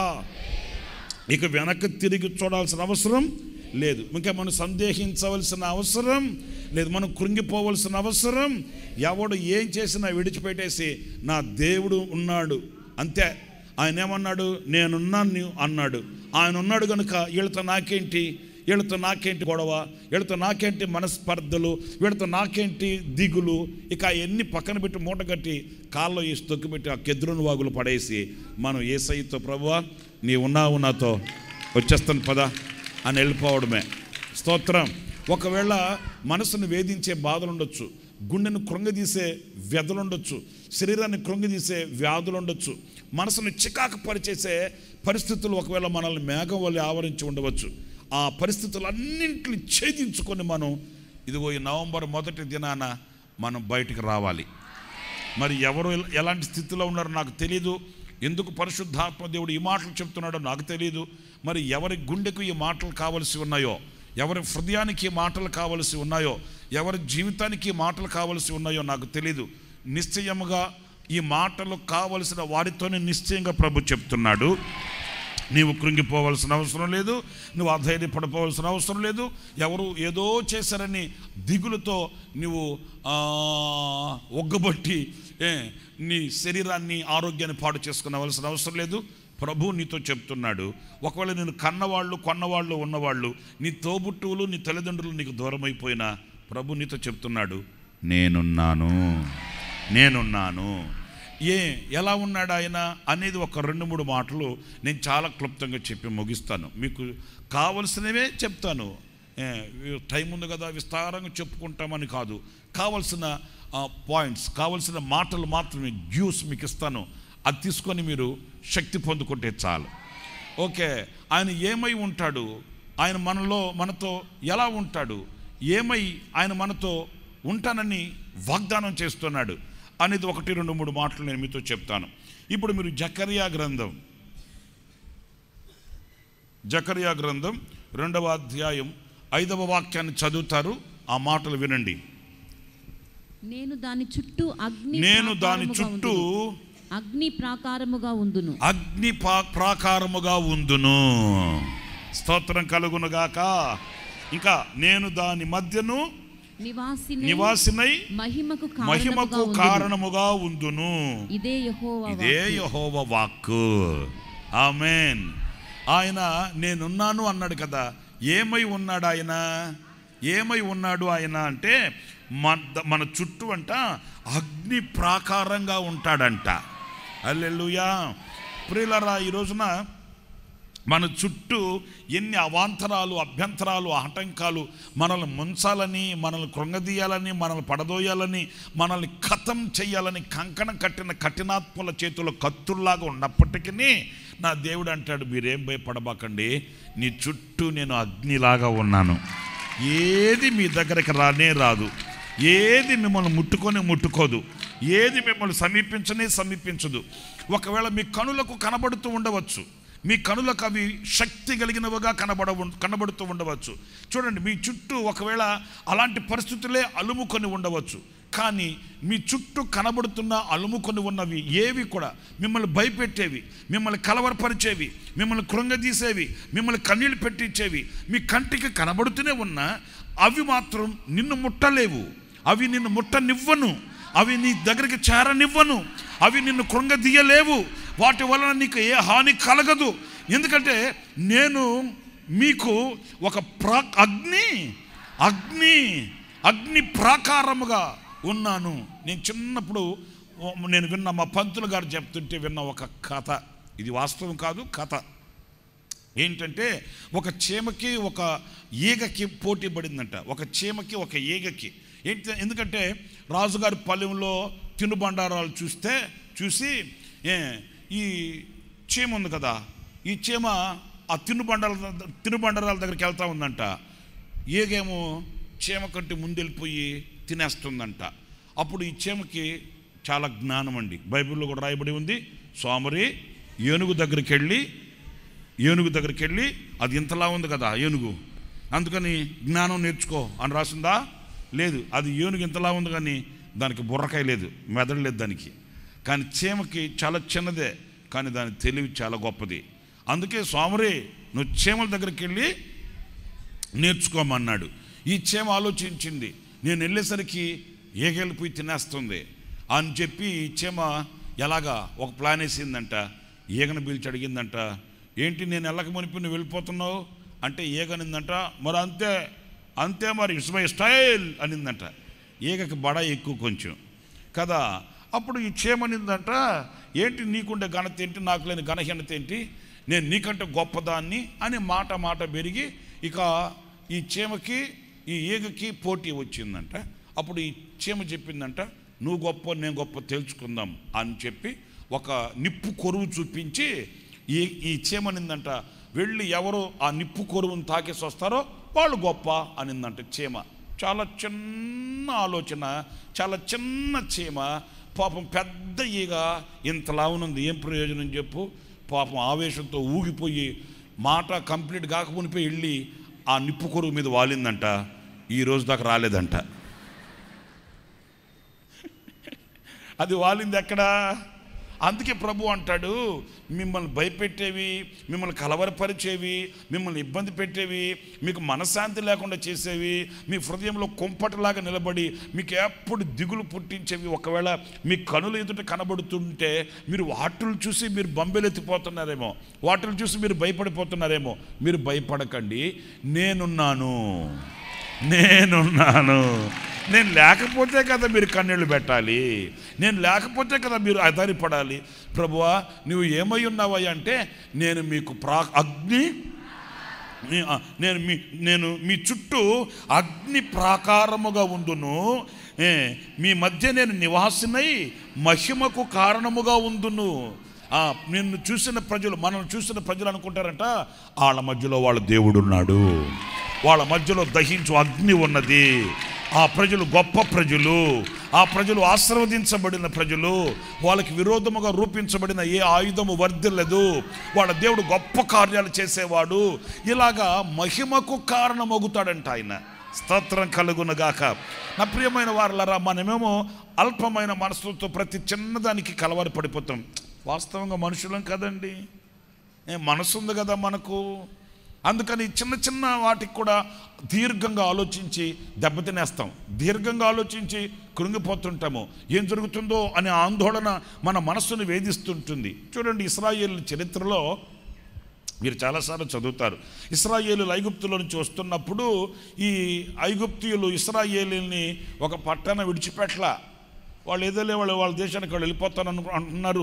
[SPEAKER 5] ఇక వెనక్కి తిరిగి చూడాల్సిన అవసరం లేదు ఇంకా మనం సందేహించవలసిన అవసరం లేదు మనం కృంగిపోవలసిన అవసరం ఎవడు ఏం చేసినా విడిచిపెట్టేసి నా దేవుడు ఉన్నాడు అంతే ఆయన ఏమన్నాడు నేనున్నాను అన్నాడు ఆయన ఉన్నాడు కనుక వీళ్ళతో నాకేంటి వీళ్ళతో నాకేంటి గొడవ వీళ్ళతో నాకేంటి మనస్పర్ధలు వీళ్ళతో నాకేంటి దిగులు ఇక అవన్నీ పక్కన పెట్టి మూట కట్టి కాల్లో వేసి తొక్కిపెట్టి ఆ కెద్రుని వాగులు పడేసి మనం ఏ సైతో ప్రభువా నీ ఉన్నావు నాతో వచ్చేస్తాను పద అని వెళ్ళిపోవడమే స్తోత్రం ఒకవేళ మనసును వేధించే బాధలు ఉండొచ్చు గుండెను కృంగదీసే వ్యధలు ఉండొచ్చు శరీరాన్ని కృంగదీసే వ్యాధులు ఉండొచ్చు మనసును చికాకు పరిచేసే పరిస్థితులు ఒకవేళ మనల్ని మేఘం వల్ల ఆవరించి ఉండవచ్చు ఆ పరిస్థితులన్నింటిని ఛేదించుకొని మనం ఇదిగో ఈ నవంబర్ మొదటి దినాన మనం బయటికి రావాలి మరి ఎవరు ఎల- ఎలాంటి స్థితిలో ఉన్నారో నాకు తెలియదు ఎందుకు పరిశుద్ధాత్మ దేవుడు ఈ మాటలు చెప్తున్నాడో నాకు తెలియదు మరి ఎవరి గుండెకు ఈ మాటలు కావలసి ఉన్నాయో ఎవరి హృదయానికి ఈ మాటలు కావలసి ఉన్నాయో ఎవరి జీవితానికి ఈ మాటలు కావలసి ఉన్నాయో నాకు తెలియదు నిశ్చయముగా ఈ మాటలు కావలసిన వారితోనే నిశ్చయంగా ప్రభు చెప్తున్నాడు నీవు కృంగిపోవలసిన అవసరం లేదు నువ్వు అధైర్యపడిపోవలసిన అవసరం లేదు ఎవరు ఏదో చేశారని దిగులుతో నువ్వు ఆ, ఒగ్గబట్టి ఏ, నీ శరీరాన్ని ఆరోగ్యాన్ని పాడు చేసుకునవలసిన అవసరం లేదు ప్రభు నీతో చెప్తున్నాడు ఒకవేళ నేను కన్నవాళ్ళు కొన్నవాళ్ళు ఉన్నవాళ్ళు నీ తోబుట్టువులు నీ తల్లిదండ్రులు నీకు దూరం అయిపోయినా ప్రభు నీతో చెప్తున్నాడు నేనున్నాను నేనున్నాను ఏ ఎలా ఉన్నాడు ఆయన అనేది ఒక రెండు మూడు మాటలు నేను చాలా క్లుప్తంగా చెప్పి ముగిస్తాను మీకు కావలసినవే చెప్తాను ఏ, టైం ఉంది కదా విస్తారంగా చెప్పుకుంటామని కాదు కావలసిన పాయింట్స్ కావలసిన మాటలు మాత్రమే జ్యూస్ మీకు ఇస్తాను అది తీసుకొని మీరు శక్తి పొందుకుంటే చాలు ఓకే ఆయన ఏమై ఉంటాడు ఆయన మనలో మనతో ఎలా ఉంటాడు ఏమై ఆయన మనతో ఉంటానని వాగ్దానం చేస్తున్నాడు అనేది ఒకటి రెండు మూడు మాటలు నేను మీతో చెప్తాను ఇప్పుడు మీరు జకరియా గ్రంథం జకరియా గ్రంథం రెండవ అధ్యాయం ఐదవ వాక్యాన్ని చదువుతారు ఆ మాటలు వినండి
[SPEAKER 6] నేను దాని చుట్టూ అగ్ని
[SPEAKER 5] నేను దాని
[SPEAKER 6] ప్రాకారముగా
[SPEAKER 5] చుట్టూ
[SPEAKER 6] ఉందును. అగ్ని ప్రాకారముగా ఉందును
[SPEAKER 5] అగ్ని పా- ప్రాకారముగా ఉందును స్తోత్రం కలుగునుగాక ఇంకా నేను దాని మధ్యను
[SPEAKER 6] నివాసిని
[SPEAKER 5] నివాసినై
[SPEAKER 6] మహిమకు
[SPEAKER 5] మహిమకు
[SPEAKER 6] కారణముగా ఉందును.
[SPEAKER 5] కారణముగా ఉందును
[SPEAKER 6] ఇదే యెహోవా
[SPEAKER 5] ఇదే
[SPEAKER 6] వాక్కు.
[SPEAKER 5] యహోవ వాక్కు ఆమెన్ ఆయన నేనున్నాను అన్నాడు కదా ఏమై ఉన్నాడు ఆయన ఏమై ఉన్నాడు ఆయన అంటే మన మన చుట్టూ అంట అగ్ని ప్రాకారంగా ఉంటాడంట అల్లెలుయా ప్రియులరా ఈ రోజున మన చుట్టూ ఎన్ని అవాంతరాలు అభ్యంతరాలు ఆటంకాలు మనల్ని ముంచాలని మనల్ని కృంగదీయాలని మనల్ని పడదోయాలని మనల్ని ఖతం చేయాలని కంకణం కట్టిన కఠినాత్మల చేతుల్లో కత్తుల్లాగా ఉన్నప్పటికీ నా దేవుడు అంటాడు మీరేం భయపడబాకండి నీ చుట్టూ నేను అగ్నిలాగా ఉన్నాను ఏది మీ దగ్గరికి రానే రాదు ఏది మిమ్మల్ని ముట్టుకొని ముట్టుకోదు ఏది మిమ్మల్ని సమీపించనే సమీపించదు ఒకవేళ మీ కనులకు కనబడుతూ ఉండవచ్చు మీ కనులకు అవి శక్తి కలిగినవిగా కనబడ కనబడుతూ ఉండవచ్చు చూడండి మీ చుట్టూ ఒకవేళ అలాంటి పరిస్థితులే అలుముకొని ఉండవచ్చు కానీ మీ చుట్టూ కనబడుతున్న అలుముకొని ఉన్నవి ఏవి కూడా మిమ్మల్ని భయపెట్టేవి మిమ్మల్ని కలవరపరిచేవి మిమ్మల్ని కృంగదీసేవి మిమ్మల్ని కన్నీళ్ళు పెట్టించేవి మీ కంటికి కనబడుతూనే ఉన్నా అవి మాత్రం నిన్ను ముట్టలేవు అవి నిన్ను ముట్టనివ్వను అవి నీ దగ్గరికి చేరనివ్వను అవి నిన్ను కృంగదీయలేవు వాటి వలన నీకు ఏ హాని కలగదు ఎందుకంటే నేను మీకు ఒక ప్రా అగ్ని అగ్ని అగ్ని ప్రాకారముగా ఉన్నాను నేను చిన్నప్పుడు ఓ- నేను విన్న మా పంతులు గారు చెప్తుంటే విన్న ఒక కథ ఇది వాస్తవం కాదు కథ ఏంటంటే ఒక చీమకి ఒక ఈగకి పోటీ పడిందంట ఒక చీమకి ఒక ఈగకి ఏంటి ఎందుకంటే రాజుగారి పల్లెంలో తినుబండారాలు చూస్తే చూసి ఏ ఈ చీమ ఉంది కదా ఈ చీమ ఆ తినుబండారాల తినుబండారాల దగ్గరికి వెళ్తా ఉందంట ఈగేమో చీమ కంటే ముందెళ్ళిపోయి తినేస్తుందంట అప్పుడు ఈ చీమకి చాలా జ్ఞానం అండి బైబిల్లో కూడా రాయబడి ఉంది సోమరి ఏనుగు దగ్గరికి వెళ్ళి ఏనుగు దగ్గరికి వెళ్ళి అది ఇంతలా ఉంది కదా ఏనుగు అందుకని జ్ఞానం నేర్చుకో అని రాసిందా లేదు అది ఏనుగు ఇంతలా ఉంది కానీ దానికి బుర్రకాయ లేదు మెదడు లేదు దానికి కానీ చీమకి చాలా చిన్నదే కానీ దాని తెలివి చాలా గొప్పది అందుకే సోమరి నువ్వు చీమల దగ్గరికి వెళ్ళి నేర్చుకోమన్నాడు ఈ చీమ ఆలోచించింది నేను వెళ్ళేసరికి ఏగెళ్ళిపోయి తినేస్తుంది అని చెప్పి ఈ చీమ ఎలాగా ఒక ప్లాన్ వేసిందంట ఈగను పిలిచి అడిగిందంట ఏంటి నేను వెళ్ళక మునిపి నువ్వు వెళ్ళిపోతున్నావు అంటే ఈగనిందంట మరి అంతే అంతే మరి ఇట్స్ మై స్టైల్ అనిందంట ఈగకి బడ ఎక్కువ కొంచెం కదా అప్పుడు ఈ చీమనిందంట ఏంటి నీకుండే ఘనత ఏంటి నాకు లేని ఘనహీనత ఏంటి నేను నీకంటే గొప్పదాన్ని అని మాట మాట పెరిగి ఇక ఈ చీమకి ఈ ఈగకి పోటీ వచ్చిందంట అప్పుడు ఈ చీమ చెప్పిందంట నువ్వు గొప్ప నేను గొప్ప తెలుసుకుందాం అని చెప్పి ఒక నిప్పు కొరువు చూపించి ఈ ఈ చీమనిందంట వెళ్ళి ఎవరు ఆ నిప్పు కొరువుని తాకేసి వస్తారో వాళ్ళు గొప్ప అనిందంట చీమ చాలా చిన్న ఆలోచన చాలా చిన్న చీమ పాపం పెద్ద ఈగ ఇంతలా ఉన్నది ఏం ప్రయోజనం చెప్పు పాపం ఆవేశంతో ఊగిపోయి మాట కంప్లీట్ కాకపోయిపోయి వెళ్ళి ఆ నిప్పు కొరువు మీద వాలిందంట ఈ రోజు దాకా రాలేదంట అది వాలింది ఎక్కడా అందుకే ప్రభు అంటాడు మిమ్మల్ని భయపెట్టేవి మిమ్మల్ని కలవరపరిచేవి మిమ్మల్ని ఇబ్బంది పెట్టేవి మీకు మనశ్శాంతి లేకుండా చేసేవి మీ హృదయంలో కుంపటిలాగా నిలబడి మీకు ఎప్పుడు దిగులు పుట్టించేవి ఒకవేళ మీ కనుల ఎదుట కనబడుతుంటే మీరు వాటిని చూసి మీరు బంబెలెత్తిపోతున్నారేమో వాటిని చూసి మీరు భయపడిపోతున్నారేమో మీరు భయపడకండి నేనున్నాను నేనున్నాను నేను లేకపోతే కదా మీరు కన్నీళ్ళు పెట్టాలి నేను లేకపోతే కదా మీరు ఆధారపడాలి ప్రభువా నువ్వు ఏమై ఉన్నావయ్యా అంటే నేను మీకు ప్రా అగ్ని నీ- ఆ, నేను మీ నేను మీ చుట్టూ అగ్ని ప్రాకారముగా ఉండును ఏ, మీ మధ్య నేను నివాసినై మహిమకు కారణముగా ఉందును ఆ, నిన్ను చూసిన ప్రజలు మనం చూసిన ప్రజలు అనుకుంటారంట వాళ్ళ మధ్యలో వాళ్ళ దేవుడు ఉన్నాడు వాళ్ళ మధ్యలో దహించు అగ్ని ఉన్నది ఆ ప్రజలు గొప్ప ప్రజలు ఆ ప్రజలు ఆశీర్వదించబడిన ప్రజలు వాళ్ళకి విరోధముగా రూపించబడిన ఏ ఆయుధము వర్ధిల్లదు వాళ్ళ దేవుడు గొప్ప కార్యాలు చేసేవాడు ఇలాగా మహిమకు కారణమవుతాడంట ఆయన స్తోత్రం కలుగునగాక నా ప్రియమైన వారులరా మనమేమో అల్పమైన మనసులతో ప్రతి చిన్నదానికి కలవరి పడిపోతాం వాస్తవంగా మనుషులం కదండి ఏ మనసు ఉంది కదా మనకు అందుకని చిన్న చిన్న వాటికి కూడా దీర్ఘంగా ఆలోచించి దెబ్బతినేస్తాం దీర్ఘంగా ఆలోచించి కృంగిపోతుంటాము ఏం జరుగుతుందో అనే ఆందోళన మన మనస్సును వేధిస్తుంటుంది చూడండి ఇస్రాయేల్ చరిత్రలో మీరు చాలాసార్లు చదువుతారు ఇస్రాయేలు ఐగుప్తుల నుంచి వస్తున్నప్పుడు ఈ ఐగుప్తీయులు ఇస్రాయేలీల్ని ఒక పట్టణ విడిచిపెట్టలా వాళ్ళు ఏదో వాళ్ళు వాళ్ళ దేశానికి వాళ్ళు వెళ్ళిపోతాను అను అంటున్నారు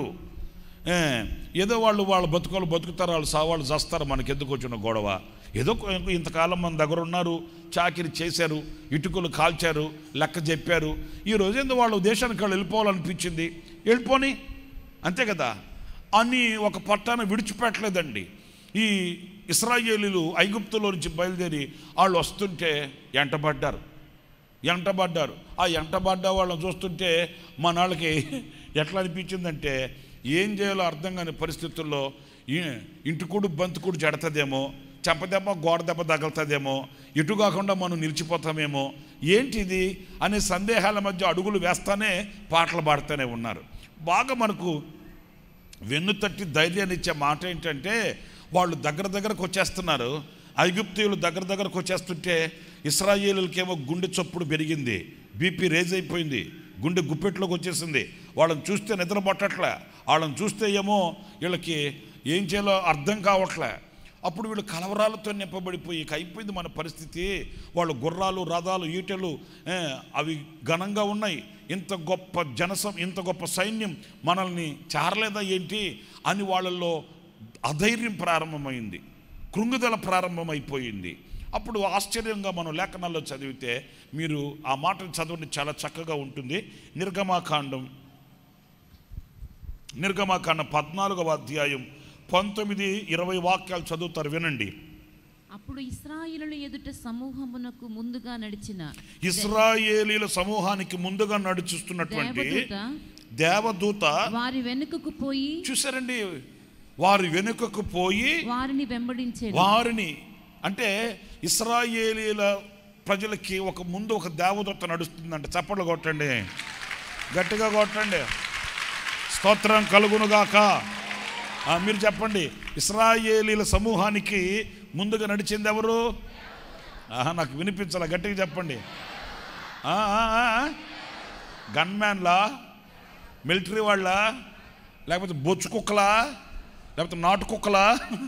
[SPEAKER 5] ఏ, ఏదో వాళ్ళు వాళ్ళ బతుకులు బతుకుతారు వాళ్ళు సావాళ్ళు చేస్తారు మనకి ఎందుకు వచ్చిన గొడవ ఏదో కొ- ఇంతకాలం మన దగ్గర ఉన్నారు చాకిరి చేశారు ఇటుకలు కాల్చారు లెక్క చెప్పారు ఈ రోజు ఎందుకు వాళ్ళు దేశానికి వాళ్ళు వెళ్ళిపోవాలనిపించింది వెళ్ళిపోని అంతే కదా అని ఒక పట్టాన్ని విడిచిపెట్టలేదండి ఈ ఇస్రాయేలీలు ఐగుప్తులో నుంచి బయలుదేరి వాళ్ళు వస్తుంటే ఎంటబడ్డారు ఎంటబడ్డారు ఆ ఎంటబడ్డ వాళ్ళని చూస్తుంటే మన వాళ్ళకి ఎట్లా అనిపించిందంటే ఏం చేయాలో అర్థం కాని పరిస్థితుల్లో ఈ- ఇంటికుడు బంతుకుడు జడతదేమో చెంపదెబ్బ గోడ దెబ్బ తగులుతుందేమో ఇటు కాకుండా మనం నిలిచిపోతామేమో ఏంటిది అనే సందేహాల మధ్య అడుగులు వేస్తానే పాటలు పాడుతూనే ఉన్నారు బాగా మనకు వెన్ను తట్టి ధైర్యాన్ని ఇచ్చే మాట ఏంటంటే వాళ్ళు దగ్గర దగ్గరకు వచ్చేస్తున్నారు ఐగుప్తీయులు దగ్గర దగ్గరకు వచ్చేస్తుంటే ఇస్రాయేలులకేమో గుండె చప్పుడు పెరిగింది బీపీ రేజ్ అయిపోయింది గుండె గుప్పెట్లోకి వచ్చేసింది వాళ్ళని చూస్తే నిద్ర పట్టట్లే వాళ్ళని చూస్తే ఏమో వీళ్ళకి ఏం చేయాలో అర్థం కావట్లే అప్పుడు వీళ్ళు కలవరాలతో నింపబడిపోయి ఇక అయిపోయింది మన పరిస్థితి వాళ్ళు గుర్రాలు రథాలు ఈటెలు ఏ, అవి ఘనంగా ఉన్నాయి ఇంత గొప్ప జనసం ఇంత గొప్ప సైన్యం మనల్ని చారలేదా ఏంటి అని వాళ్ళల్లో అధైర్యం ప్రారంభమైంది కృంగుదల ప్రారంభమైపోయింది అప్పుడు ఆశ్చర్యంగా మనం లేఖనాల్లో చదివితే మీరు ఆ మాటను చదవండి చాలా చక్కగా ఉంటుంది నిర్గమాకాండం నిర్గమాకాండం పద్నాలుగవ అధ్యాయం పంతొమ్మిది ఇరవై వాక్యాలు చదువుతారు వినండి
[SPEAKER 6] అప్పుడు ఇస్రాయిలుల ఎదుట సమూహమునకు ముందుగా నడిచిన
[SPEAKER 5] ఇస్రాయేలీల సమూహానికి ముందుగా నడుచుస్తున్నటువంటి
[SPEAKER 6] దేవదూత
[SPEAKER 5] దేవదూత
[SPEAKER 6] వారి వెనుకకు పోయి
[SPEAKER 5] చూసారండి వారి వెనుకకు పోయి
[SPEAKER 6] వారిని వెంబడించేది
[SPEAKER 5] వారిని అంటే ఇస్రాయేలీల ప్రజలకి ఒక ముందు ఒక దేవదూత నడుస్తుందంట చప్పట్లు కొట్టండి గట్టిగా కొట్టండి స్తోత్రం కలుగునుగాక ఆ, మీరు చెప్పండి ఇస్రాయేలీల సమూహానికి ముందుగా నడిచింది ఎవరు ఆహా నాకు వినిపించాల గట్టిగా చెప్పండి ఆ, ఆ, ఆ, ఆ. గన్మ్యాన్లా మిలిటరీ వాళ్ళ లేకపోతే బొచ్చు కుక్కలా లేకపోతే నాటు కుక్కలా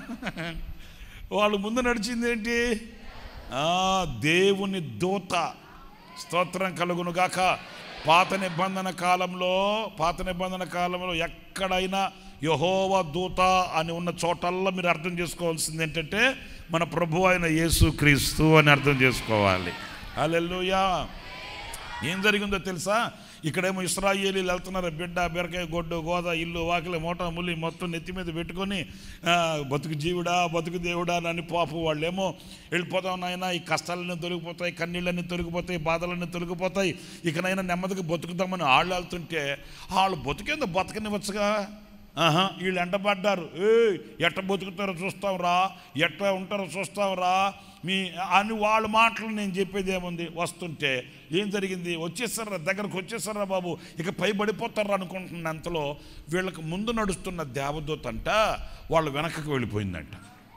[SPEAKER 5] వాళ్ళు ముందు నడిచింది ఏంటి ఆ, దేవుని దూత స్తోత్రం కలుగును గాక పాత నిబంధన కాలంలో పాత నిబంధన కాలంలో ఎక్కడైనా యహోవ దూత అని ఉన్న చోటల్లో మీరు అర్థం చేసుకోవాల్సింది ఏంటంటే మన ప్రభు అయిన యేసు క్రీస్తు అని అర్థం చేసుకోవాలి హల్లెలూయా ఏం జరిగిందో తెలుసా ఇక్కడేమో ఇస్రాయేలీలు వెళ్తున్నారు బిడ్డ బెరకాయ గొడ్డు గోద ఇల్లు వాకిలి మూట ముల్లి మొత్తం నెత్తి మీద పెట్టుకొని ఆ, బతుకు జీవుడా బతుకు దేవుడా అని పాపు వాళ్ళేమో వెళ్ళిపోతాం నాయన ఈ కష్టాలన్నీ తొలగిపోతాయి కన్నీళ్ళన్నీ తొలగిపోతాయి బాధలన్నీ తొలగిపోతాయి ఇకనైనా నెమ్మదిగా బతుకుదామని వాళ్ళు వెళ్తుంటే వాళ్ళు బతుకేందో బతకనివ్వచ్చుగా ఆహా వీళ్ళు ఎంటబడ్డారు ఏ ఎట్ట బతుకుతారో చూస్తాం రా ఎట్ట ఉంటారో చూస్తాం రా మీ అని వాళ్ళ మాటలు నేను చెప్పేది ఏముంది వస్తుంటే ఏం జరిగింది వచ్చేసారా దగ్గరకు వచ్చేసారా బాబు ఇక పై పడిపోతారా అనుకుంటున్న అంతలో వీళ్ళకి ముందు నడుస్తున్న దేవదూత అంట వాళ్ళ వెనకకు వెళ్ళిపోయిందంట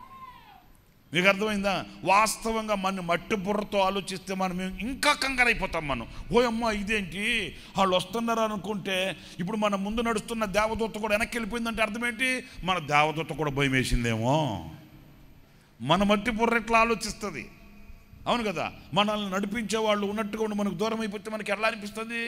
[SPEAKER 5] మీకు అర్థమైందా వాస్తవంగా మన మట్టి బుర్రతో ఆలోచిస్తే మనం ఇంకా కంగారైపోతాం మనం ఓ అమ్మ ఇదేంటి వాళ్ళు వస్తున్నారు అనుకుంటే ఇప్పుడు మన ముందు నడుస్తున్న దేవదూత కూడా వెనక్కి వెళ్ళిపోయిందంటే అర్థం ఏంటి మన దేవదూత కూడా భయం వేసిందేమో మన మట్టి బుర్ర ఎట్లా ఆలోచిస్తుంది అవును కదా మనల్ని నడిపించే వాళ్ళు ఉన్నట్టుగా ఉండి మనకు దూరం అయిపోతే మనకి ఎలా అనిపిస్తుంది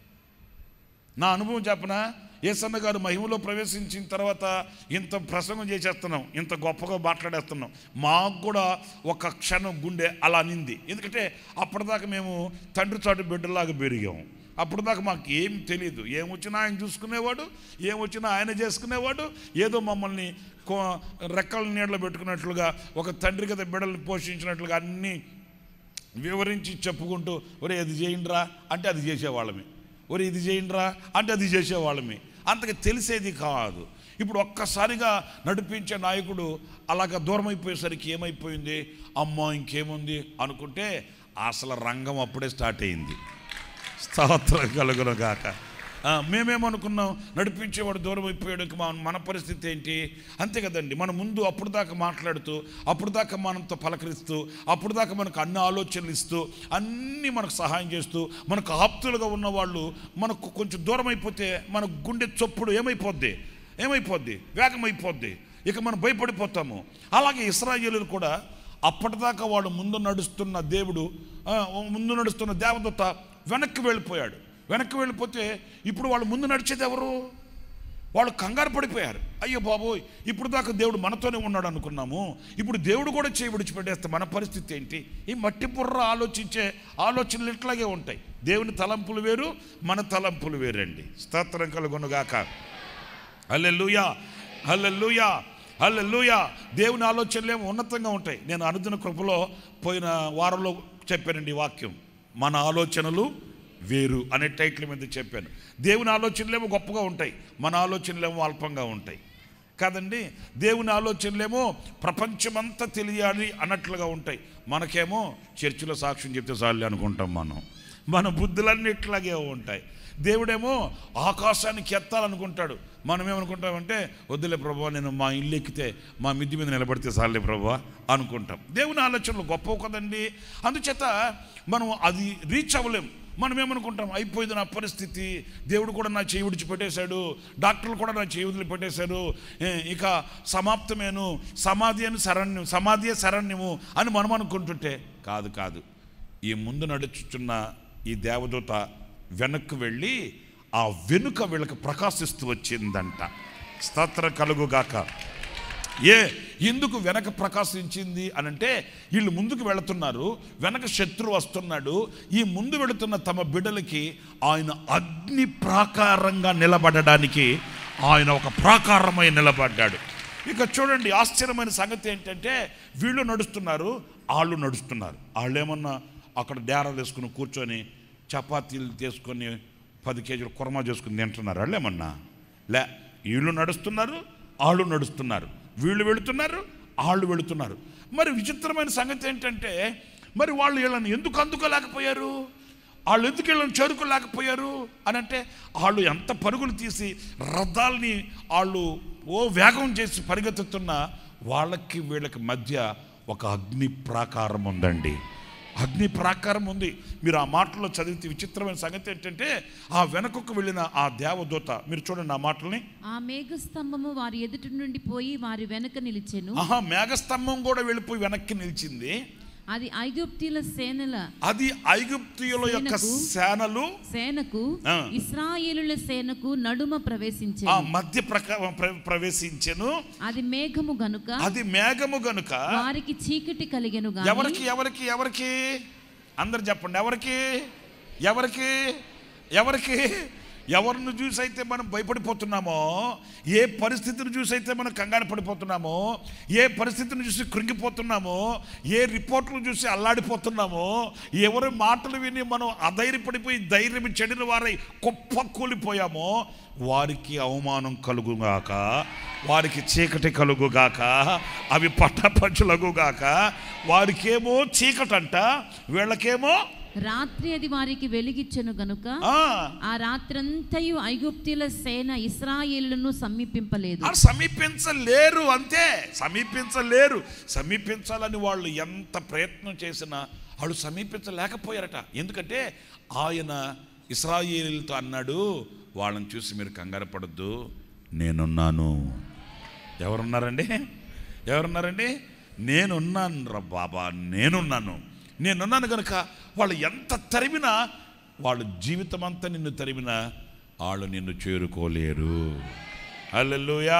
[SPEAKER 5] నా అనుభవం చెప్పనా ఏసన్న గారు మహిమలో ప్రవేశించిన తర్వాత ఇంత ప్రసంగం చేసేస్తున్నాం ఇంత గొప్పగా మాట్లాడేస్తున్నాం మాకు కూడా ఒక క్షణం గుండె అలా నింది ఎందుకంటే అప్పటిదాకా మేము తండ్రి చాటు బిడ్డలాగా పెరిగాం అప్పుడు దాకా మాకు ఏం తెలియదు ఏమొచ్చినా ఆయన చూసుకునేవాడు ఏమొచ్చినా ఆయన చేసుకునేవాడు ఏదో మమ్మల్ని కో రెక్కల నీడలో పెట్టుకున్నట్లుగా ఒక తండ్రి కదా బిడ్డల్ని పోషించినట్లుగా అన్నీ వివరించి చెప్పుకుంటూ ఒరే ఇది చేయండిరా అంటే అది చేసేవాళ్ళమే ఒరే ఇది చేయండిరా అంటే అది చేసేవాళ్ళమే అంతగా తెలిసేది కాదు ఇప్పుడు ఒక్కసారిగా నడిపించే నాయకుడు అలాగ దూరం అయిపోయేసరికి ఏమైపోయింది అమ్మో ఇంకేముంది అనుకుంటే అసలు రంగం అప్పుడే స్టార్ట్ అయింది స్తోత్రం కలుగును గాక ఆ, మేమేమనుకున్నాం నడిపించేవాడు దూరం అయిపోయాడు ఇంక మన మన పరిస్థితి ఏంటి అంతే కదండి మన ముందు అప్పుడు దాకా మాట్లాడుతూ అప్పుడు దాకా మనతో పలకరిస్తూ అప్పుడు దాకా మనకు అన్ని ఆలోచనలు ఇస్తూ అన్నీ మనకు సహాయం చేస్తూ మనకు ఆప్తులుగా ఉన్న వాళ్ళు మనకు కొంచెం దూరం అయిపోతే మన గుండె చొప్పుడు ఏమైపోద్ది ఏమైపోద్ది వేగమైపోద్ది ఇక మనం భయపడిపోతాము అలాగే ఇస్రాయేలీలు కూడా అప్పటిదాకా వాడు ముందు నడుస్తున్న దేవుడు ఆ, ముందు నడుస్తున్న దేవదత్త వెనక్కి వెళ్ళిపోయాడు వెనక్కి వెళ్ళిపోతే ఇప్పుడు వాళ్ళు ముందు నడిచేది ఎవరు వాళ్ళు కంగారు పడిపోయారు అయ్యో బాబోయ్ ఇప్పుడు దాకా దేవుడు మనతోనే ఉన్నాడు అనుకున్నాము ఇప్పుడు దేవుడు కూడా చేయి విడిచిపెట్టేస్తే మన పరిస్థితి ఏంటి ఈ మట్టి బుర్ర ఆలోచించే ఆలోచనలు ఇట్లాగే ఉంటాయి దేవుని తలంపులు వేరు మన తలంపులు వేరండి స్తోత్రం కలుగునుగాక హల్లెలూయా హల్లెలూయా హల్లెలూయా దేవుని ఆలోచనలేమో ఉన్నతంగా ఉంటాయి నేను అనుదిన కృపలో పోయిన వారంలో చెప్పానండి ఈ వాక్యం మన ఆలోచనలు వేరు అనే టైటిల్ మీద చెప్పాను దేవుని ఆలోచనలేమో గొప్పగా ఉంటాయి మన ఆలోచనలేమో అల్పంగా ఉంటాయి కాదండి దేవుని ఆలోచనలేమో ప్రపంచమంతా తెలియాలి అన్నట్లుగా ఉంటాయి మనకేమో చర్చిలో సాక్ష్యం చెప్తే చాలు అనుకుంటాం మనం మన బుద్ధులన్నీ ఇట్లాగే ఉంటాయి దేవుడేమో ఆకాశానికి ఎత్తాలనుకుంటాడు మనం ఏమనుకుంటామంటే వద్దులే ప్రభా నేను మా ఇల్లు ఎక్కితే మా మిద్ది మీద నిలబడితే చాలే ప్రభా అనుకుంటాం దేవుని ఆలోచనలు గొప్ప కదండి అందుచేత మనం అది రీచ్ అవ్వలేం మనం ఏమనుకుంటాం అయిపోయింది నా పరిస్థితి దేవుడు కూడా నా చేయి విడిచిపెట్టేశాడు డాక్టర్లు కూడా నా చేయి వదిలిపెట్టేశారు ఏ, ఇక సమాప్తమేను సమాధి అని శరణ్యం సమాధియే శరణ్యము అని మనం అనుకుంటుంటే కాదు కాదు ఈ ముందు నడుచుచున్న ఈ దేవదూత వెనక్కు వెళ్ళి ఆ వెనుక వీళ్ళకి ప్రకాశిస్తూ వచ్చిందంట స్తోత్ర కలుగుగాక ఏ ఎందుకు వెనక ప్రకాశించింది అని అంటే వీళ్ళు ముందుకు వెళుతున్నారు వెనక శత్రువు వస్తున్నాడు ఈ ముందు వెళుతున్న తమ బిడ్డలకి ఆయన అగ్ని ప్రాకారంగా నిలబడడానికి ఆయన ఒక ప్రాకారమై నిలబడ్డాడు ఇక చూడండి ఆశ్చర్యమైన సంగతి ఏంటంటే వీళ్ళు నడుస్తున్నారు వాళ్ళు నడుస్తున్నారు వాళ్ళు ఏమన్నా అక్కడ డేరాలు వేసుకుని కూర్చొని చపాతీలు తీసుకొని పది కేజీలు కుర్మా చేసుకుని తింటున్నారు వాళ్ళు ఏమన్నా లే వీళ్ళు నడుస్తున్నారు వాళ్ళు నడుస్తున్నారు వీళ్ళు వెళుతున్నారు వాళ్ళు వెళుతున్నారు మరి విచిత్రమైన సంగతి ఏంటంటే మరి వాళ్ళు వీళ్ళని ఎందుకు అందుకోలేకపోయారు వాళ్ళు ఎందుకు వీళ్ళని చేరుకోలేకపోయారు అని అంటే వాళ్ళు ఎంత పరుగులు తీసి రథాల్ని వాళ్ళు ఓ వేగం చేసి పరిగెత్తుతున్న వాళ్ళకి వీళ్ళకి మధ్య ఒక అగ్ని ప్రాకారం ఉందండి అగ్ని ప్రాకారం ఉంది మీరు ఆ మాటల్లో చదివితే విచిత్రమైన సంగతి ఏంటంటే ఆ వెనకకు వెళ్ళిన ఆ దేవదూత మీరు చూడండి ఆ మాటల్ని
[SPEAKER 6] ఆ మేఘస్తంభము వారి ఎదుటి నుండి పోయి వారి వెనక నిలిచెను
[SPEAKER 5] ఆహా మేఘస్తంభం కూడా వెళ్ళిపోయి వెనక్కి నిలిచింది
[SPEAKER 6] అది ఐగుప్తీల సేనల
[SPEAKER 5] అది ఐగుప్తియుల యొక్క
[SPEAKER 6] సేనకు-
[SPEAKER 5] సేనలు
[SPEAKER 6] సేనకు
[SPEAKER 5] ఆ.
[SPEAKER 6] ఇస్రాయేలుల సేనకు నడుమ
[SPEAKER 5] ఆ
[SPEAKER 6] ప్రవేశించెను
[SPEAKER 5] మధ్య ప్రక ప్ర- ప్రవేశించెను
[SPEAKER 6] అది మేఘము గనుక
[SPEAKER 5] అది మేఘము గనుక
[SPEAKER 6] వారికి చీకటి కలిగెను గాని
[SPEAKER 5] ఎవరికి ఎవరికి ఎవరికి అందరు చెప్పండి ఎవరికి ఎవరికి ఎవరికి ఎవరిని చూసి అయితే మనం భయపడిపోతున్నామో ఏ పరిస్థితిని చూసి అయితే మనం కంగారు పడిపోతున్నామో ఏ పరిస్థితిని చూసి కృంగిపోతున్నామో ఏ రిపోర్ట్లు చూసి అల్లాడిపోతున్నామో ఎవరి మాటలు విని మనం అధైర్యపడిపోయి ధైర్యం చెడిన వారై కుప్ప కూలిపోయామో వారికి అవమానం కలుగుగాక వారికి చీకటి కలుగుగాక అవి పట్టపంచులగుగాక వారికేమో చీకటంట వీళ్ళకేమో
[SPEAKER 6] రాత్రి అది వారికి వెలిగిచ్చెను గనుక
[SPEAKER 5] ఆ,
[SPEAKER 6] ఆ రాత్రంతయు ఐగుప్తుల సేన ఇస్రాయేలును సమీపింపలేదు
[SPEAKER 5] వాళ్ళు సమీపించలేరు అంతే సమీపించలేరు సమీపించాలని వాళ్ళు ఎంత ప్రయత్నం చేసినా వాళ్ళు సమీపించలేకపోయారట ఎందుకంటే ఆయన ఇస్రాయేలీలతో అన్నాడు వాళ్ళని చూసి మీరు కంగారు పడద్దు నేనున్నాను ఎవరున్నారండి ఎవరున్నారండి నేనున్నాను రా బాబా నేనున్నాను నేనున్నాను కనుక వాళ్ళు ఎంత తరిమినా వాళ్ళు జీవితం అంతా నిన్ను తరిమినా వాళ్ళు నిన్ను చేరుకోలేరు హల్లెలూయా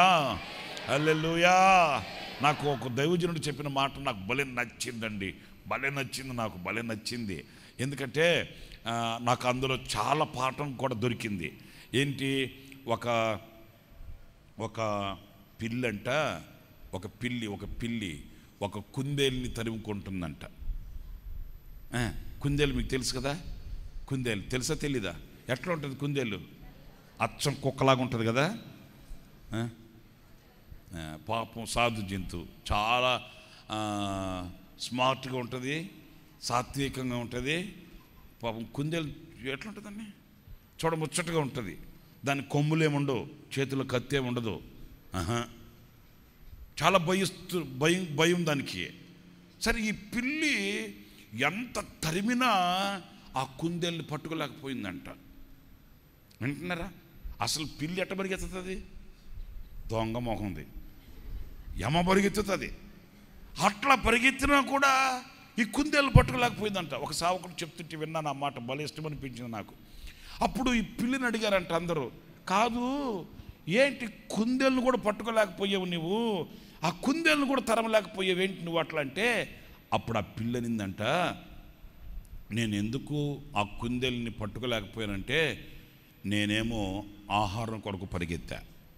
[SPEAKER 5] హల్లెలూయా నాకు ఒక దైవజనుడు చెప్పిన మాట నాకు భలే నచ్చిందండి భలే నచ్చింది నాకు భలే నచ్చింది ఎందుకంటే ఆ, నాకు అందులో చాలా పాఠం కూడా దొరికింది ఏంటి ఒక ఒక పిల్లంట ఒక పిల్లి ఒక పిల్లి ఒక కుందేలుని తరుముకుంటుందంట ఆ, కుందేలు మీకు తెలుసు కదా కుందేలు తెలుసా తెలీదా ఎట్లా ఉంటుంది కుందేలు అచ్చం కుక్కలాగా ఉంటుంది కదా ఆ? ఆ, పాపం సాధు జంతువు చాలా ఆ, స్మార్ట్గా ఉంటుంది సాత్వికంగా ఉంటుంది పాపం కుందేలు ఎట్లా ఉంటుందండి చూడముచ్చటగా ఉంటుంది దాని కొమ్ములు ఏముండవు చేతిలో కత్తి ఏమి ఉండదు ఆహా. చాలా భయస్తు భయం భయం దానికి సరే ఈ పిల్లి ఎంత తరిమినా ఆ కుందేల్ని పట్టుకోలేకపోయిందంట వింటున్నారా అసలు పిల్లి ఎట్ట పరిగెత్తుతుంది దొంగ మొహంది యమ పరిగెత్తుతుంది అట్లా పరిగెత్తినా కూడా ఈ కుందేలు పట్టుకోలేకపోయిందంట ఒక సావకుడు చెప్తుంటే విన్నాను ఆ మాట భలే ఇష్టం అనిపించింది నాకు అప్పుడు ఈ పిల్లిని అడిగారంట అందరూ కాదు ఏంటి కుందేలను కూడా పట్టుకోలేకపోయావు నువ్వు ఆ కుందేలను కూడా తరమలేకపోయావు ఏంటి నువ్వు అట్లా అంటే అప్పుడు ఆ పిల్లనిందంట నేను ఎందుకు ఆ కుందేల్ని పట్టుకోలేకపోయానంటే నేనేమో ఆహారం కొరకు పరిగెత్తా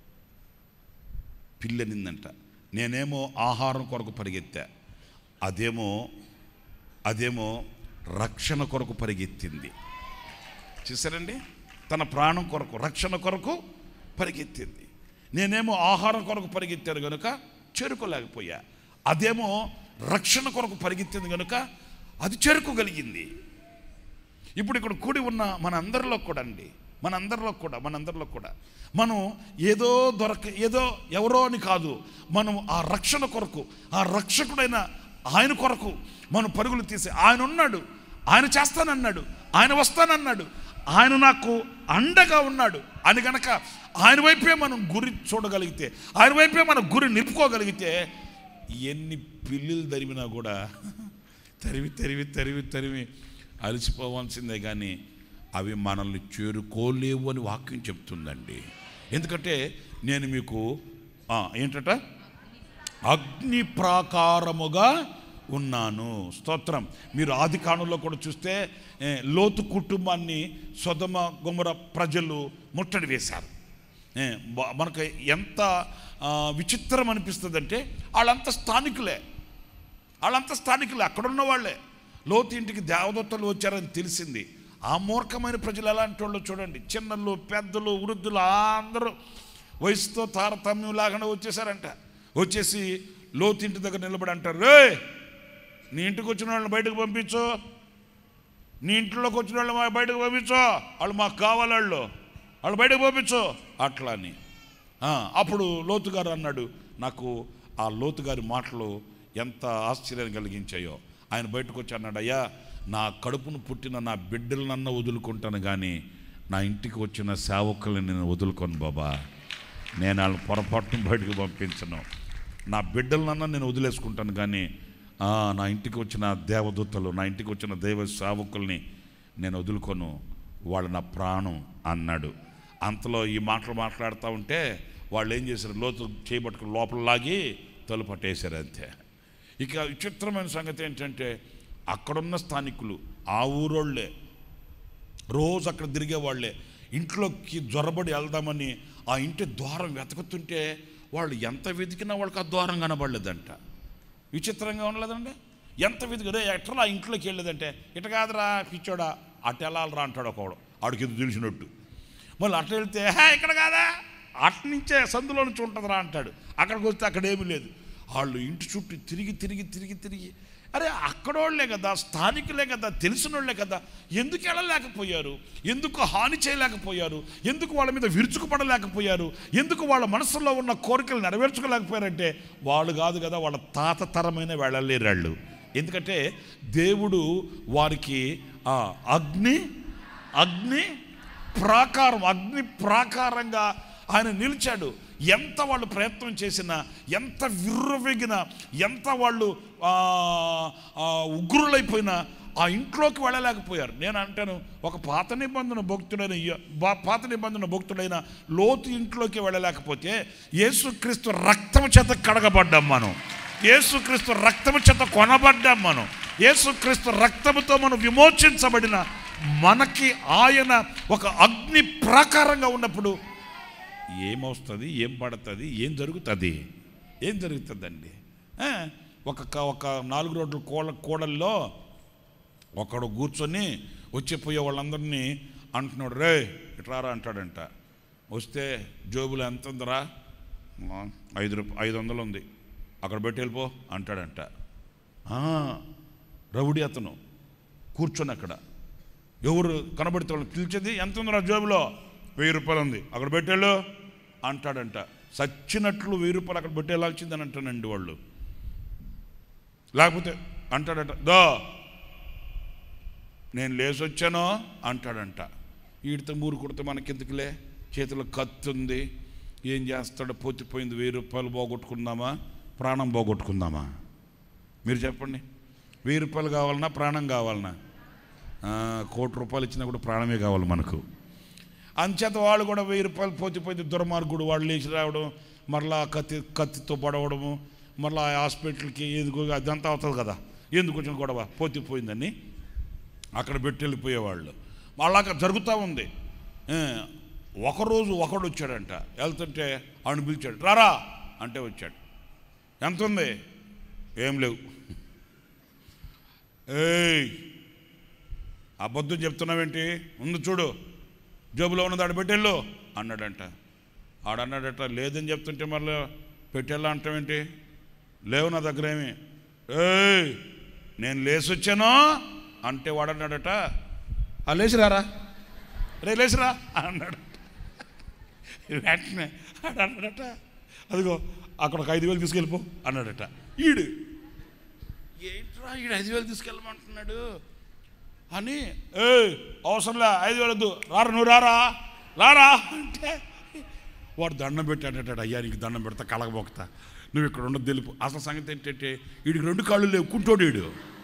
[SPEAKER 5] పిల్లనిందంట నేనేమో ఆహారం కొరకు పరిగెత్తా అదేమో అదేమో రక్షణ కొరకు పరిగెత్తింది చూసారండి తన ప్రాణం కొరకు రక్షణ కొరకు పరిగెత్తింది నేనేమో ఆహారం కొరకు పరిగెత్తాను కనుక చేరుకోలేకపోయా అదేమో రక్షణ కొరకు పరిగెత్తింది కనుక అది చేరుకోగలిగింది ఇప్పుడు ఇక్కడ కూడి ఉన్న మనందరిలో కూడా అండి మనందరిలో కూడా మనందరిలో కూడా మనం ఏదో దొరక ఏదో ఎవరో అని కాదు మనం ఆ రక్షణ కొరకు ఆ రక్షకుడైన ఆయన కొరకు మనం పరుగులు తీసి ఆయన ఉన్నాడు ఆయన చేస్తానన్నాడు ఆయన వస్తానన్నాడు ఆయన నాకు అండగా ఉన్నాడు అని గనక ఆయన వైపే మనం గురి చూడగలిగితే ఆయన వైపే మనం గురి నిలుపుకోగలిగితే ఎన్ని పిల్లులు తరిమినా కూడా తరివి తరివి తరివి తరివి అలసిపోవాల్సిందే కానీ అవి మనల్ని చేరుకోలేవు అని వాక్యం చెప్తుందండి ఎందుకంటే నేను మీకు ఆ, ఏంటట అగ్ని ప్రాకారముగా ఉన్నాను స్తోత్రం మీరు ఆది కాణంలో కూడా చూస్తే ఏ, లోతు కుటుంబాన్ని సొదమ గుమర ప్రజలు ముట్టడి వేశారు ఏ, బ- మనకు ఎంత ఆ, విచిత్రం అనిపిస్తుందంటే వాళ్ళంతా స్థానికులే వాళ్ళంతా స్థానికులే అక్కడున్న వాళ్ళే లోతు ఇంటికి దేవదత్తలు వచ్చారని తెలిసింది ఆ మూర్ఖమైన ప్రజలు ఎలాంటి వాళ్ళు చూడండి చిన్నలు పెద్దలు వృద్ధులు అందరూ వయసుతో తారతమ్యం లాగానే వచ్చేసారంట వచ్చేసి లోతు ఇంటి దగ్గర నిలబడి అంటారు రే నీ ఇంటికి వచ్చిన వాళ్ళని బయటకు పంపించు నీ ఇంట్లోకి వచ్చిన వాళ్ళు మా బయటకు పంపించు వాళ్ళు మాకు కావాలి వాళ్ళు వాళ్ళు బయటకు పంపించు అట్లా అని ఆ, అప్పుడు లోతు గారు అన్నాడు నాకు ఆ లోతు గారి మాటలు ఎంత ఆశ్చర్యం కలిగించాయో ఆయన బయటకు వచ్చి అన్నాడు అయ్యా నా కడుపును పుట్టిన నా బిడ్డలనన్న వదులుకుంటాను కానీ నా ఇంటికి వచ్చిన సేవకుల్ని నేను వదులుకోను బాబా నేను వాళ్ళ పొరపాటును బయటకు పంపించను నా బిడ్డలనన్నా నేను వదిలేసుకుంటాను కానీ ఆ, నా ఇంటికి వచ్చిన దేవదూతలు నా ఇంటికి వచ్చిన దైవ సేవకుల్ని నేను వదులుకోను వాళ్ళు నా ప్రాణం అన్నాడు అంతలో ఈ మాటలు మాట్లాడుతూ ఉంటే వాళ్ళు ఏం చేశారు లోతు చేయబట్టుకుని లోపల లాగి తలుపు పట్టేశారు అంతే ఇక విచిత్రమైన సంగతి ఏంటంటే అక్కడున్న స్థానికులు ఆ ఊరోళ్ళే రోజు అక్కడ తిరిగే వాళ్ళే ఇంట్లోకి జ్వరబడి వెళ్దామని ఆ ఇంటి ద్వారం వెతుకుతుంటే వాళ్ళు ఎంత వెతికినా వాళ్ళకి ఆ ద్వారం కనబడలేదంట విచిత్రంగా ఉండలేదండి ఎంత వెతికి రే ఎట్లా ఆ ఇంట్లోకి వెళ్ళేదంటే ఇట కాదురా పిచ్చోడా అటు వెళ్ళాలరా అంటాడు ఒకడు ఆడికి ఇది తెలిసినట్టు మళ్ళీ అట్ట వెళ్తే హే ఇక్కడ కాదా అటు నుంచే సందులో నుంచి ఉంటుందిరా అంటాడు అక్కడికి వస్తే అక్కడ ఏమీ లేదు వాళ్ళు ఇంటి చుట్టూ తిరిగి తిరిగి తిరిగి తిరిగి అరే అక్కడోళ్లే కదా స్థానికులే కదా తెలిసినోళ్లే కదా ఎందుకు వెళ్ళలేకపోయారు ఎందుకు హాని చేయలేకపోయారు ఎందుకు వాళ్ళ మీద విరుచుకుపడలేకపోయారు ఎందుకు వాళ్ళ మనసులో ఉన్న కోరికలు నెరవేర్చుకోలేకపోయారంటే వాళ్ళు కాదు కదా వాళ్ళ తాత తరమైన వెళ్ళలేరు వాళ్ళు ఎందుకంటే దేవుడు వారికి ఆ, అగ్ని అగ్ని ప్రాకారం అగ్ని ప్రాకారంగా ఆయన నిలిచాడు ఎంత వాళ్ళు ప్రయత్నం చేసినా ఎంత విర్రవెగినా ఎంత వాళ్ళు ఆ, ఆ, ఉగ్రులైపోయినా ఆ ఇంట్లోకి వెళ్ళలేకపోయారు నేను అంటాను ఒక పాత నిబంధన భక్తుడైన య- బా- పాత నిబంధన భక్తుడైన లోతు ఇంట్లోకి వెళ్ళలేకపోతే యేసుక్రీస్తు రక్తం చేత కడగబడ్డాం మనం యేసుక్రీస్తు రక్తం చేత కొనబడ్డాం మనం యేసుక్రీస్తు రక్తముతో మనం విమోచించబడిన మనకి ఆయన ఒక అగ్ని ప్రాకారంగా ఉన్నప్పుడు ఏమొస్తుంది ఏం పడుతుంది ఏం జరుగుతుంది ఏం జరుగుతుందండి ఆ, ఒక క- ఒక నాలుగు రోడ్ల కోళ్ళ కూడల్లో ఒకడు కూర్చొని వచ్చిపోయే వాళ్ళందరినీ అంటున్నాడు రే ఇట్రారా అంటాడంట వస్తే జోబులో ఎంత ఉందిరా "ఆ, ఐదు రూప ఐదు వందలు ఉంది అక్కడ పెట్టి వెళ్ళిపో అంటాడంట "ఆ, రౌడీ అతను కూర్చొని అక్కడ ఎవరు కనబడితే వాళ్ళు పిలిచేది ఎంత ఉందిరా జోబులో వెయ్యి రూపాయలు ఉంది అక్కడ పెట్టేళ్ళు అంటాడంట సచ్చినట్లు వెయ్యి రూపాయలు అక్కడ పెట్టేలాల్సిందని అంటానండి వాళ్ళు లేకపోతే అంటాడట దో నేను లేచి వచ్చానో అంటాడంట వీడితో మూరు కుడితే మనకెందుకులే చేతిలో కత్తి ఉంది ఏం చేస్తాడో పోతిపోయింది వెయ్యి రూపాయలు పోగొట్టుకుందామా ప్రాణం పోగొట్టుకుందామా మీరు చెప్పండి వెయ్యి రూపాయలు కావాలన్నా ప్రాణం కావాలన్నా ఆ, కోటి రూపాయలు ఇచ్చినా కూడా ప్రాణమే కావాలి మనకు అంచేత వాళ్ళు కూడా వెయ్యి రూపాయలు పోతిపోయింది దుర్మార్గుడు వాళ్ళు లేచి రావడం మరలా కత్తి కత్తితో పడవడము మరలా ఆ హాస్పిటల్కి ఎందుకు అదంతా అవుతుంది కదా ఎందుకు వచ్చిన గొడవ పోతిపోయిందని అక్కడ పెట్టి వెళ్ళిపోయేవాళ్ళు అలాగ జరుగుతూ ఉంది ఏ, ఒకరోజు ఒకడు వచ్చాడంట వెళ్తుంటే ఆవిడ పిలిచాడు రారా అంటే వచ్చాడు ఎంత ఉంది ఏం లేవు ఏయ్ అబద్ధం చెప్తున్నావేంటి ఉంది చూడు జేబులో ఉన్నది ఆడ పెట్టెళ్ళు అన్నాడంట ఆడన్నాడట లేదని చెప్తుంటే మళ్ళీ పెట్టెళ్ళా అంటావేంటి లేవు నా దగ్గర ఏమి ఏయ్ నేను లేచి వచ్చాను అంటే వాడన్నాడట ఆ లేచిరారా రే లేచిరా అన్నాడు వెంటనే ఆడు అన్నాడట అదిగో అక్కడ ఒక ఐదు వేలు తీసుకెళ్ళిపో అన్నాడట ఈడు ఏంట్రా ఈడు ఐదు వేలు తీసుకెళ్ళమంటున్నాడు అని ఏ అవసరంలే ఐదు వేలు వద్దు రారా నువ్వు రారా రారా అంటే వాడు దండం పెట్టాడట అయ్యా నీకు దండం పెడతా కలగబోక్తా నువ్వు ఇక్కడ ఉండదు తెలుపు అసలు సంగతి ఏంటంటే వీడికి రెండు కాళ్ళు లేవు కుంటోడు వీడు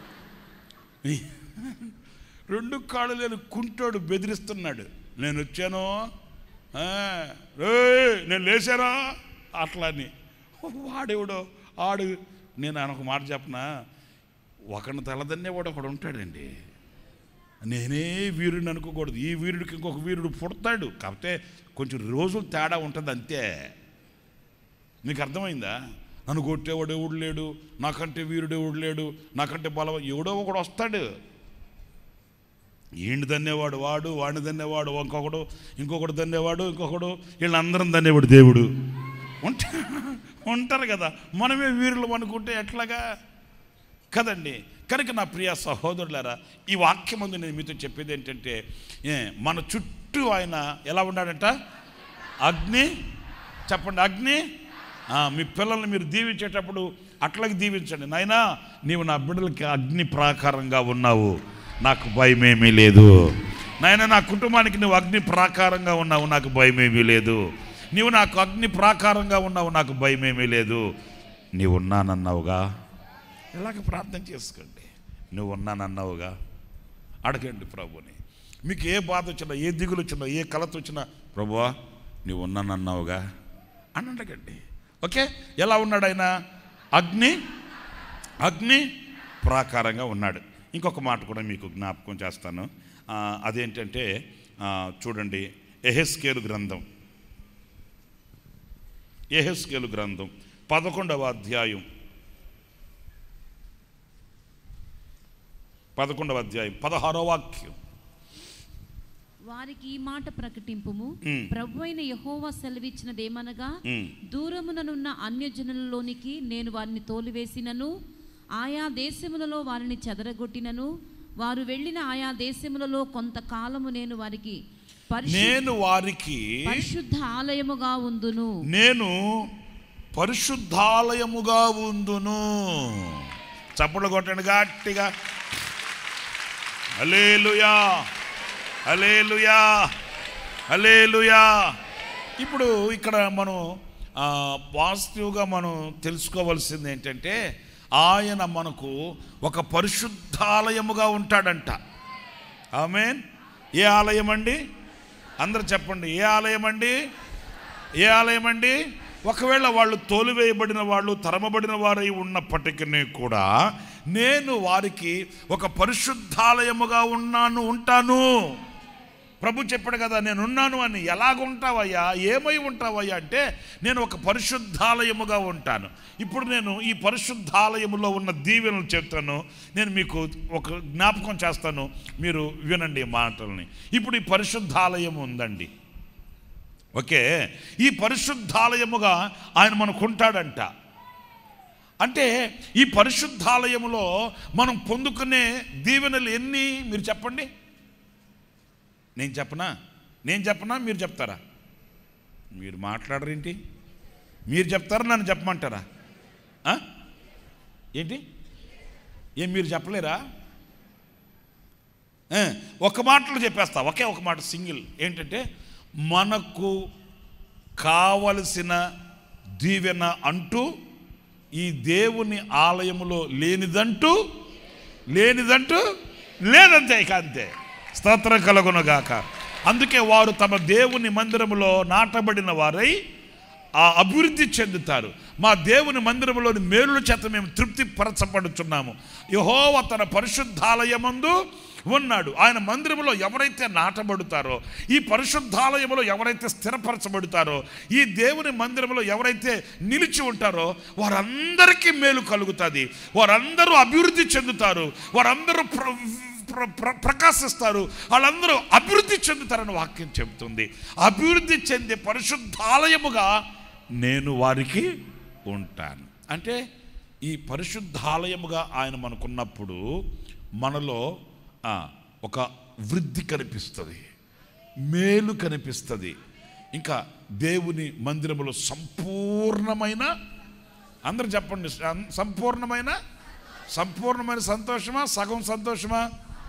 [SPEAKER 5] రెండు కాళ్ళు లేని కుంటోడు బెదిరిస్తున్నాడు నేను వచ్చాను ఆ, ఏయ్, నేను లేచానా అట్లా అని వాడెవడో ఆడు నేను ఆయన ఒక మాట చెప్పనా ఒకరిని తలదన్నేవాడు ఒకడు ఉంటాడండి నేనే వీరుడిని అనుకోకూడదు ఈ వీరుడికి ఇంకొక వీరుడు పుడతాడు కాకపోతే కొంచెం రోజులు తేడా ఉంటుంది అంతే నీకు అర్థమైందా నన్ను కొట్టేవాడు ఎవడు లేడు నాకంటే వీరుడు ఎవడు లేడు నాకంటే బలం ఎవడో ఒకడు వస్తాడు ఈయన దన్నేవాడు వాడు వాడిని దన్నేవాడు ఇంకొకడు ఇంకొకడు దన్నేవాడు ఇంకొకడు వీళ్ళందరం దన్నేవాడు దేవుడు ఉంటా ఉంటారు కదా మనమే వీరులు అనుకుంటే ఎట్లాగా కదండి కనుక నా ప్రియ సహోదరులారా ఈ వాక్యం ముందు నేను మీతో చెప్పేది ఏంటంటే ఏ, మన చుట్టూ ఆయన ఎలా ఉన్నాడంట అగ్ని చెప్పండి అగ్ని ఆ, మీ పిల్లల్ని మీరు దీవించేటప్పుడు అట్లాగే దీవించండి నాయనా నీవు నా బిడ్డలకి అగ్ని ప్రాకారంగా ఉన్నావు నాకు భయమేమీ లేదు నాయన నా కుటుంబానికి నువ్వు అగ్ని ప్రాకారంగా ఉన్నావు నాకు భయమేమీ లేదు నీవు నాకు అగ్ని ప్రాకారంగా ఉన్నావు నాకు భయమేమీ లేదు నీవు ఉన్నానన్నావుగా ఇలాగ ప్రార్థన చేసుకోండి నువ్వు ఉన్నానన్నావుగా అడగండి ప్రభుని మీకు ఏ బాధ వచ్చినా ఏ దిగులు వచ్చినా ఏ కలత వచ్చినా ప్రభువా నువ్వు ఉన్నానన్నావుగా అని అడగండి ఓకే ఎలా ఉన్నాడు ఆయన అగ్ని అగ్ని ప్రాకారంగా ఉన్నాడు ఇంకొక మాట కూడా మీకు జ్ఞాపకం చేస్తాను ఆ, అదేంటంటే ఆ, చూడండి ఎహెస్కేలు గ్రంథం ఎహెస్కేలు గ్రంథం పదకొండవ అధ్యాయం పదకొండవ అధ్యాయం పదహారో వాక్యం
[SPEAKER 6] వారికి ఈ మాట ప్రకటింపుము
[SPEAKER 5] మ్.
[SPEAKER 6] ప్రభు అయిన యహోవా సెలవిచ్చినదేమనగా
[SPEAKER 5] మ్.
[SPEAKER 6] దూరముననున్న అన్యజనులలోనికి నేను వారిని తోలివేసినను ఆయా దేశములలో వారిని చెదరగొట్టినను వారు వెళ్ళిన ఆయా దేశములలో కొంతకాలము నేను వారికి పరిశు-
[SPEAKER 5] నేను వారికి
[SPEAKER 6] పరిశుద్ధ ఆలయముగా ఉందును
[SPEAKER 5] నేను పరిశుద్ధాలయముగా ఉందును చప్పట్లు కొట్టండి గట్టిగా అలేలుయా అలేలుయా అలేలుయా ఇప్పుడు ఇక్కడ మనం ఆ, పాజిటివ్గా మనం తెలుసుకోవాల్సింది ఏంటంటే ఆయన మనకు ఒక పరిశుద్ధాలయముగా ఉంటాడంట ఆమెన్ ఏ ఆలయం అండి అందరు చెప్పండి ఏ ఆలయం అండి ఏ ఆలయం అండి ఒకవేళ వాళ్ళు తోలివేయబడిన వాళ్ళు తరమబడిన వారై ఉన్నప్పటికీ కూడా నేను వారికి ఒక పరిశుద్ధాలయముగా ఉన్నాను ఉంటాను ప్రభు చెప్పాడు కదా నేను ఉన్నాను అని ఎలాగ ఉంటావయ్యా ఏమై ఉంటావయ్యా అంటే నేను ఒక పరిశుద్ధాలయముగా ఉంటాను ఇప్పుడు నేను ఈ పరిశుద్ధాలయములో ఉన్న దీవెనలు చెప్తాను నేను మీకు ఒక జ్ఞాపకం చేస్తాను మీరు వినండి ఈ మాటల్ని ఇప్పుడు ఈ పరిశుద్ధాలయం ఉందండి ఓకే ఈ పరిశుద్ధాలయముగా ఆయన మనకుంటాడంట అంటే ఈ పరిశుద్ధాలయములో మనం పొందుకునే దీవెనలు ఎన్ని మీరు చెప్పండి నేను చెప్పనా నేను చెప్పనా మీరు చెప్తారా మీరు మాట్లాడరేంటి మీరు చెప్తారా నన్ను చెప్పమంటారా ఆ? ఏంటి ఏం మీరు చెప్పలేరా ఆ, ఒక మాటలో చెప్పేస్తా ఒకే ఒక మాట సింగిల్ ఏంటంటే మనకు కావలసిన దీవెన అంటూ ఈ దేవుని ఆలయములో లేనిదంటూ లేనిదంటూ లేదంతే ఇక అంతే స్తోత్రం కలుగునుగాక అందుకే వారు తమ దేవుని మందిరములో నాటబడిన వారై ఆ అభివృద్ధి చెందుతారు మా దేవుని మందిరంలోని మేలుల చేత మేము తృప్తి పరచబడుచున్నాము యహోవ తన పరిశుద్ధాలయమందు ఉన్నాడు ఆయన మందిరంలో ఎవరైతే నాటబడుతారో ఈ పరిశుద్ధాలయంలో ఎవరైతే స్థిరపరచబడతారో ఈ దేవుని మందిరంలో ఎవరైతే నిలిచి ఉంటారో వారందరికీ మేలు కలుగుతుంది వారందరూ అభివృద్ధి చెందుతారు వారందరూ ప్ర- ప్ర- ప్ర- ప్రకాశిస్తారు వాళ్ళందరూ అభివృద్ధి చెందుతారని వాక్యం చెబుతుంది అభివృద్ధి చెందే పరిశుద్ధాలయముగా నేను వారికి ఉంటాను అంటే ఈ పరిశుద్ధాలయముగా ఆయన మనకున్నప్పుడు మనలో ఆ, ఒక వృద్ధి కనిపిస్తుంది మేలు కనిపిస్తుంది ఇంకా దేవుని మందిరములో సంపూర్ణమైన అందరు చెప్పండి సం- సంపూర్ణమైన సంపూర్ణమైన సంతోషమా సగం సంతోషమా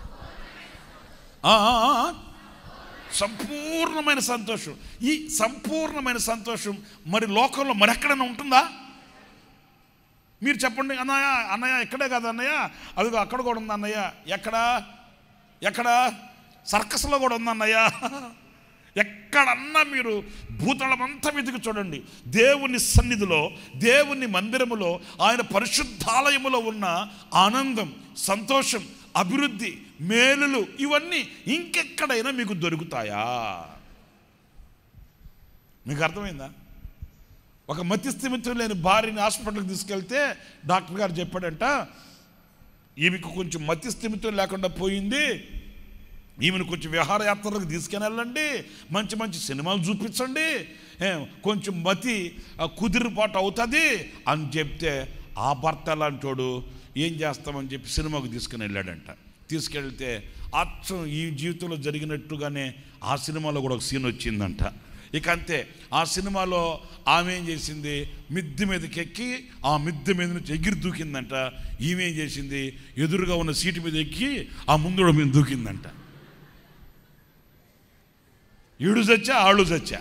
[SPEAKER 5] ఆ, ఆ, ఆ. సంపూర్ణమైన సంతోషం ఈ సంపూర్ణమైన సంతోషం మరి లోకంలో మరెక్కడైనా ఉంటుందా మీరు చెప్పండి అన్నయ్య అన్నయ్య ఇక్కడే కదా అన్నయ్య అదిగో అక్కడ కూడా ఉంది అన్నయ్య ఎక్కడ ఎక్కడ సర్కస్లో కూడా ఉంది అన్నయ్య ఎక్కడన్నా మీరు భూతలమంతా వెతికి చూడండి దేవుని సన్నిధిలో దేవుని మందిరములో ఆయన పరిశుద్ధాలయములో ఉన్న ఆనందం సంతోషం అభివృద్ధి మేలులు ఇవన్నీ ఇంకెక్కడైనా మీకు దొరుకుతాయా మీకు అర్థమైందా ఒక మతిస్థిమితం లేని భార్యని హాస్పిటల్కి తీసుకెళ్తే డాక్టర్ గారు చెప్పాడంట ఈమెకు కొంచెం మతిస్థిమితం లేకుండా పోయింది ఈమెను కొంచెం విహారయాత్రలకు తీసుకెళ్ళండి మంచి మంచి సినిమాలు చూపించండి ఏ, కొంచెం మతి ఆ, కుదిరిపాటు అవుతుంది అని చెప్తే ఆ భర్త అలాంటోడు ఏం చేస్తామని చెప్పి సినిమాకు తీసుకుని వెళ్ళాడంట తీసుకెళ్తే అచ్చం ఈ జీవితంలో జరిగినట్టుగానే ఆ సినిమాలో కూడా ఒక సీన్ వచ్చిందంట ఇక అంతే ఆ సినిమాలో ఆమె ఏం చేసింది మిద్దె మీదకి ఎక్కి ఆ మిద్దె మీద నుంచి ఎగిరి దూకిందంట ఈమె ఏం చేసింది ఎదురుగా ఉన్న సీటు మీద ఎక్కి ఆ ముందుడ మీద దూకిందంట ఈడు చచ్చా ఆళ్ళు చచ్చా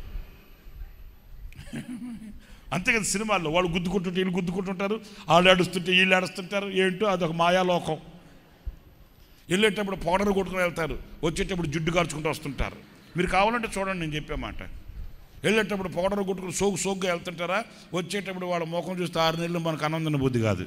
[SPEAKER 5] అంతే కదా సినిమాల్లో వాళ్ళు గుద్దుకుంటుంటే వీళ్ళు గుద్దుకుంటుంటారు వాళ్ళు ఏడుస్తుంటే వీళ్ళు ఏడుస్తుంటారు ఏంటో అదొక మాయాలోకం వెళ్ళేటప్పుడు పౌడర్ కొట్టుకుని వెళ్తారు వచ్చేటప్పుడు జిడ్డు కార్చుకుంటూ వస్తుంటారు మీరు కావాలంటే చూడండి నేను చెప్పే మాట వెళ్ళేటప్పుడు పౌడర్ కొట్టుకుని సోకు సోకుగా వెళ్తుంటారా వచ్చేటప్పుడు వాళ్ళ ముఖం చూస్తే ఆరు నెలలు మనకు ఆనందన బుద్ధి కాదు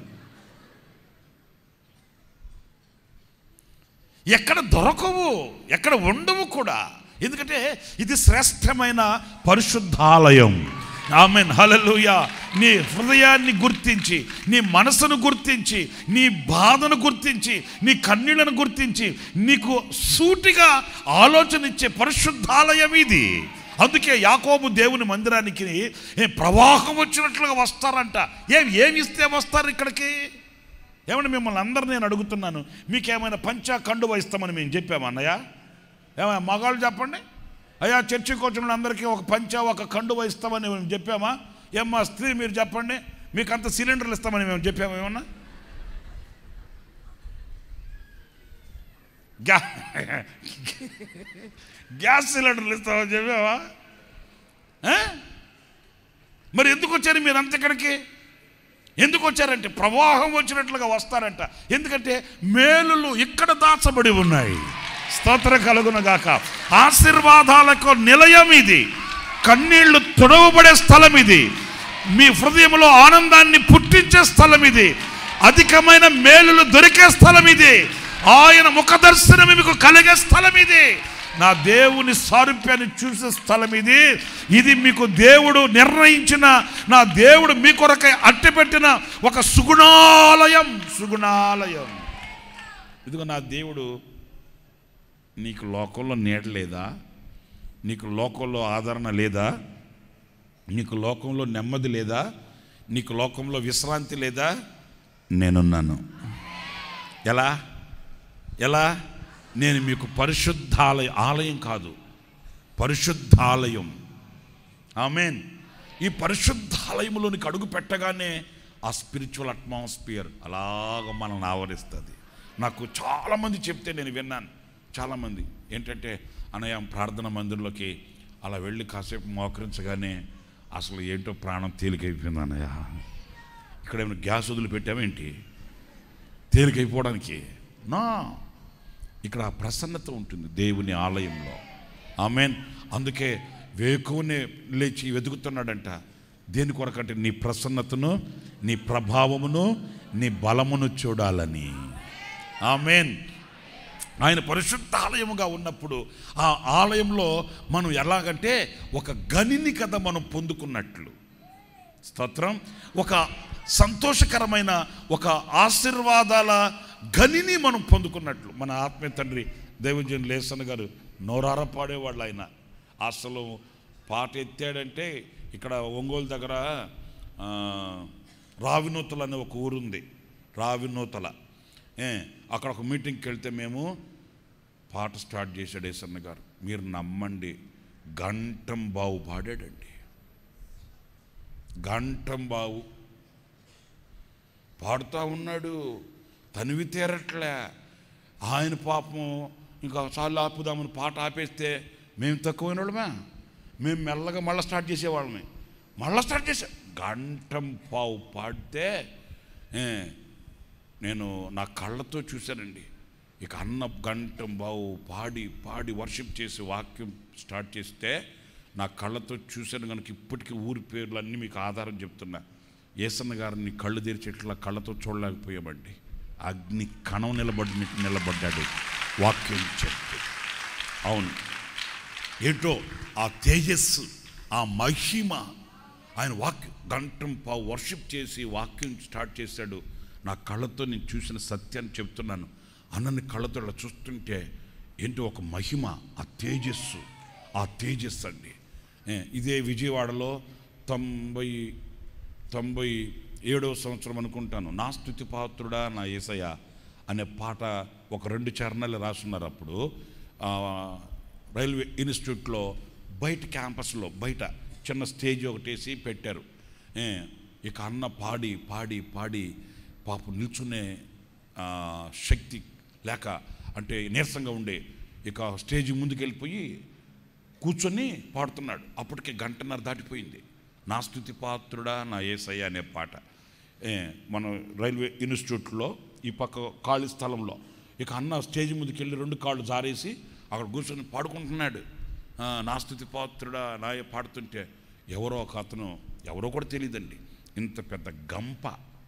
[SPEAKER 5] ఎక్కడ దొరకవు ఎక్కడ ఉండవు కూడా ఎందుకంటే ఇది శ్రేష్టమైన పరిశుద్ధాలయం ఆమెన్ హలలుయ నీ హృదయాన్ని గుర్తించి నీ మనసును గుర్తించి నీ బాధను గుర్తించి నీ కన్నీళ్లను గుర్తించి నీకు సూటిగా ఆలోచన ఇచ్చే పరిశుద్ధాలయం ఇది అందుకే యాకోబు దేవుని మందిరానికి ఏ ప్రవాహం వచ్చినట్లుగా వస్తారంట ఏం ఏమి ఇస్తే వస్తారు ఇక్కడికి ఏమన్నా మిమ్మల్ని అందరిని నేను అడుగుతున్నాను మీకేమైనా పంచా కండువ ఇస్తామని మేము చెప్పాము అన్నయ్య ఏమైనా మగాళ్ళు చెప్పండి అయ్యా చర్చికి వచ్చిన అందరికీ ఒక పంచా ఒక కండువ ఇస్తామని మేము చెప్పామా ఏమ్మా స్త్రీ మీరు చెప్పండి మీకు అంత సిలిండర్లు ఇస్తామని మేము చెప్పాము ఏమన్నా గ్యా గ్యాస్ సిలిండర్లు ఇస్తామని చెప్పావా ఆ? మరి ఎందుకు వచ్చారు మీరు అంత ఇక్కడికి ఎందుకు వచ్చారంటే ప్రవాహం వచ్చినట్లుగా వస్తారంట ఎందుకంటే మేలులు ఇక్కడ దాచబడి ఉన్నాయి స్తోత్ర కలుగునగాక ఆశీర్వాదాలకు నిలయం ఇది కన్నీళ్లు తొడవబడే స్థలం ఇది మీ హృదయంలో ఆనందాన్ని పుట్టించే స్థలం ఇది అధికమైన మేలులు దొరికే స్థలం ఇది ఆయన ముఖ దర్శనం మీకు కలిగే స్థలం ఇది నా దేవుని సారూప్యాన్ని చూసే స్థలం ఇది ఇది మీకు దేవుడు నిర్ణయించిన నా దేవుడు మీ కొరకై అట్టపెట్టిన ఒక సుగుణాలయం సుగుణాలయం ఇదిగో నా దేవుడు నీకు లోకంలో నీడ లేదా నీకు లోకంలో ఆదరణ లేదా నీకు లోకంలో నెమ్మది లేదా నీకు లోకంలో విశ్రాంతి లేదా నేనున్నాను ఎలా ఎలా నేను మీకు పరిశుద్ధాలయ ఆలయం కాదు పరిశుద్ధాలయం ఆమెన్ ఈ పరిశుద్ధాలయంలోనికి అడుగు పెట్టగానే ఆ స్పిరిచువల్ అట్మాస్ఫియర్ అలాగ మనల్ని ఆవరిస్తుంది నాకు చాలామంది చెప్తే నేను విన్నాను చాలామంది ఏంటంటే అనయ ప్రార్థన మందిరంలోకి అలా వెళ్ళి కాసేపు మోకరించగానే అసలు ఏంటో ప్రాణం తేలికైపోయింది అన్నయ్య ఇక్కడ ఏమైనా గ్యాస్ వదిలిపెట్టామేంటి తేలికైపోవడానికి నా ఇక్కడ ఆ ప్రసన్నత ఉంటుంది దేవుని ఆలయంలో ఆమెన్ అందుకే వేకువనే లేచి వెతుకుతున్నాడంట దేని కొరకంటే నీ ప్రసన్నతను నీ ప్రభావమును నీ బలమును చూడాలని ఆమెన్ ఆయన పరిశుద్ధ ఆలయముగా ఉన్నప్పుడు ఆ ఆలయంలో మనం ఎలాగంటే ఒక గనిని కదా మనం పొందుకున్నట్లు స్తోత్రం ఒక సంతోషకరమైన ఒక ఆశీర్వాదాల గనిని మనం పొందుకున్నట్లు మన ఆత్మీయ తండ్రి దైవజన్ లేసన్ గారు నోరార పాడేవాళ్ళు ఆయన అసలు పాట ఎత్తాడంటే ఇక్కడ ఒంగోలు దగ్గర ఆ, రావినూతల అనే ఒక ఊరుంది రావినూతల ఏ, అక్కడ ఒక మీటింగ్కి వెళ్తే మేము పాట స్టార్ట్ చేశాడు ఏసన్న గారు మీరు నమ్మండి గంటం బావు పాడాడండి గంటం బావు పాడుతూ ఉన్నాడు తనివి తీరట్లే ఆయన పాపం ఇంకా చాలు ఆపుదామని పాట ఆపేస్తే మేము తక్కువైన వాళ్ళమే మేము మెల్లగా మళ్ళీ స్టార్ట్ చేసేవాళ్ళమే మళ్ళీ స్టార్ట్ చేసే గంటం పావు పాడితే ఏ, నేను నా కళ్ళతో చూశానండి ఇక అన్న గంటం బావు పాడి పాడి వర్షిప్ చేసి వాక్యం స్టార్ట్ చేస్తే నా కళ్ళతో చూశాను కనుక ఇప్పటికీ ఊరి పేర్లు అన్నీ మీకు ఆధారం చెప్తున్నా ఏసన్న గారిని కళ్ళు తెరిచేట్లా కళ్ళతో చూడలేకపోయామండి అగ్ని కణం నిలబడి నిలబడ్డాడు వాక్యం చెప్పి అవును ఏంటో ఆ తేజస్సు ఆ మహిమ ఆయన వాక్యం గంటం పావు వర్షిప్ చేసి వాక్యం స్టార్ట్ చేశాడు నా కళ్ళతో నేను చూసిన సత్యాన్ని చెప్తున్నాను అన్నని కళ్ళతో ఇలా చూస్తుంటే ఏంటో ఒక మహిమ ఆ తేజస్సు ఆ తేజస్సు అండి ఏ, ఇదే విజయవాడలో తొంభై తొంభై ఏడవ సంవత్సరం అనుకుంటాను నా స్థుతి పాత్రుడా నా ఏసయ్య అనే పాట ఒక రెండు చరణాలు రాసున్నారు అప్పుడు ఆ, రైల్వే ఇన్స్టిట్యూట్లో బయట క్యాంపస్లో బయట చిన్న స్టేజ్ ఒకటి వేసి పెట్టారు ఏ, ఇక అన్న పాడి పాడి పాడి పాప నిల్చునే ఆ, శక్తి లేక అంటే నీరసంగా ఉండే ఇక స్టేజ్ ముందుకు వెళ్ళిపోయి కూర్చొని పాడుతున్నాడు అప్పటికే గంటన్నర దాటిపోయింది నా స్థుతి పాత్రుడా నా ఏసయ్య అనే పాట ఏ, మన రైల్వే ఇన్స్టిట్యూట్లో ఈ పక్క ఖాళీ స్థలంలో ఇక అన్న స్టేజ్ ముందుకు వెళ్ళి రెండు కాళ్ళు జారేసి అక్కడ కూర్చొని పాడుకుంటున్నాడు ఆ, నా స్థుతి పాత్రుడా నా పాడుతుంటే ఎవరో ఒక అతను ఎవరో కూడా తెలియదండి ఇంత పెద్ద గంప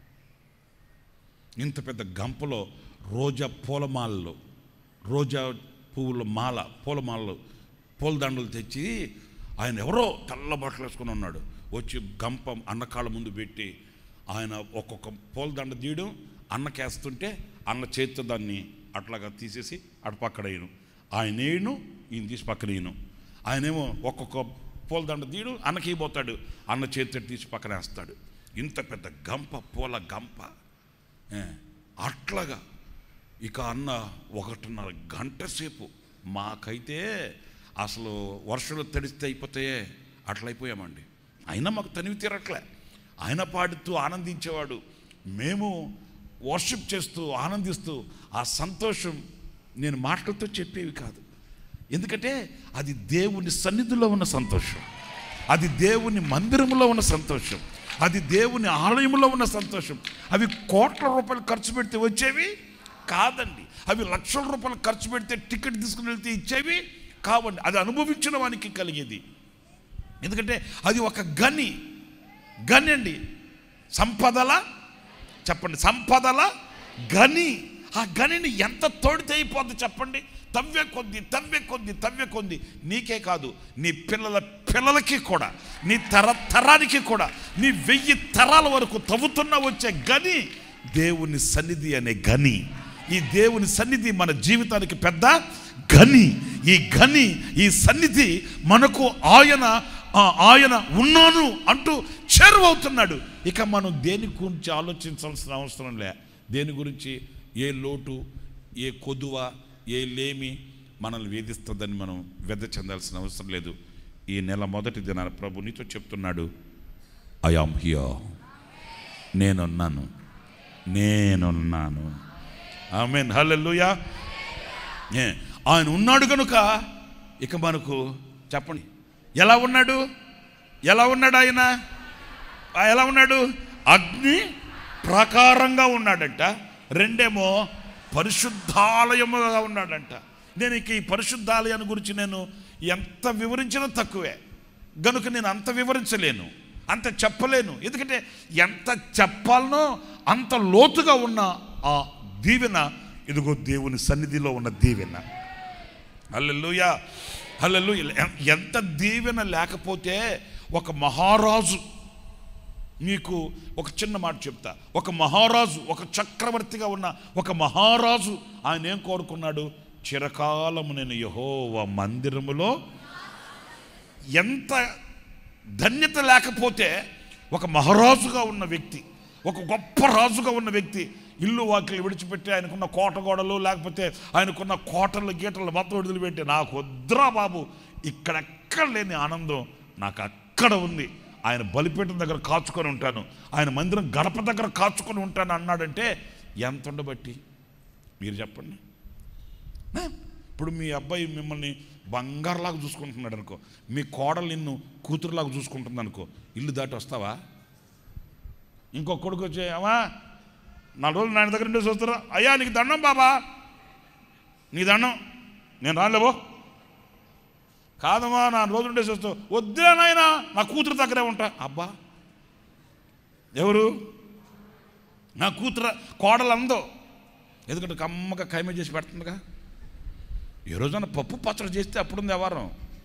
[SPEAKER 5] ఇంత పెద్ద గంపలో రోజా పూలమాలలు రోజా పువ్వుల మాల పూలమాలలు పూలదండలు తెచ్చి ఆయన ఎవరో తెల్ల బట్టలు వేసుకొని ఉన్నాడు వచ్చి గంప అన్నకాళ్ళ ముందు పెట్టి ఆయన ఒక్కొక్క పూలదండ తీయడం అన్నకేస్తుంటే అన్న చేతితో దాన్ని అట్లాగా తీసేసి అటు పక్కన వేయను ఆయన వేయను ఈయన తీసి పక్కన వేయను ఆయనేమో ఒక్కొక్క పూలదండ తీయడం అన్నకి పోతాడు అన్న చేతితో తీసి పక్కన వేస్తాడు ఇంత పెద్ద గంప పూల గంప ఏ, అట్లాగా ఇక అన్న ఒకటిన్నర గంట సేపు మాకైతే అసలు వర్షంలో తడిస్తే అయిపోతాయే అట్లయిపోయామండి అయినా మాకు తనివి తీరట్లే ఆయన పాడుతూ ఆనందించేవాడు మేము వర్షిప్ చేస్తూ ఆనందిస్తూ ఆ సంతోషం నేను మాటలతో చెప్పేవి కాదు ఎందుకంటే అది దేవుని సన్నిధిలో ఉన్న సంతోషం అది దేవుని మందిరంలో ఉన్న సంతోషం అది దేవుని ఆలయంలో ఉన్న సంతోషం అవి కోట్ల రూపాయలు ఖర్చు పెడితే వచ్చేవి కాదండి అవి లక్షల రూపాయలు ఖర్చు పెడితే టికెట్ తీసుకుని వెళ్తే ఇచ్చేవి కావండి అది అనుభవించిన వానికి కలిగేది ఎందుకంటే అది ఒక గని గని అండి సంపదల చెప్పండి సంపదల గని ఆ గనిని ఎంత తోడితే అయిపోద్ది చెప్పండి తవ్వే కొద్ది తవ్వే కొద్ది తవ్వే కొద్ది నీకే కాదు నీ పిల్లల పిల్లలకి కూడా నీ తర తరానికి కూడా నీ వెయ్యి తరాల వరకు తవ్వుతున్న వచ్చే గని దేవుని సన్నిధి అనే గని ఈ దేవుని సన్నిధి మన జీవితానికి పెద్ద గని ఈ గని ఈ సన్నిధి మనకు ఆయన ఆ, ఆయన ఉన్నాను అంటూ చేరువవుతున్నాడు ఇక మనం దేని గురించి ఆలోచించాల్సిన అవసరం లే దేని గురించి ఏ లోటు ఏ కొదువ ఏ లేమి మనల్ని వేధిస్తుందని మనం వెద చెందాల్సిన అవసరం లేదు ఈ నెల మొదటి దినాన ప్రభు నీతో చెప్తున్నాడు ఐ ఆమ్ హియర్ నేనున్నాను నేనున్నాను ఆమెన్ హల్లెలూయా ఏ, ఆయన ఉన్నాడు కనుక ఇక మనకు చెప్పండి ఎలా ఉన్నాడు ఎలా ఉన్నాడు ఆయన ఆ, ఎలా ఉన్నాడు అగ్ని ప్రకారంగా ఉన్నాడంట రెండేమో పరిశుద్ధాలయముగా ఉన్నాడంట నేను ఇక ఈ పరిశుద్ధాలయాన్ని గురించి నేను ఎంత వివరించినా తక్కువే గనుక నేను అంత వివరించలేను అంత చెప్పలేను ఎందుకంటే ఎంత చెప్పాలనో అంత లోతుగా ఉన్న ఆ దీవెన ఇదిగో దేవుని సన్నిధిలో ఉన్న దీవెన హల్లెలూయా హల్లెలూయా ఎంత దీవెన లేకపోతే ఒక మహారాజు మీకు ఒక చిన్న మాట చెప్తా ఒక మహారాజు ఒక చక్రవర్తిగా ఉన్న ఒక మహారాజు ఆయన ఏం కోరుకున్నాడు చిరకాలము నేను యహోవ మందిరములో ఎంత ధన్యత లేకపోతే ఒక మహారాజుగా ఉన్న వ్యక్తి ఒక గొప్ప రాజుగా ఉన్న వ్యక్తి ఇల్లు వాకిలు విడిచిపెట్టి ఆయనకున్న కోట గోడలు లేకపోతే ఆయనకున్న కోటలు గీటలు మొత్తం వదిలిపెట్టి నాకు వద్దురా బాబు ఇక్కడెక్కడ లేని ఆనందం నాకు అక్కడ ఉంది ఆయన బలిపీఠం దగ్గర కాచుకొని ఉంటాను ఆయన మందిరం గడప దగ్గర కాచుకొని ఉంటాను అన్నాడంటే ఎంత ఉండబట్టి మీరు చెప్పండి ఆ? ఇప్పుడు మీ అబ్బాయి మిమ్మల్ని బంగారులాగా చూసుకుంటున్నాడు అనుకో మీ కోడలు నిన్ను కూతురులాగా చూసుకుంటుంది అనుకో ఇల్లు దాటి వస్తావా ఇంకో కొడుకు వచ్చే అమ్మా నాలుగు రోజులు నాయన దగ్గర నుండి చూస్తారా అయ్యా నీకు దండం బాబా నీ దండం నేను రాలేవో కాదమ్మా నా రోజు ఉండే చూస్తావు వద్దురా నాయన నా కూతురు దగ్గరే ఉంటా అబ్బా ఎవరు నా కూతురు కోడలు అందో ఎందుకంటే కమ్మగా కైమ చేసి పెడుతుందిగా ఏ రోజున పప్పు పచ్చడి చేస్తే అప్పుడుంది వ్యవహారం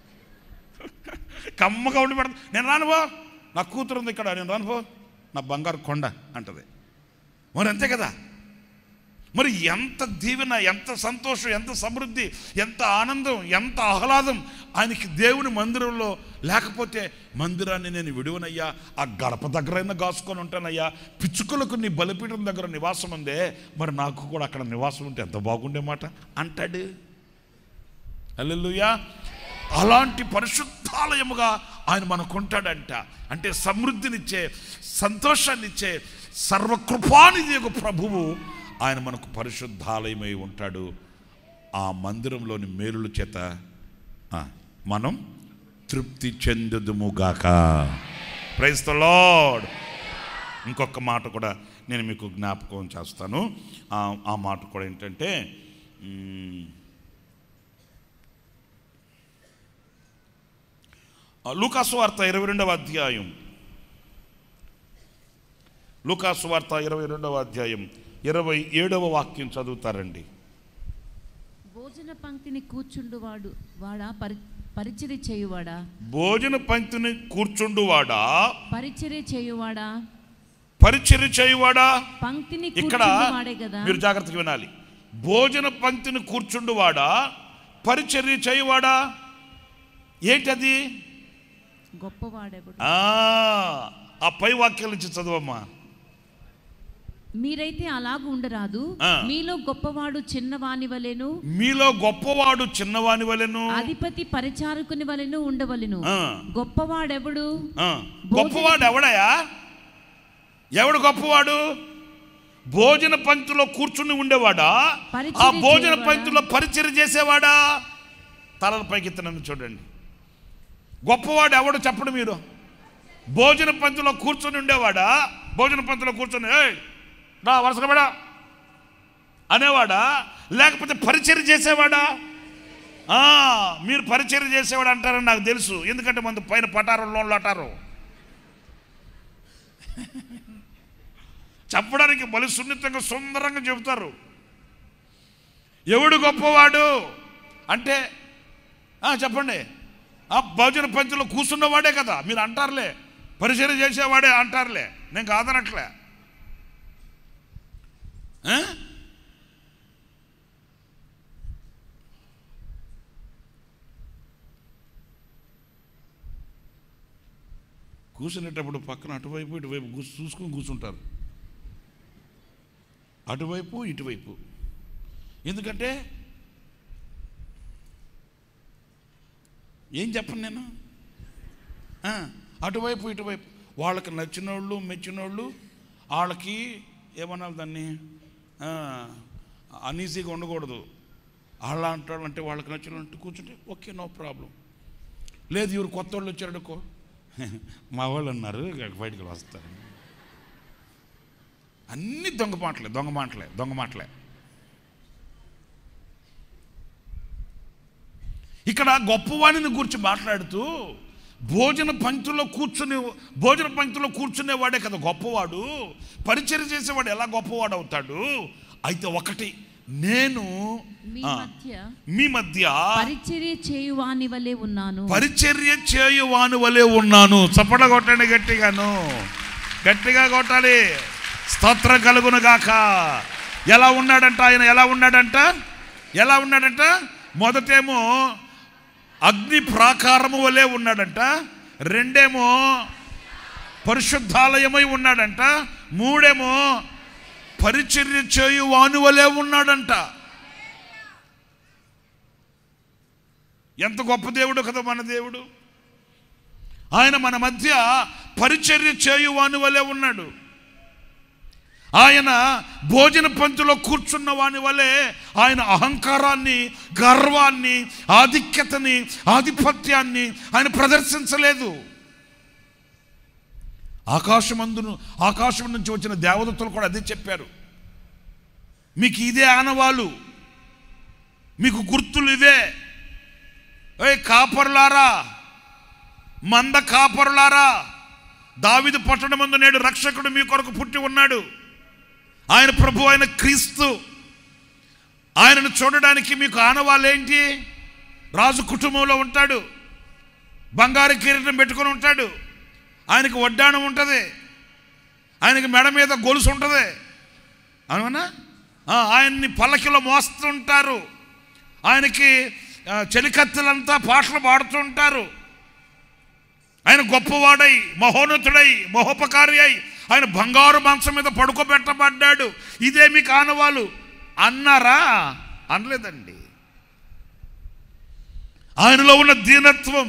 [SPEAKER 5] కమ్మగా ఉండి పెడతా నేను రానువో నా కూతురు ఉంది ఇక్కడ నేను రానుపో నా బంగారు కొండ అంటది మరి అంతే కదా మరి ఎంత దీవెన ఎంత సంతోషం ఎంత సమృద్ధి ఎంత ఆనందం ఎంత ఆహ్లాదం ఆయనకి దేవుని మందిరంలో లేకపోతే మందిరాన్ని నేను విడువనయ్యా ఆ గడప దగ్గరైనా కాసుకొని ఉంటానయ్యా పిచ్చుకలకు నీ బలిపీఠం దగ్గర నివాసం ఉందే మరి నాకు కూడా అక్కడ నివాసం ఉంటే ఎంత బాగుండే మాట అంటాడు హల్లెలూయా అలాంటి పరిశుద్ధాలయముగా ఆయన మనకుంటాడంట అంటే సమృద్ధినిచ్చే సంతోషాన్నిచ్చే సర్వకృపానిది యొక్క ప్రభువు ఆయన మనకు పరిశుద్ధాలయమై ఉంటాడు ఆ మందిరంలోని మేలుల చేత ఆ, మనం తృప్తి చెందుదుముగాక ప్రైజ్ ద లార్డ్ ఇంకొక మాట కూడా నేను మీకు జ్ఞాపకం చేస్తాను ఆ ఆ మాట కూడా ఏంటంటే మ్, ఆ, లూకాసు వార్త ఇరవై రెండవ అధ్యాయం లూకాసు వార్త ఇరవై రెండవ అధ్యాయం ఇరవై ఏడవ వాక్యం చదువుతారండి
[SPEAKER 6] భోజన పంక్తిని కూర్చుండువాడు వాడా పరి పరిచర్య చేయువాడా
[SPEAKER 5] భోజన పంక్తిని కూర్చుండువాడా
[SPEAKER 6] పరిచర్య చేయువాడా
[SPEAKER 5] పరిచర్య చేయువాడా
[SPEAKER 6] పంక్తిని
[SPEAKER 5] ఇక్కడ
[SPEAKER 6] కూర్చుండువాడే కదా
[SPEAKER 5] మీరు జాగ్రత్తగా వినాలి భోజన పంక్తిని కూర్చుండువాడా పరిచర్య చేయువాడా ఏంటది
[SPEAKER 6] గొప్పవాడెవడు
[SPEAKER 5] ఆ ఆ పై వాక్యాల నుంచి చదువమ్మా
[SPEAKER 6] మీరైతే అలాగూ ఉండరాదు
[SPEAKER 5] ఆ.
[SPEAKER 6] మీలో గొప్పవాడు చిన్నవాని వలెను
[SPEAKER 5] మీలో గొప్పవాడు చిన్నవాని వలెను
[SPEAKER 6] అధిపతి పరిచారకుని వలెను ఉండవలెను
[SPEAKER 5] ఆ.
[SPEAKER 6] గొప్పవాడెవడు
[SPEAKER 5] ఆ, గొప్పవాడు ఎవడయా ఎవడు గొప్పవాడు భోజన పంక్తిలో కూర్చుని ఉండేవాడా
[SPEAKER 6] పరిచర్య
[SPEAKER 5] ఆ భోజన
[SPEAKER 6] చేయవాడా?
[SPEAKER 5] పంక్తిలో పరిచయం చేసేవాడా తలల పైకి ఎత్తినన్ను చూడండి గొప్పవాడు ఎవడు చెప్పడు మీరు భోజన పంక్తిలో కూర్చొని ఉండేవాడా భోజన పంక్తిలో కూర్చొని ఏయ్ రా వరుసగా అనేవాడా లేకపోతే పరిచయం చేసేవాడా ఆ, మీరు పరిచయం చేసేవాడు అంటారని నాకు తెలుసు ఎందుకంటే మన పైన పటారు లోన్లు అంటారు చెప్పడానికి బలి సున్నితంగా సుందరంగా చెబుతారు ఎవడు గొప్పవాడు అంటే ఆ, చెప్పండి ఆ భోజన పంక్తిలో కూర్చున్నవాడే కదా మీరు అంటారులే పరిచయం చేసేవాడే అంటారులే నేను కాదనట్లే ఆ? కూర్చునేటప్పుడు పక్కన అటువైపు ఇటువైపు కూర్చు చూసుకొని కూర్చుంటారు అటువైపు ఇటువైపు ఎందుకంటే ఏం చెప్పను నేను ఆ, అటువైపు ఇటువైపు వాళ్ళకి నచ్చినోళ్ళు మెచ్చినోళ్ళు వాళ్ళకి ఏమనాలి దాన్ని అనీజీగా ఉండకూడదు వాళ్ళ అంటాడు అంటే వాళ్ళకి నచ్చిన వాళ్ళు కూర్చుంటే ఓకే నో ప్రాబ్లం లేదు ఇವರು కొత్త వాళ్ళు వచ్చారనుకో మా వాళ్ళు అన్నారు ఇక బయటికి వస్తారు అన్ని దొంగ మాటలే దొంగ మాటలే దొంగ మాటలే ఇక్కడ గొప్పవాడిని గురించి మాట్లాడుతూ భోజన పంక్తిలో కూర్చుని భోజన పంక్తిలో కూర్చునేవాడే కదా గొప్పవాడు పరిచయం చేసేవాడు ఎలా గొప్పవాడు అవుతాడు అయితే ఒకటి నేను
[SPEAKER 6] మీ
[SPEAKER 5] ఆ,
[SPEAKER 6] మధ్య
[SPEAKER 5] మీ మధ్య
[SPEAKER 6] పరిచర్య చేయువాని వలె ఉన్నాను
[SPEAKER 5] పరిచర్య చేయువాని వలె ఉన్నాను చప్పట కొట్టండి గట్టిగాను గట్టిగా కొట్టాలి స్తోత్రం కలుగును గాక ఎలా ఉన్నాడంట ఆయన ఎలా ఉన్నాడంట ఎలా ఉన్నాడంట మొదటేమో అగ్ని ప్రాకారము వలె ఉన్నాడంట రెండేమో పరిశుద్ధాలయమై ఉన్నాడంట మూడేమో పరిచర్య చేయు వాని వలె ఉన్నాడంట ఎంత గొప్ప దేవుడు కదా మన దేవుడు ఆయన మన మధ్య పరిచర్య చేయువాని వలె ఉన్నాడు ఆయన భోజన పంక్తిలో కూర్చున్న వాని వలె ఆయన అహంకారాన్ని గర్వాన్ని ఆధిక్యతని ఆధిపత్యాన్ని ఆయన ప్రదర్శించలేదు ఆకాశమందును ఆకాశం నుంచి వచ్చిన దేవదత్తులు కూడా అదే చెప్పారు మీకు ఇదే ఆనవాలు మీకు గుర్తులు ఇవే ఏ కాపరులారా మంద కాపరులారా దావిదు పట్టణమందు నేడు రక్షకుడు మీ కొరకు పుట్టి ఉన్నాడు ఆయన ప్రభు ఆయన క్రీస్తు ఆయనను చూడడానికి మీకు ఆనవాళ్ళేంటి రాజు కుటుంబంలో ఉంటాడు బంగారు కిరీటం పెట్టుకొని ఉంటాడు ఆయనకి వడ్డాణం ఉంటుంది ఆయనకి మెడ మీద గొలుసు ఉంటుంది అవునా ఆ, ఆయన్ని పల్లకిలో మోస్తుంటారు ఆయనకి ఆ, చెలికత్తెలంతా పాటలు పాడుతుంటారు ఆయన గొప్పవాడై మహోన్నతుడై మహోపకారి అయి ఆయన బంగారు మంచం మీద పడుకోబెట్టబడ్డాడు ఇదే మీకు ఆనవాలు అన్నారా అనలేదండి ఆయనలో ఉన్న దీనత్వం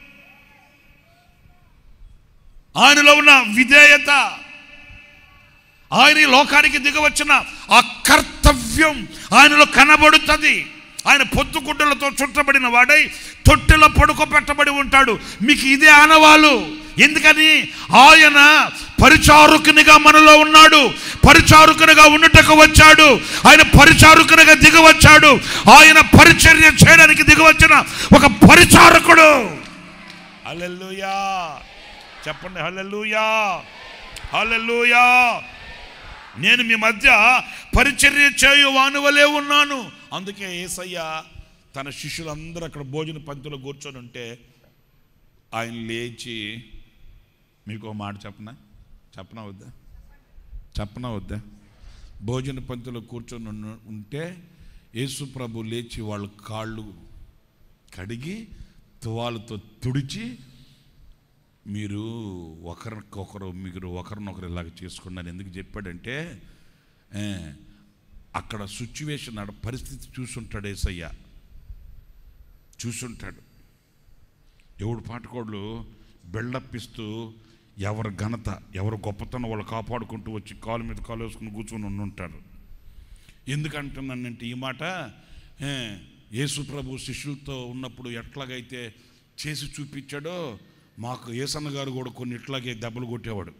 [SPEAKER 5] ఆయనలో ఉన్న విధేయత ఆయన ఈ లోకానికి దిగవచ్చిన ఆ కర్తవ్యం ఆయనలో కనబడుతుంది ఆయన పొత్తుగుడ్డలతో చుట్టబడిన వాడై తొట్టెలో పడుకోబెట్టబడి ఉంటాడు మీకు ఇదే ఆనవాలు ఎందుకని ఆయన పరిచారుకునిగా మనలో ఉన్నాడు పరిచారుకునిగా ఉండుటకు వచ్చాడు ఆయన పరిచారుకునిగా దిగవచ్చాడు ఆయన పరిచర్య చేయడానికి దిగవచ్చిన ఒక పరిచారకుడు హల్లెలూయా చెప్పండి హల్లెలూయా హల్లెలూయా నేను మీ మధ్య పరిచర్య చేయు వానువలే ఉన్నాను అందుకే ఏసయ్య తన శిష్యులందరూ అక్కడ భోజన పంక్తిలో కూర్చొని ఉంటే ఆయన లేచి మీకు ఒక మాట చెప్పనా చెప్పనా వద్దా చెప్పనా వద్దా భోజన పంక్తిలో కూర్చొని ఉన్న- ఉంటే యేసు ప్రభు లేచి వాళ్ళ కాళ్ళు కడిగి తువాలతో తుడిచి మీరు ఒకరికొకరు మీరు ఒకరినొకరు ఇలాగ చేసుకున్నారు ఎందుకు చెప్పాడంటే ఏ, అక్కడ సిచ్యువేషన్ ఆడ పరిస్థితి చూసుంటాడు ఏసయ్య చూసుంటాడు ఎవడు పాటకోళ్ళు బెళ్ళప్పిస్తూ ఎవరి ఘనత ఎవరి గొప్పతనం వాళ్ళు కాపాడుకుంటూ వచ్చి కాలు మీద కాలు వేసుకుని కూర్చొని ఉండి ఉంటారు ఎందుకంటున్నానంటే ఈ మాట ఏ, యేసు ప్రభు శిష్యులతో ఉన్నప్పుడు ఎట్లాగైతే చేసి చూపించాడో మాకు ఏసన్న గారు కూడా కొన్ని ఇట్లాగే దెబ్బలు కొట్టేవాడు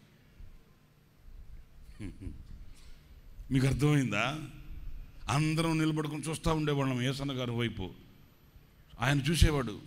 [SPEAKER 5] మీకు అర్థమైందా అందరం నిలబడుకొని చూస్తూ ఉండేవాళ్ళం ఏసన్న గారి వైపు ఆయన చూసేవాడు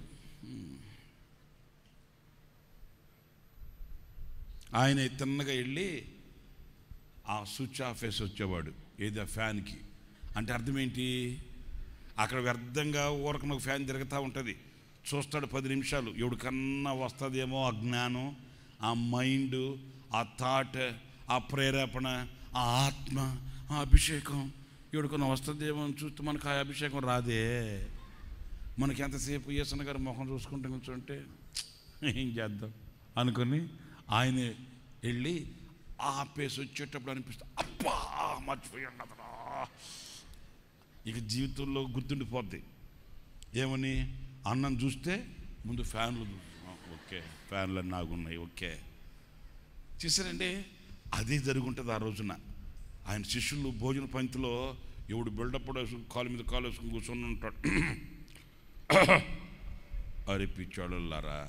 [SPEAKER 5] ఆయన తిన్నగా వెళ్ళి ఆ స్విచ్ ఆఫ్ వేసి వచ్చేవాడు ఏది ఆ ఫ్యాన్కి అంటే అర్థం ఏంటి అక్కడ వ్యర్థంగా ఊరకన ఒక ఫ్యాన్ తిరుగుతూ ఉంటుంది చూస్తాడు పది నిమిషాలు ఎవడికన్నా వస్తుందేమో ఆ జ్ఞానం ఆ మైండ్ ఆ థాట్ ఆ ప్రేరేపణ ఆ ఆత్మ ఆ అభిషేకం ఎవడికన్నా వస్తుందేమో అని చూస్తే మనకు ఆ అభిషేకం రాదే మనకి ఎంతసేపు ఈసన గారి ముఖం చూసుకుంటూ కూర్చుంటే ఏం చేద్దాం అనుకుని ఆయన వెళ్ళి ఆపేసి వచ్చేటప్పుడు అనిపిస్తే అబ్బా మర్చిపోయాను అతను ఇక జీవితంలో గుర్తుండిపోద్ది ఏమని అన్నం చూస్తే ముందు ఫ్యాన్లు చూ- ఆ, ఓకే ఫ్యాన్లు అన్నీ నాగున్నాయి ఓకే చూసారండి అదే జరుగుంటుంది ఆ రోజున ఆయన శిష్యులు భోజన పంక్తిలో ఎవడు బిల్డప్ కాలు మీద కాలు వేసుకుని కూర్చొని ఉంటాడు అరిపించాడులారా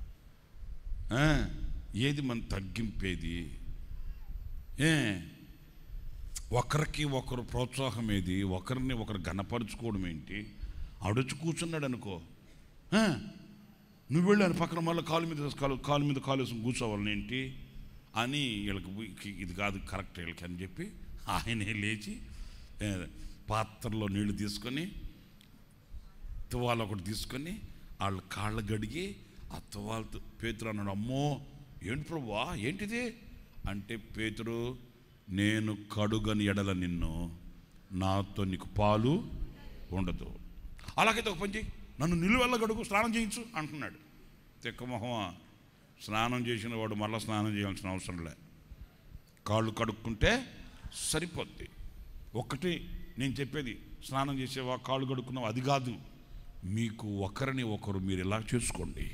[SPEAKER 5] ఏది మన తగ్గింపేది ఏ ఒకరికి ఒకరు ప్రోత్సాహం ఏది ఒకరిని ఒకరు గణపరుచుకోవడం ఏంటి అడుచు కూర్చున్నాడు అనుకో ఆ, నువ్వు వెళ్ళి ఆయన పక్కన మళ్ళీ కాలు మీద కాలు కాలు మీద కాలు వేసుకుని కూర్చోవాలని ఏంటి అని వీళ్ళకి వీళ్ళకి ఇది కాదు కరెక్ట్ వీళ్ళకి అని చెప్పి ఆయనే లేచి ఏ, పాత్రలో నీళ్లు తీసుకొని తువాలు ఒకటి తీసుకొని వాళ్ళ కాళ్ళు గడిగి ఆ తువాలతో పేతురు అన్నాడు అమ్మో ఏంటి ప్రభువా ఏంటిది అంటే పేతురు నేను కడుగని ఎడల నిన్ను నాతో నీకు పాలు ఉండదు అలాగైతే ఒక పని చెయ్యి నన్ను నిలువెల్ల గడుగు స్నానం చేయించు అంటున్నాడు తిక్కమొహమా స్నానం చేసిన వాడు మళ్ళీ స్నానం చేయాల్సిన అవసరం లే కాళ్ళు కడుక్కుంటే సరిపోద్ది ఒక్కటి నేను చెప్పేది స్నానం చేసేవా కాళ్ళు కడుక్కున్నావా అది కాదు మీకు ఒకరిని ఒకరు మీరు ఇలా చేసుకోండి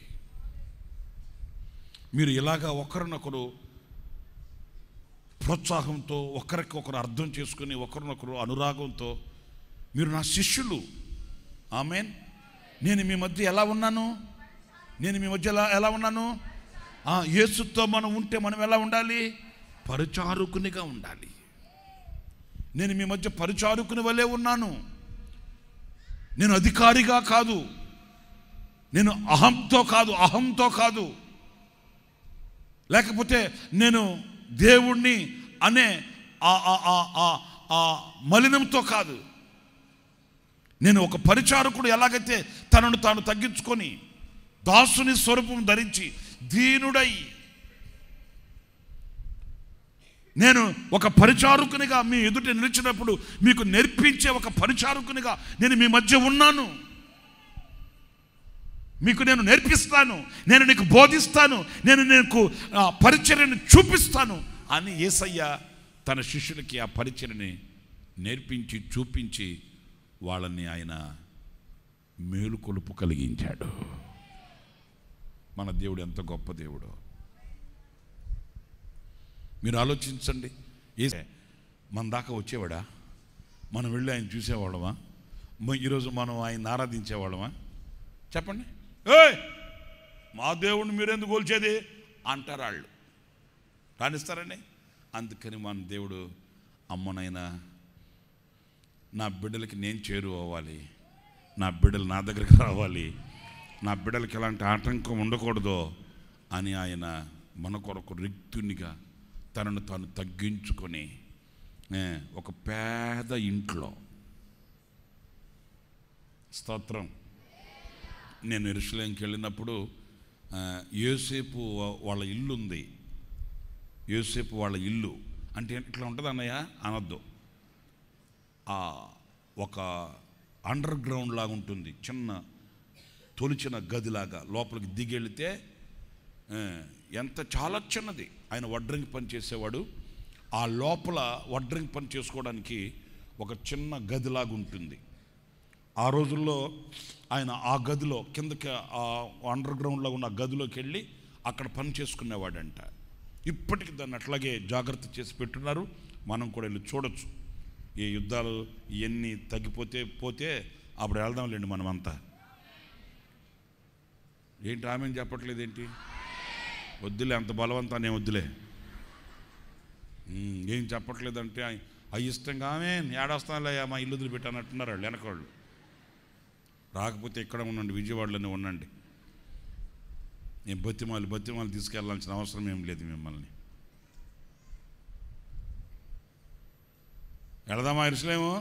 [SPEAKER 5] మీరు ఇలాగా ఒకరినొకరు ప్రోత్సాహంతో ఒకరికి ఒకరు అర్థం చేసుకుని ఒకరినొకరు అనురాగంతో మీరు నా శిష్యులు ఆమెన్ నేను మీ మధ్య ఎలా ఉన్నాను నేను మీ మధ్య ఎలా ఎలా ఉన్నాను ఆ, యేసుతో మనం ఉంటే మనం ఎలా ఉండాలి పరిచారుకునిగా ఉండాలి నేను మీ మధ్య పరిచారుకుని వలె ఉన్నాను నేను అధికారిగా కాదు నేను అహంతో కాదు అహంతో కాదు లేకపోతే నేను దేవుణ్ణి అనే ఆ ఆ ఆ ఆ ఆ మలినంతో కాదు నేను ఒక పరిచారకుడు ఎలాగైతే తనను తాను తగ్గించుకొని దాసుని స్వరూపం ధరించి దీనుడై నేను ఒక పరిచారకునిగా మీ ఎదుట నిలిచినప్పుడు మీకు నేర్పించే ఒక పరిచారకునిగా నేను మీ మధ్య ఉన్నాను మీకు నేను నేర్పిస్తాను నేను నీకు బోధిస్తాను నేను నీకు ఆ, పరిచర్యను చూపిస్తాను అని ఏసయ్య తన శిష్యులకి ఆ పరిచర్ని నేర్పించి చూపించి వాళ్ళని ఆయన మేలుకొలుపు కలిగించాడు మన దేవుడు ఎంత గొప్ప దేవుడు మీరు ఆలోచించండి ఏ మన దాకా వచ్చేవాడా మనం వెళ్ళి ఆయన చూసేవాళ్ళమా మ- ఈరోజు మనం ఆయన ఆరాధించేవాళ్ళమా చెప్పండి ఏయ్ మా దేవుడిని మీరెందుకు కోల్చేది అంటారు వాళ్ళు రాణిస్తారండి అందుకని మన దేవుడు అమ్మనైనా నా బిడ్డలకి నేను చేరువ అవ్వాలి నా బిడ్డలు నా దగ్గరికి రావాలి నా బిడ్డలకి ఎలాంటి ఆటంకం ఉండకూడదో అని ఆయన మన కొరకు రిక్తునిగా తనను తాను తగ్గించుకొని ఏ, ఒక పేద ఇంట్లో స్తోత్రం నేను ఎరుసలేంకి వెళ్ళినప్పుడు ఆ, యోసేపు వా- వాళ్ళ ఇల్లు ఉంది యోసేపు వాళ్ళ ఇల్లు అంటే ఇట్లా ఉంటుంది అన్నయ్య అనొద్దు ఆ ఒక అండర్ గ్రౌండ్ లాగా ఉంటుంది చిన్న తొలిచిన గదిలాగా లోపలికి దిగెళితే ఆ, ఎంత చాలా చిన్నది ఆయన వడ్రంగి పని చేసేవాడు ఆ లోపల వడ్రంగి పని చేసుకోవడానికి ఒక చిన్న గదిలాగా ఉంటుంది ఆ రోజుల్లో ఆయన ఆ గదిలో కిందకి ఆ అండర్ గ్రౌండ్లో ఉన్న ఆ గదిలోకి వెళ్ళి అక్కడ పని చేసుకునేవాడంట ఇప్పటికి దాన్ని అట్లాగే జాగ్రత్త చేసి పెట్టున్నారు మనం కూడా వెళ్ళి చూడొచ్చు ఈ యుద్ధాలు ఇవన్నీ తగ్గిపోతే పోతే అప్పుడు వెళ్దాంలేండి మనమంతా ఏంటి ఆమె చెప్పట్లేదు ఏంటి వద్దులే అంత బలవంతాన్ని ఏం వద్దులే ఉమ్, ఏం చెప్పట్లేదంటే అయి- అవి ఇష్టంగా ఆమె ఏడొస్తానులే మా ఇల్లు వదిలిపెట్టి అన్నట్టున్నారు వాళ్ళు వెనకాళ్ళు రాకపోతే ఇక్కడ ఉండండి విజయవాడలోనే ఉండండి నేను బతిమాలు బతిమాలు తీసుకెళ్లాల్సిన అవసరం ఏం లేదు మిమ్మల్ని వెళదామా ఎరుసలేము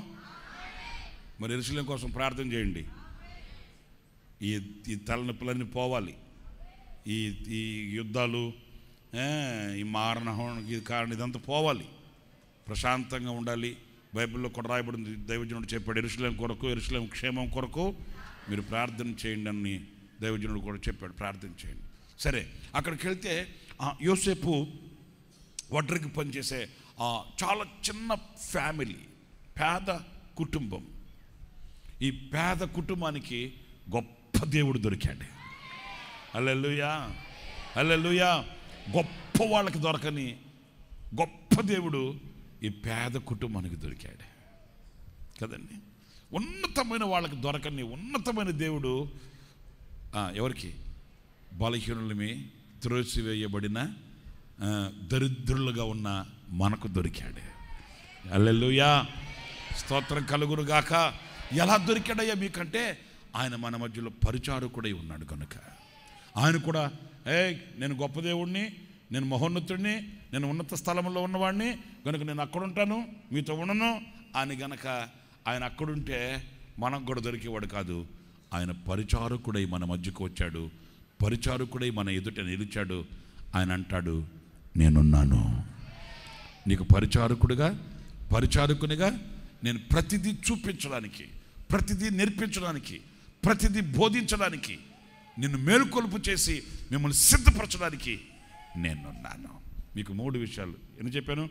[SPEAKER 5] మరి ఎరుసలేం కోసం ప్రార్థన చేయండి ఈ ఈ తలనొప్పులన్నీ పోవాలి ఈ ఈ యుద్ధాలు ఏ, ఈ మారణహోణ ఇది కారణం ఇదంతా పోవాలి ప్రశాంతంగా ఉండాలి బైబిల్లో కూడా రాయబడింది దైవజనుడు చెప్పాడు ఎరుసలేం కొరకు ఎరుసలేం క్షేమం కొరకు మీరు ప్రార్థన చేయండి అని దైవజనుడు కూడా చెప్పాడు ప్రార్థన చేయండి సరే అక్కడికి వెళ్తే ఆ, యోసేపు ఒడ్రికి పనిచేసే ఆ, చాలా చిన్న ఫ్యామిలీ పేద కుటుంబం ఈ పేద కుటుంబానికి గొప్ప దేవుడు దొరికాడు అల్లెలుయా అల్లెలుయా గొప్ప వాళ్ళకి దొరకని గొప్ప దేవుడు ఈ పేద కుటుంబానికి దొరికాడు కదండి ఉన్నతమైన వాళ్ళకి దొరకని ఉన్నతమైన దేవుడు ఆ, ఎవరికి బలహీనులమే త్రోసివేయబడిన ఆ, దరిద్రులుగా ఉన్న మనకు దొరికాడు అల్లెలుయా స్తోత్రం కలుగురుగాక ఎలా దొరికాడయ్యా మీకంటే ఆయన మన మధ్యలో పరిచారకుడై ఉన్నాడు కనుక ఆయన కూడా ఏ నేను గొప్ప దేవుణ్ణి నేను మహోన్నతుడిని నేను ఉన్నత స్థలంలో ఉన్నవాడిని కనుక నేను అక్కడ ఉంటాను మీతో ఉండను అని గనక ఆయన అక్కడుంటే మనకు కూడా దొరికేవాడు కాదు ఆయన పరిచారకుడై మన మధ్యకు వచ్చాడు పరిచారకుడై మన ఎదుట నిలిచాడు ఆయన అంటాడు నేనున్నాను నీకు పరిచారకుడిగా పరిచారకునిగా నేను ప్రతిదీ చూపించడానికి ప్రతిదీ నేర్పించడానికి ప్రతిదీ బోధించడానికి నిన్ను మేలుకొలుపు చేసి మిమ్మల్ని సిద్ధపరచడానికి నేనున్నాను మీకు మూడు విషయాలు ఎన్ని చెప్పాను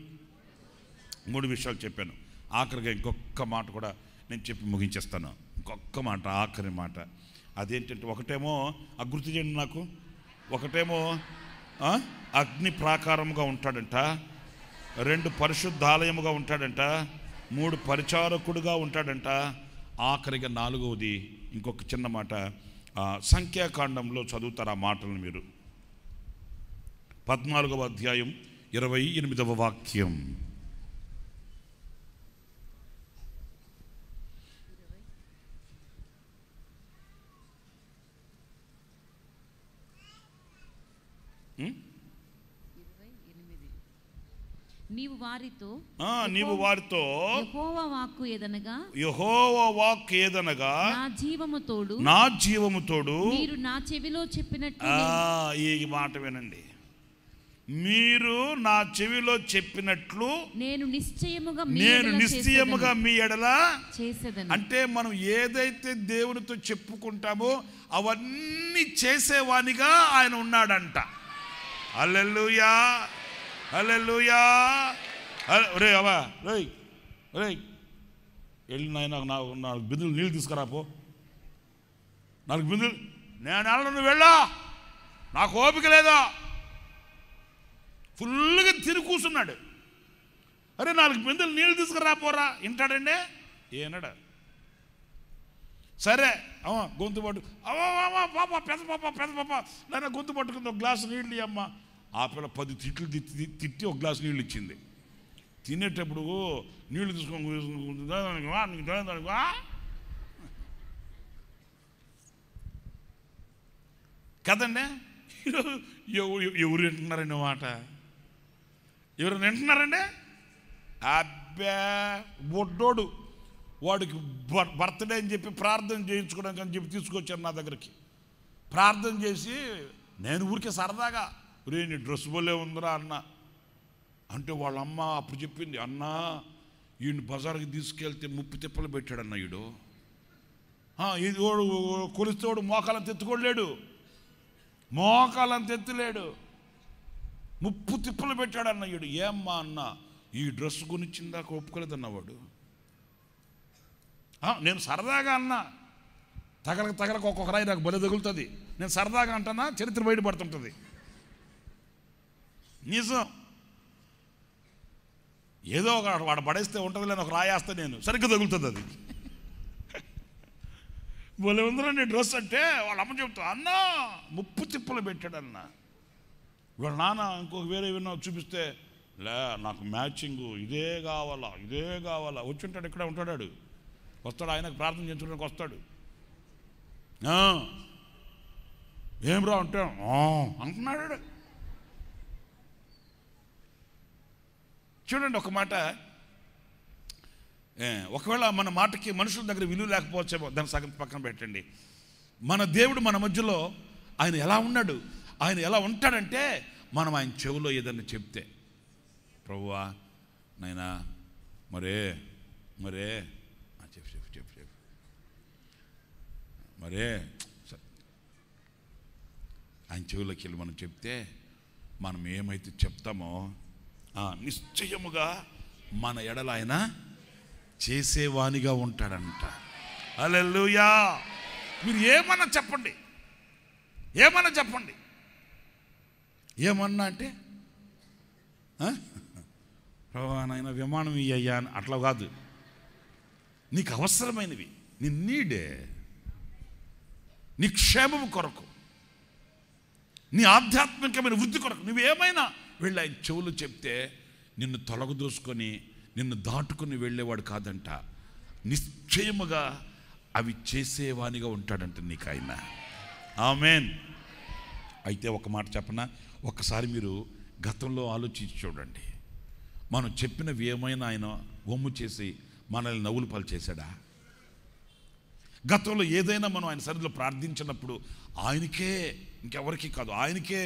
[SPEAKER 5] మూడు విషయాలు చెప్పాను ఆఖరిగా ఇంకొక మాట కూడా నేను చెప్పి ముగించేస్తాను ఇంకొక మాట ఆఖరి మాట అదేంటంటే ఒకటేమో ఆ గుర్తు చేయండి నాకు ఒకటేమో ఆ, అగ్ని ప్రాకారముగా ఉంటాడంట రెండు పరిశుద్ధాలయముగా ఉంటాడంట మూడు పరిచారకుడుగా ఉంటాడంట ఆఖరిగా నాలుగవది ఇంకొక చిన్న మాట ఆ, సంఖ్యాకాండంలో చదువుతారు ఆ మాటలను మీరు పద్నాలుగవ అధ్యాయం ఇరవై ఎనిమిదవ వాక్యం
[SPEAKER 6] నీవు వారితో
[SPEAKER 5] ఆ, నీవు వారితో
[SPEAKER 6] యెహోవా వాక్కు ఏదనగా
[SPEAKER 5] యహోవ వాక్ ఏదనగా
[SPEAKER 6] నా జీవము తోడు
[SPEAKER 5] నా జీవముతోడు
[SPEAKER 6] మీరు నా చెవిలో చెప్పినట్టు
[SPEAKER 5] ఆ,
[SPEAKER 6] నేను-
[SPEAKER 5] ఈ మాట వినండి మీరు నా చెవిలో చెప్పినట్లు
[SPEAKER 6] నేను నిశ్చయముగా మీ
[SPEAKER 5] నేను
[SPEAKER 6] ఎడల
[SPEAKER 5] నిశ్చయముగా
[SPEAKER 6] చేసేదను.
[SPEAKER 5] మీ ఎడల
[SPEAKER 6] చేసేదను
[SPEAKER 5] అంటే మనం ఏదైతే దేవునితో చెప్పుకుంటామో అవన్నీ చేసేవానిగా ఆయన ఉన్నాడంట అల్లెలుయా అల్లెలుయా రే అవా రేయ్ రేయ్ వెళ్ళి నాయన నాకు నాలుగు బిందులు నీళ్ళు తీసుకురా పో నాలుగు బిందులు నేను వెళ్ళను నువ్వు వెళ్ళా నాకు ఓపిక లేదా ఫుల్గా తిరిగి కూర్చున్నాడు అరే నాలుగు బిందెలు నీళ్ళు తీసుకురా పోరా వింటాడండి ఏనాడా సరే అమ్మ గొంతు పట్టు అవ్వ, అవ్వ, అవ్వ, పాప పెద్ద పాప పెద్ద పాప నాన్న గొంతు పట్టుకుంది ఒక గ్లాసు నీళ్ళు ఇయ్యి అమ్మ ఆ పిల్ల పది తిట్లు తిట్టి తిట్టి ఒక గ్లాసు నీళ్ళు ఇచ్చింది తినేటప్పుడు నీళ్ళు తీసుకొని దానికి వా, నీకు దానికి వా. కదండి ఈరోజు ఎవరు ఎవరు వింటున్నారండి మాట ఎవరు వింటున్నారండి అబ్బా బొడ్డోడు వాడికి బ- బర్త్డే అని చెప్పి ప్రార్థన చేయించుకోవడానికి అని చెప్పి తీసుకొచ్చారు నా దగ్గరికి ప్రార్థన చేసి నేను ఊరికే సరదాగా రే నీ డ్రెస్ బోలే ఉందిరా అన్న అంటే వాళ్ళ అమ్మ అప్పుడు చెప్పింది అన్నా ఈయన బజార్కి తీసుకెళ్తే ముప్పు తిప్పలు పెట్టాడన్న ఈడు ఆ, ఇది వాడు కొలిస్తే వాడు మోకాలను తెత్తుకోలేడు మోకాలను తెత్తలేడు ముప్పు తిప్పలు పెట్టాడన్న ఈడు ఏమ్మా అన్న ఈ డ్రెస్ కొనిచ్చిందాక ఒప్పుకోలేదన్న వాడు ఆ, నేను సరదాగా అన్నా తగలక తగలక ఒక్కొక్క రాయి నాకు బలి తగులుతుంది నేను సరదాగా అంటానా చరిత్ర బయటపడుతుంటుంది నిజం ఏదో ఒక వాడు పడేస్తే ఉంటుంది లేని ఒక రాయేస్తే నేను సరిగ్గా తగులుతుంది అది భలే ఉందిరండి డ్రెస్ అంటే వాళ్ళ అమ్మ చెప్తా అన్న ముప్పు తిప్పలు పెట్టాడన్న వాళ్ళ నాన్న ఇంకొక వేరే ఏమన్నా చూపిస్తే లే నాకు మ్యాచింగ్ ఇదే కావాలా ఇదే కావాలా వచ్చి ఉంటాడు ఇక్కడే ఉంటాడు వస్తాడు ఆయనకు ప్రార్థన చేయించడానికి వస్తాడు "ఆ, ఏం రా అంటే "ఆ" అంటున్నాడు వాడు. చూడండి ఒక మాట ఏ, ఒకవేళ మన మాటకి మనుషుల దగ్గర విలువ లేకపోవచ్చేమో దాన్ని సగం పక్కన పెట్టండి మన దేవుడు మన మధ్యలో ఆయన ఎలా ఉన్నాడు ఆయన ఎలా ఉంటాడంటే మనం ఆయన చెవిలో ఏదన్నా చెప్తే ప్రభువా నాయనా మరే మరే ఆ, చెప్పు చెప్పు చెప్పు చెప్పు మరే స- ఆయన చెవులోకి వెళ్ళి మనం చెప్తే మనం ఏమైతే చెప్తామో ఆ, నిశ్చయముగా మన ఎడల ఆయన చేసేవానిగా ఉంటాడంట అలెలుయా మీరు ఏమన్నా చెప్పండి ఏమన్నా చెప్పండి ఏమన్నా అంటే ఆ? ప్రభా నాయన విమానం ఇయ్యా అని అట్లా కాదు నీకు అవసరమైనవి నీ నీడే నీ క్షేమము కొరకు నీ ఆధ్యాత్మికమైన వృద్ధి కొరకు నువ్వేమైనా వెళ్ళి ఆయన చెవులు చెప్తే నిన్ను తొలగదూసుకొని నిన్ను దాటుకుని వెళ్ళేవాడు కాదంట నిశ్చయముగా అవి చేసేవానిగా ఉంటాడంట నీకు ఆయన ఆమెన్ అయితే ఒక మాట చెప్పనా ఒక్కసారి మీరు గతంలో ఆలోచించి చూడండి మనం చెప్పినవి ఏమైనా ఆయన ఒమ్ము చేసి మనల్ని నవ్వులు పాలు చేశాడా గతంలో ఏదైనా మనం ఆయన సన్నిధిలో ప్రార్థించినప్పుడు ఆయనకే ఇంకెవరికి కాదు ఆయనకే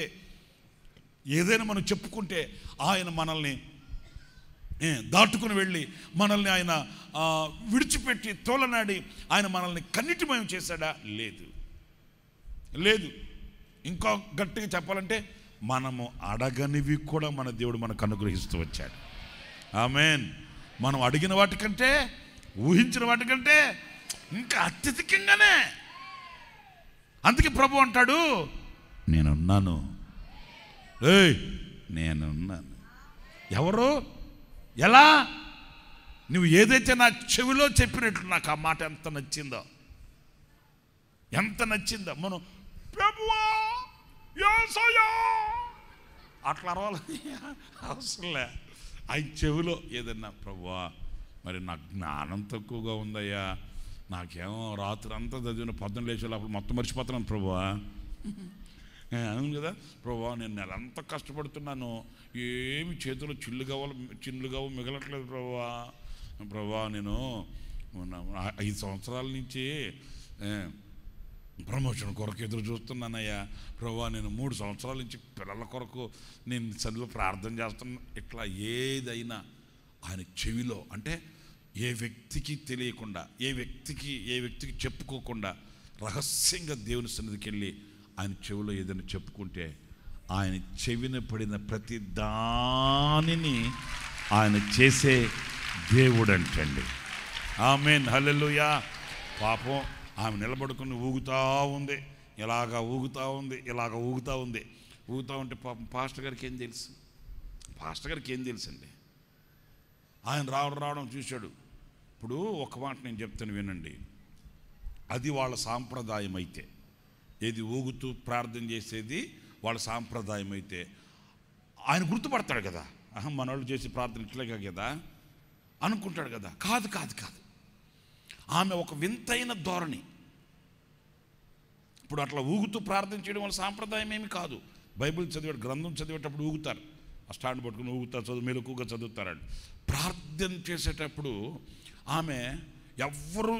[SPEAKER 5] ఏదైనా మనం చెప్పుకుంటే ఆయన మనల్ని ఏ, దాటుకుని వెళ్ళి మనల్ని ఆయన ఆ, విడిచిపెట్టి తోలనాడి ఆయన మనల్ని కన్నిటిమయం చేశాడా లేదు లేదు ఇంకా గట్టిగా చెప్పాలంటే మనము అడగనివి కూడా మన దేవుడు మనకు అనుగ్రహిస్తూ వచ్చాడు ఆమెన్ మనం అడిగిన వాటికంటే ఊహించిన వాటికంటే ఇంకా అత్యధికంగానే అందుకే ప్రభు అంటాడు నేనున్నాను ఏయ్ నేనున్నాను ఎవరు ఎలా నువ్వు ఏదైతే నా చెవిలో చెప్పినట్లు నాకు ఆ మాట ఎంత నచ్చిందో ఎంత నచ్చిందో మనం ప్రభువా యేసయ్యా అట్లా అరవాలి అవసరంలే ఆయన చెవిలో ఏదన్నా ప్రభువా మరి నాకు జ్ఞానం తక్కువగా ఉందయ్యా నాకేమో రాత్రి అంతా చదివిన పొద్దున్న లేచే లోపల మొత్తం మర్చిపోతున్నాను ప్రభువా ఏ, అవును కదా ప్రభా నేను నెలంతా కష్టపడుతున్నాను ఏమి చేతులు చిల్లు కావాలి చిల్లు కావు మిగలట్లేదు ప్రభా ప్రభా నేను మొన్న ఐదు సంవత్సరాల నుంచి ఏ, ప్రమోషన్ కొరకు ఎదురు చూస్తున్నానయ్యా ప్రభా నేను మూడు సంవత్సరాల నుంచి పిల్లల కొరకు నేను చదువు ప్రార్థన చేస్తున్నా ఇట్లా ఏదైనా ఆయన చెవిలో అంటే ఏ వ్యక్తికి తెలియకుండా ఏ వ్యక్తికి ఏ వ్యక్తికి చెప్పుకోకుండా రహస్యంగా దేవుని సన్నిధికి వెళ్ళి ఆయన చెవిలో ఏదైనా చెప్పుకుంటే ఆయన చెవిన పడిన ప్రతి దానిని ఆయన చేసే దేవుడు అంటండి ఆమెన్ హల్లెలూయా పాపం ఆమె నిలబడుకుని ఊగుతా ఉంది ఇలాగా ఊగుతా ఉంది ఇలాగ ఊగుతా ఉంది ఊగుతా ఉంటే పాపం పాస్టర్ గారికి ఏం తెలుసు పాస్టర్ గారికి ఏం తెలుసండి ఆయన రావడం రావడం చూశాడు ఇప్పుడు ఒక మాట నేను చెప్తాను వినండి అది వాళ్ళ సాంప్రదాయం అయితే ఏది ఊగుతూ ప్రార్థన చేసేది వాళ్ళ సాంప్రదాయం అయితే ఆయన గుర్తుపడతాడు కదా అహం మనోళ్ళు చేసి ప్రార్థన ఇట్లాగే కదా అనుకుంటాడు కదా కాదు కాదు కాదు ఆమె ఒక వింతైన ధోరణి ఇప్పుడు అట్లా ఊగుతూ ప్రార్థన చేయడం వల్ల సాంప్రదాయం ఏమి కాదు బైబిల్ చదివే గ్రంథం చదివేటప్పుడు ఊగుతారు ఆ స్టాండ్ పట్టుకుని ఊగుతారు చదువు మెలకుగా చదువుతారండి ప్రార్థన చేసేటప్పుడు ఆమె ఎవ్వరు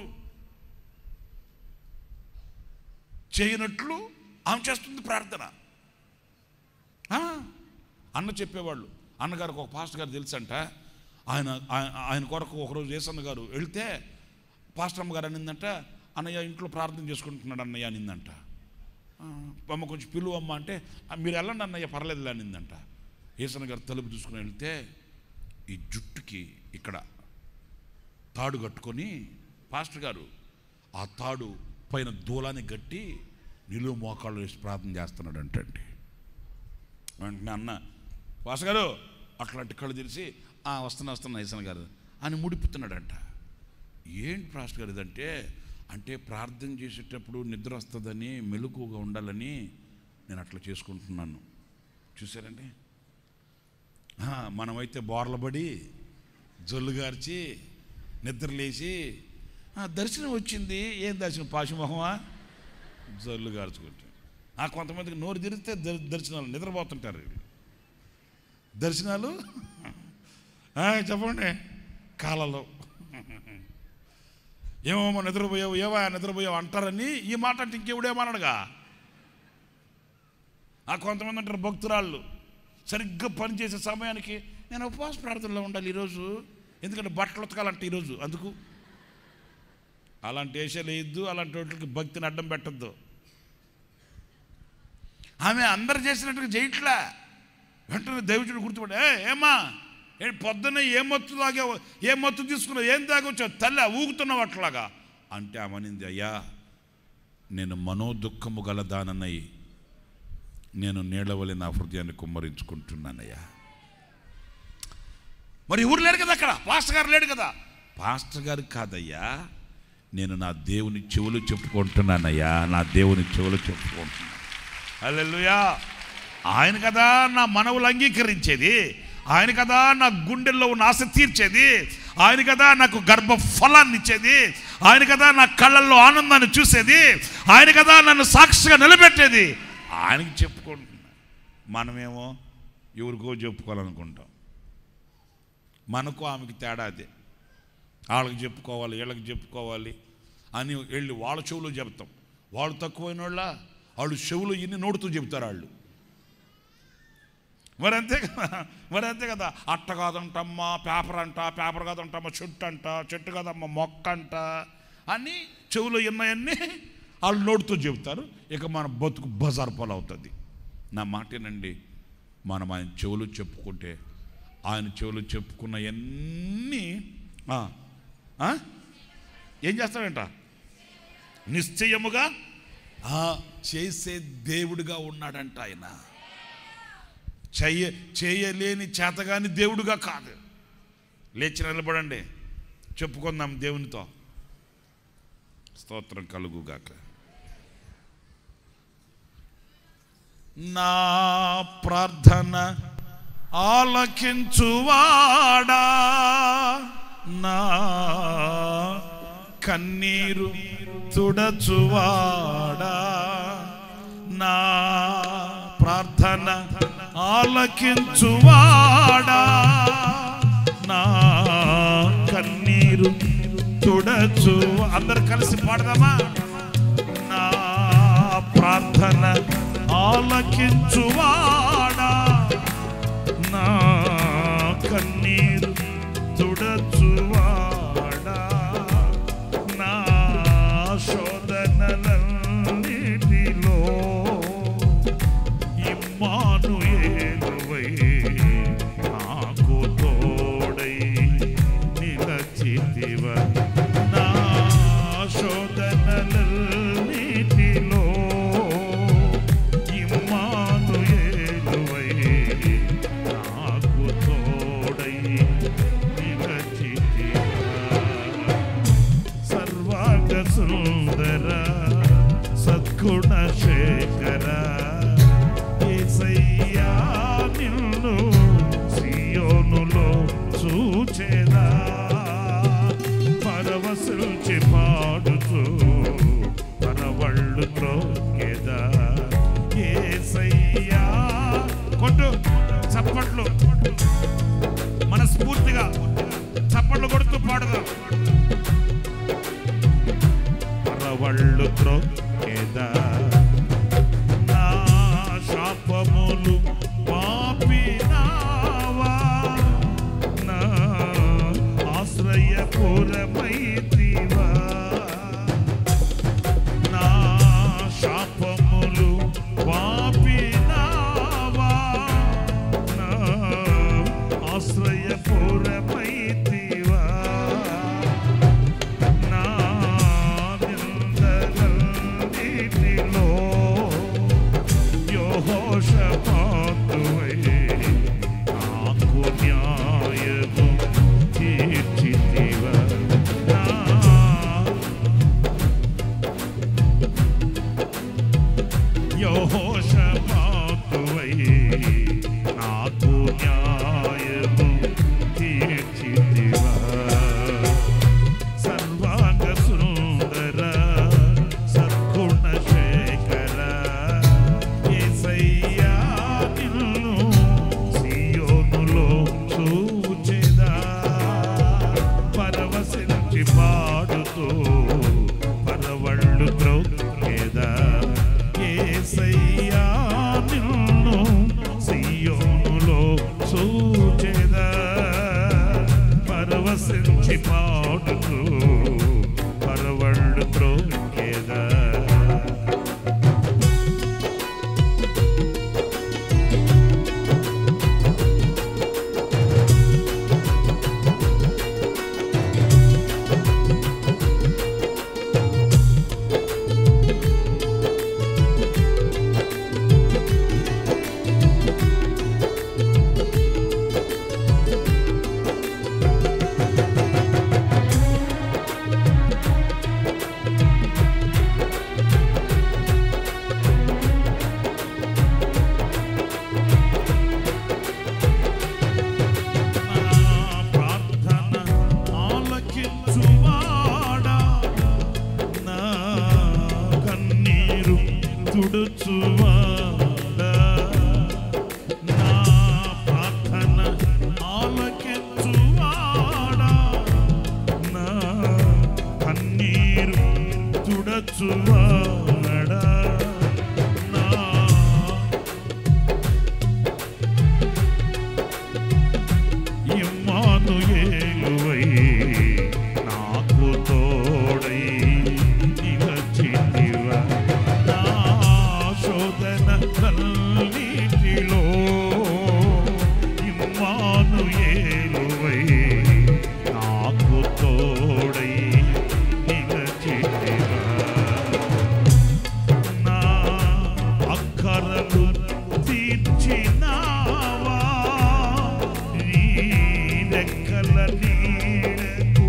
[SPEAKER 5] చేయనట్లు ఆమె చేస్తుంది ప్రార్థన ఆ, అన్న చెప్పేవాళ్ళు అన్నగారికి ఒక పాస్టర్ గారు తెలుసంట ఆయన ఆయన- ఆయన కొరకు ఒకరోజు ఏసన్న గారు వెళ్తే పాస్టర్ అమ్మ గారు అనిందంట అన్నయ్య ఇంట్లో ప్రార్థన చేసుకుంటున్నాడు అన్నయ్య అనిందంట "ఆ, అమ్మ కొంచెం పిలువు అమ్మ అంటే "ఆ, మీరు వెళ్ళండి అన్నయ్య పర్లేదులే అనిందంట ఏసన్న గారు తలుపు చూసుకుని వెళ్తే ఈ జుట్టుకి ఇక్కడ తాడు కట్టుకొని పాస్టర్ గారు ఆ తాడు పైన దూలాన్ని గట్టి నిలువు మోకాళ్ళు వేసి ప్రార్థన చేస్తున్నాడు అంటండి వెంటనే అన్న వాస గారు అట్లాంటి కళ్ళు తెరిచి "ఆ, వస్తున్నా వస్తున్నా ఈసన్ గారు అని ముడిపుతున్నాడంట ఏంటి పాస్టర్ గారు ఇదంటే అంటే ప్రార్థన చేసేటప్పుడు నిద్ర వస్తుందని మెలకుగా ఉండాలని నేను అట్లా చేసుకుంటున్నాను చూసారండి ఆ, మనమైతే బోర్లబడి జొల్లుగార్చి నిద్రలేసి "ఆ, దర్శనం వచ్చింది ఏం దర్శనం పాశుమొహమా జొల్లు గార్చుకుంటాం ఆ కొంతమందికి నోరు తెరిస్తే దర్- దర్శనాలు నిద్రపోతుంటారు వీళ్ళు. దర్శనాలు ఆ, చెప్పండి కాలలో ఏమో నిద్రపోయావు ఏవా నిద్రపోయావు అంటారని ఈ మాట అంటే ఇంకెవడేమన్నాడుగా ఆ కొంతమంది అంటారు భక్తురాళ్ళు సరిగ్గా పనిచేసే సమయానికి నేను ఉపవాస ప్రార్థనలో ఉండాలి ఈరోజు ఎందుకంటే బట్టలు ఉతకాలంటే ఈరోజు అందుకు అలాంటి వేషాలు వేయద్దు అలాంటి వాటికి భక్తిని అడ్డం పెట్టద్దు ఆమె అందరు చేసినట్టుగా చేయట్లే వెంటనే దైవచుడు గుర్తుపడి ఏ ఏమా ఏ పొద్దున్న ఏ మత్తు తాగావు ఏ మత్తు తీసుకున్నావు ఏం తాగొచ్చావు తల్లి ఊగుతున్నావు అట్లాగా అంటే ఆమె అనింది అయ్యా నేను మనోదుఖము గల దానన్నయ్యి నేను నీళ్ళవలి నా హృదయాన్ని కుమ్మరించుకుంటున్నానయ్యా మరి ఊరు లేడు కదా అక్కడ పాస్టర్ గారు లేడు కదా పాస్టర్ గారు కాదయ్యా నేను నా దేవుని చెవులు చెప్పుకుంటున్నానయ్యా నా దేవుని చెవులు చెప్పుకుంటున్నాను హల్లెలూయా ఆయన కదా నా మనవులు అంగీకరించేది ఆయన కదా నా గుండెల్లో ఉన్న ఆశ తీర్చేది ఆయన కదా నాకు గర్భ ఫలాన్ని ఇచ్చేది ఆయన కదా నా కళ్ళల్లో ఆనందాన్ని చూసేది ఆయన కదా నన్ను సాక్షిగా నిలబెట్టేది ఆయనకి చెప్పుకుంటున్నా మనమేమో ఎవరికో చెప్పుకోవాలనుకుంటాం మనకు ఆమెకి తేడా అదే వాళ్ళకి చెప్పుకోవాలి వీళ్ళకి చెప్పుకోవాలి అని వెళ్ళి వాళ్ళ చెవులో చెప్తాం వాళ్ళు తక్కువైన వాళ్ళ వాళ్ళు చెవులు ఇన్ని నోడుతూ చెబుతారు వాళ్ళు మరి అంతే కదా మరి అంతే కదా అట్ట కాదంటమ్మా పేపర్ అంట పేపర్ కాదంటమ్మా చెట్టు అంట చెట్టు కాదమ్మా మొక్క అంట అని చెవులో ఇన్నాయన్నీ వాళ్ళు నోడుతూ చెబుతారు ఇక మన బతుకు బజార్ పాలు అవుతుంది నా మాటేనండి మనం ఆయన చెవులు చెప్పుకుంటే ఆయన చెవులు చెప్పుకున్నవన్నీ ఆ, ఆ? ఏం చేస్తాడంట నిశ్చయముగా ఆ, చేసే దేవుడిగా ఉన్నాడంట ఆయన చెయ్య చేయలేని చేతగాని దేవుడుగా కాదు లేచి నిలబడండి చెప్పుకుందాం దేవునితో స్తోత్రం కలుగుగాక నా ప్రార్థన ఆలకించువాడా నా కన్నీరు తుడచువాడా నా ప్రార్థన ఆలకించువాడా నా కన్నీరు తుడచు అందరు కలిసి పాడదామా నా ప్రార్థన ఆలకించువాడా నా కన్నీరు తుడచువాడా నా శోధనలన్నిటిలో ఇమ్మానుయేలువై నాకు తోడై నిలచితివ నా శోధనలన్నిటిలో ఇమ్మానుయేలువై నాకు తోడై నిలచితివ సర్వాంగ సుందర సద్గుణ శేఖర యేసయ్యా నిన్ను సియోనులో చూచేదా పరవశించి పాడుతూ పరవళ్ళు త్రోకెదా యేసయ్యా కొట్టు చప్పట్లు మనస్ఫూర్తిగా చప్పట్లు కొడుతూ పాడుదాం పరవళ్ళు త్రొక్కెదా నా శాపములు పాపినావా నా ఆశ్రయపురమైతివా నా శాపములు పాపినావా నా ఆశ్రయపురమైతివా నా నిందలన్నిటిలో
[SPEAKER 7] తుడుచువాడా నా ప్రార్థన ఆలకించువాడా నా కన్నీరు తుడచువాడా నా ఇమ్మానుయేలువై నాకు తోడై నిలచితివా నా శోధన కన్నీటిలో ఇమ్మానుయేలువై నాకు తోడై నిలచితివా నా అక్కరలు తీర్చినావా నీ రెక్కల నీడకు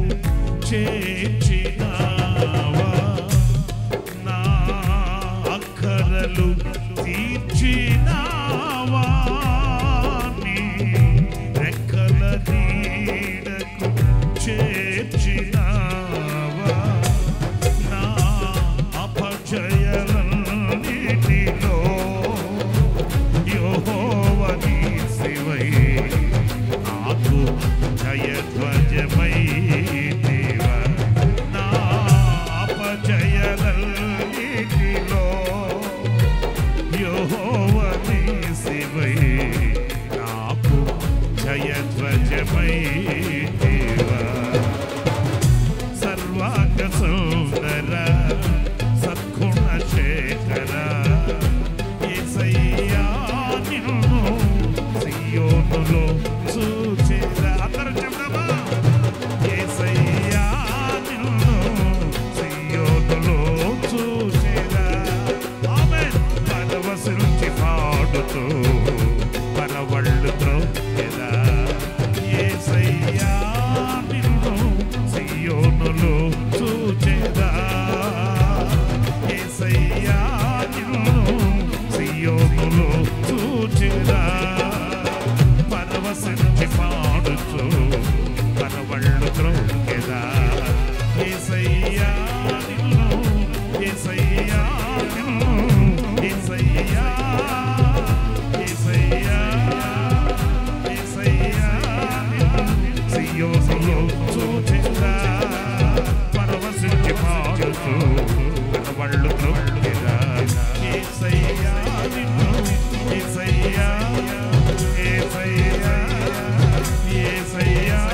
[SPEAKER 7] చేర్చినావా నా అక్కరలు తీర్చినావా నీ రెక్కల నీడకు చేర్చినావా నా అపజయలన్నిటిలో యెహోవా నీ శివై నాకు జయధ్వజమై దేవా నా అపజయలన్నిటిలో యెహోవా నీ శివై నాకు జయధ్వజమై దేవా సర్వాంగ సుందర సద్గుణ శేఖర యేసయ్యా నిన్ను సియోనులో చూచెదా అందరూ చెప్దామా యేసయ్యా నిన్ను సియోనులో చూచెదా ఆమేన్ పరవశించి పాడుతూ పరవళ్ళు త్రోకెదా యేసయ్యా నిన్ను సియోనులో చూచెదా యేసయ్యా నిన్ను సియోనులో చూచెదా పరవశించి పాడుతూ పరవళ్ళు త్రోకెదా యేసయ్యా నిన్ను యేసయ్యా నిన్ను యేసయ్యా యేసయ్యా యేసయ్యా సియోనులో చూచెదా పరవశించి పాడుతూ పరవళ్ళు త్రోకెదా యేసయ్యా నిన్ను యేసయ్యా యేసయ్యా యేసయ్యా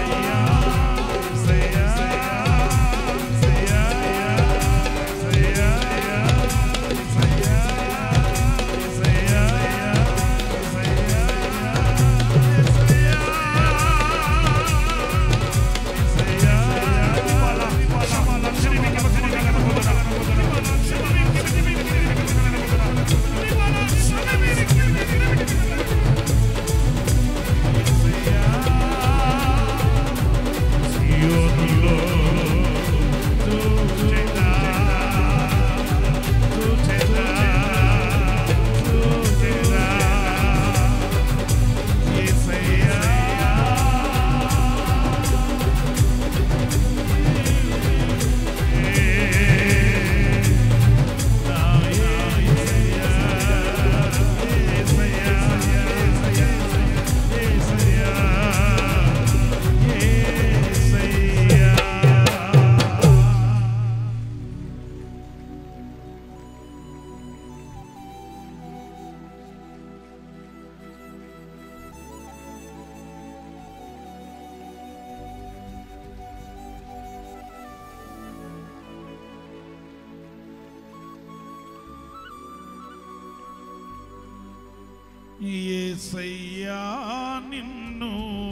[SPEAKER 7] ఏసయ్యా నిన్ను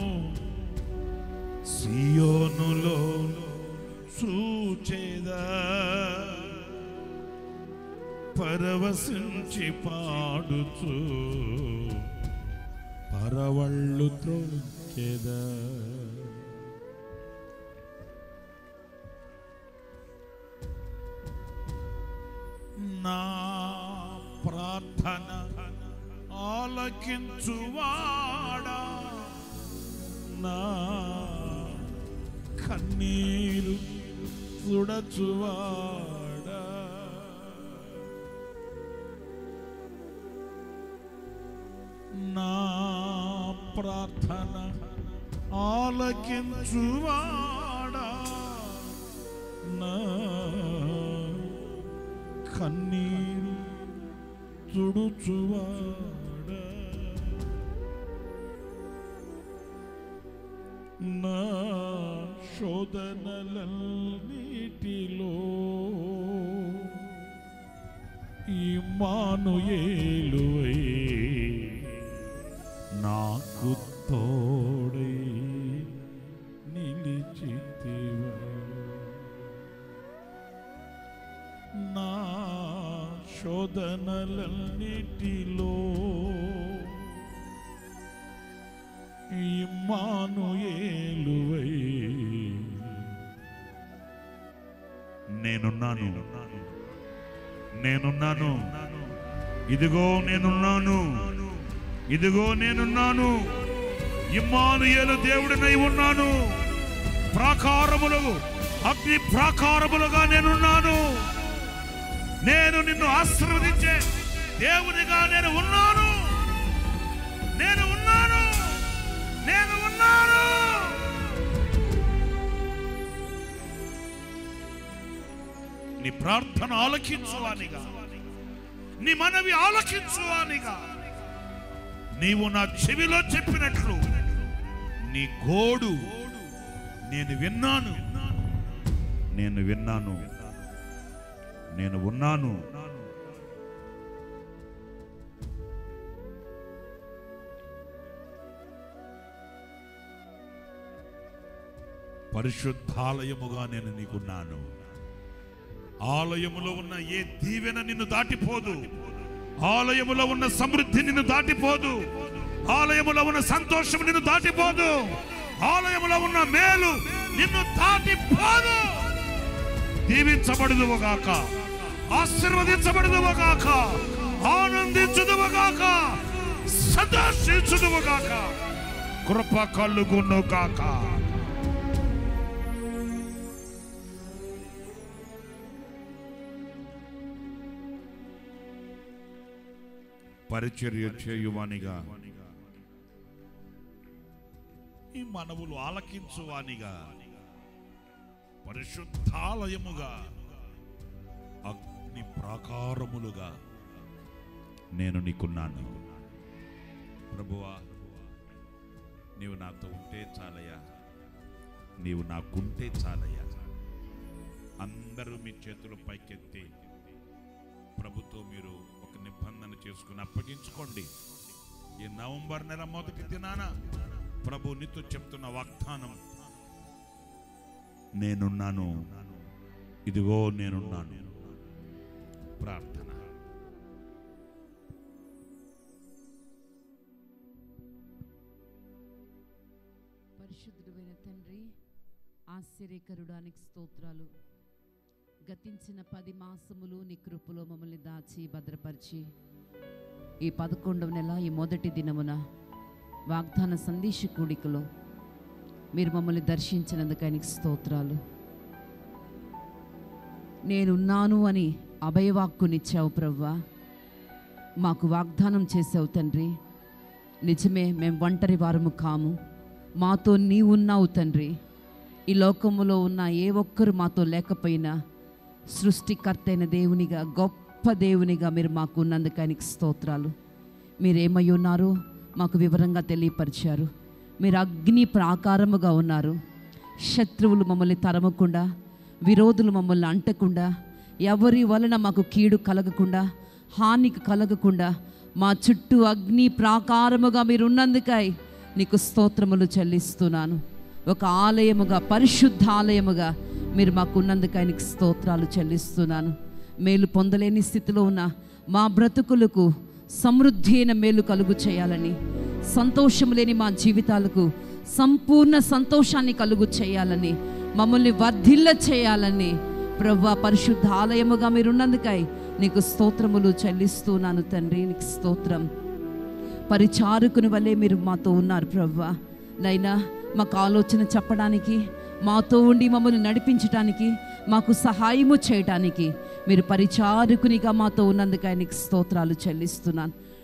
[SPEAKER 7] సియోనులో చూచేదా పరవశించి పాడుచు పరవళ్ళు త్రోకెదా నా ప్రార్థన ఆలకించువాడా నా కన్నీరు తుడచువాడా నా ప్రార్థన ఆలకించువాడా నా కన్నీరు తుడుచువాడా నా శోధనలన్నిటిలో ఇమానుయేలువై నాకు తోడై నిలిచితివా నా శోధనలన్నిటిలో ఇమ్మానుయేలువై నేనున్నాను నేనున్నాను ఇదిగో నేనున్నాను ఇదిగో నేనున్నాను ఇమ్మానుయేలు దేవుడినై ఉన్నాను ప్రాకారములు అగ్ని ప్రాకారములుగా నేనున్నాను నేను నిన్ను ఆశీర్వదించే దేవునిగా నేను ఉన్నాను నేను ఉన్నాను నేను ఉన్నాను నీ ప్రార్థన ఆలకించువానిగా నీ మనవి ఆలకించువానిగా నీవు నా చెవిలో చెప్పినట్లు నీ గోడు నేను విన్నాను నేను విన్నాను నేను ఉన్నాను పరిశుద్ధాలయముగా నేను నీకున్నాను ఆలయములో ఉన్న ఏ దీవెన నిన్ను దాటిపోదు ఆలయములో ఉన్న సమృద్ధి నిన్ను దాటిపోదు ఆలయములో ఉన్న సంతోషం నిన్ను దాటిపోదు ఆలయములో ఉన్న మేలు నిన్ను దాటిపోదు దీవించబడుదువుగాక ఆశీర్వదించబడుదువుగాక ఆనందించుదువుగాక సంతోషించుదువుగాక కృప కలుగునుగాక పరిచర్య చేయువానిగా ఈ మనవులు ఆలకించువానిగా పరిశుద్ధాలయముగా అగ్ని ప్రాకారములుగా నేను నీకున్నాను ప్రభువా నీవు నాతో ఉంటే చాలయ్యా నీవు నాకుంటే చాలయ్యా అందరూ మీ చేతులు పైకెత్తి ప్రభుతో మీరు ఒక నిబంధన చేసుకుని అప్పగించుకోండి ఈ నవంబర్ నెల మొదటి దినాన ప్రభు నీతో చెప్తున్న వాగ్దానం నేనున్నాను ఇదిగో నేనున్నాను ప్రార్థన
[SPEAKER 6] పరిశుద్ధుడైన తండ్రి ఆశ్చర్యకరుడానికి స్తోత్రాలు గతించిన పది మాసములు నీ కృపలో మమ్మల్ని దాచి భద్రపరిచి ఈ పదకొండవ నెల ఈ మొదటి దినమున వాగ్దాన సందేశ కూడికలో మీరు మమ్మల్ని దర్శించినందుకు ఆయనకి స్తోత్రాలు నేనున్నాను అని అభయవాక్కునిచ్చావు ప్రవ్వా మాకు వాగ్దానం చేసావు తండ్రి నిజమే మేము ఒంటరి వారము కాము మాతో నీ ఉన్నావు తండ్రి ఈ లోకములో ఉన్న ఏ ఒక్కరు మాతో లేకపోయినా సృష్టికర్త అయిన దేవునిగా గొప్ప దేవునిగా మీరు మాకు ఉన్నందుకు ఆయనకి స్తోత్రాలు మీరేమై ఉన్నారో మాకు వివరంగా తెలియపరిచారు మీరు అగ్ని ప్రాకారముగా ఉన్నారు శత్రువులు మమ్మల్ని తరమకుండా విరోధులు మమ్మల్ని అంటకుండా ఎవరి వలన మాకు కీడు కలగకుండా హానికి కలగకుండా మా చుట్టూ అగ్ని ప్రాకారముగా మీరు ఉన్నందుకై నీకు స్తోత్రములు చెల్లిస్తున్నాను ఒక ఆలయముగా పరిశుద్ధ ఆలయముగా మీరు మాకు ఉన్నందుకై నీకు స్తోత్రాలు చెల్లిస్తున్నాను మేలు పొందలేని స్థితిలో ఉన్న మా బ్రతుకులకు సమృద్ధి అయిన మేలు కలుగు చేయాలని సంతోషం లేని మా జీవితాలకు సంపూర్ణ సంతోషాన్ని కలుగు చేయాలని మమ్మల్ని వర్ధిల్ల చేయాలని ప్రవ్వా పరిశుద్ధ ఆలయముగా మీరున్నందుకై నీకు స్తోత్రములు చెల్లిస్తున్నాను తండ్రి నీకు స్తోత్రం పరిచారకుని వల్లే మీరు మాతో ఉన్నారు ప్రవ్వా నైనా మాకు ఆలోచన చెప్పడానికి మాతో ఉండి మమ్మల్ని నడిపించడానికి మాకు సహాయము చేయటానికి మీరు పరిచారకునిగా మాతో ఉన్నందుకు ఆయనకి స్తోత్రాలు చెల్లిస్తున్నాను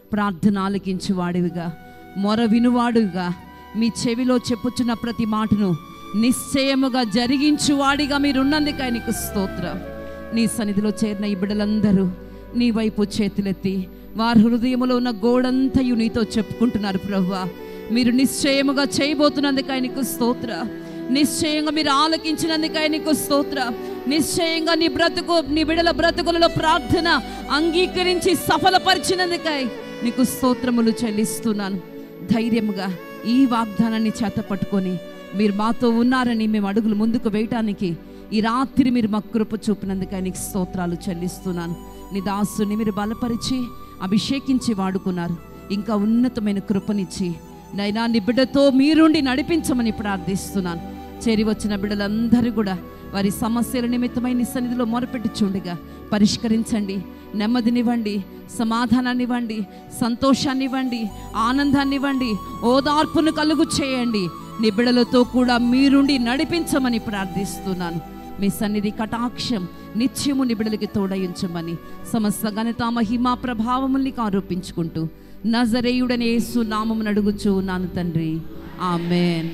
[SPEAKER 6] ప్రార్థన ఆలకించు వాడివిగా మొర వినువాడుగా మీ చెవిలో చెప్పుచున్న ప్రతి మాటను నిశ్చయముగా జరిగించువాడిగా మీరున్నందుకై నీకు స్తోత్రం నీ సన్నిధిలో చేరిన ఈ బిడ్డలందరూ నీ వైపు చేతులెత్తి వారి హృదయములో ఉన్న గోడంతయు నీతో చెప్పుకుంటున్నారు ప్రభువా మీరు నిశ్చయముగా చేయబోతున్నందుకై నీకు స్తోత్ర నిశ్చయంగా మీరు ఆలకించినందుకై నీకు స్తోత్ర నిశ్చయంగా నీ బ్రతుకు నీ బిడల బ్రతుకులలో ప్రార్థన అంగీకరించి సఫలపరిచినందుకై నీకు స్తోత్రములు చెల్లిస్తున్నాను ధైర్యముగా ఈ వాగ్దానాన్ని చేత పట్టుకొని మీరు మాతో ఉన్నారని మేము అడుగులు ముందుకు వేయటానికి ఈ రాత్రి మీరు మా కృప చూపినందుకై నీకు స్తోత్రాలు చెల్లిస్తున్నాను నీ దాసుని మీరు బలపరిచి అభిషేకించి వాడుకున్నారు ఇంకా ఉన్నతమైన కృపనిచ్చి నైనా నీ బిడ్డతో మీరుండి నడిపించమని ప్రార్థిస్తున్నాను చేరి వచ్చిన బిడ్డలందరూ కూడా వారి సమస్యల నిమిత్తమై నీ సన్నిధిలో మొరపెట్టుచుండగా పరిష్కరించండి నెమ్మదినివ్వండి సమాధానాన్నివ్వండి సంతోషాన్నివ్వండి ఆనందాన్నివ్వండి ఓదార్పును కలుగు చేయండి నీ బిడ్డలతో కూడా మీరుండి నడిపించమని ప్రార్థిస్తున్నాను మీ సన్నిధి కటాక్షం నిత్యము నిబిడలకి తోడయించమని సమస్త ఘనత మహిమా ప్రభావముల్ని ఆరోపించుకుంటూ నజరేయుడనే యేసు నామమును అడుగుచూ ఉన్నాను తండ్రి ఆమెన్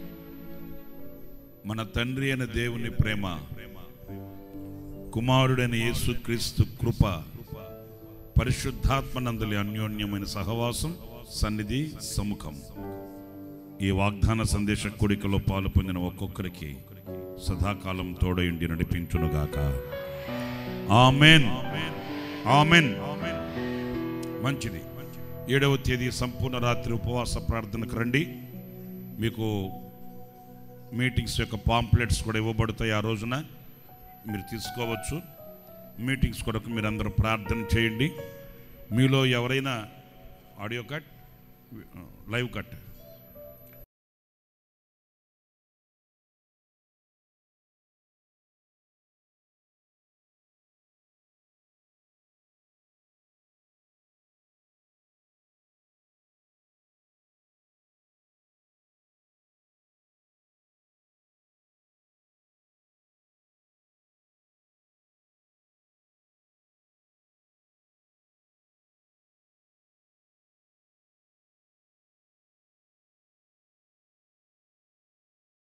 [SPEAKER 5] మన తండ్రి అయిన దేవుని ప్రేమ కుమారుడైన యేసుక్రీస్తు కృప పరిశుద్ధాత్మనందలి అన్యోన్యమైన సహవాసం సన్నిధి సముఖం ఈ వాగ్దాన సందేశ కూడికలో పాలు పొందిన ఒక్కొక్కరికి సదాకాలం తోడయుండి నడిపించునుగాక ఆమెన్ ఆమెన్ మంచిది ఏడవ తేదీ సంపూర్ణ రాత్రి ఉపవాస ప్రార్థనకు రండి మీకు మీటింగ్స్ యొక్క పాంప్లెట్స్ కూడా ఇవ్వబడతాయి ఆ రోజున మీరు తీసుకోవచ్చు మీటింగ్స్ కొరకు మీరు అందరూ ప్రార్థన చేయండి మీలో ఎవరైనా ఆడియో కట్ లైవ్ కట్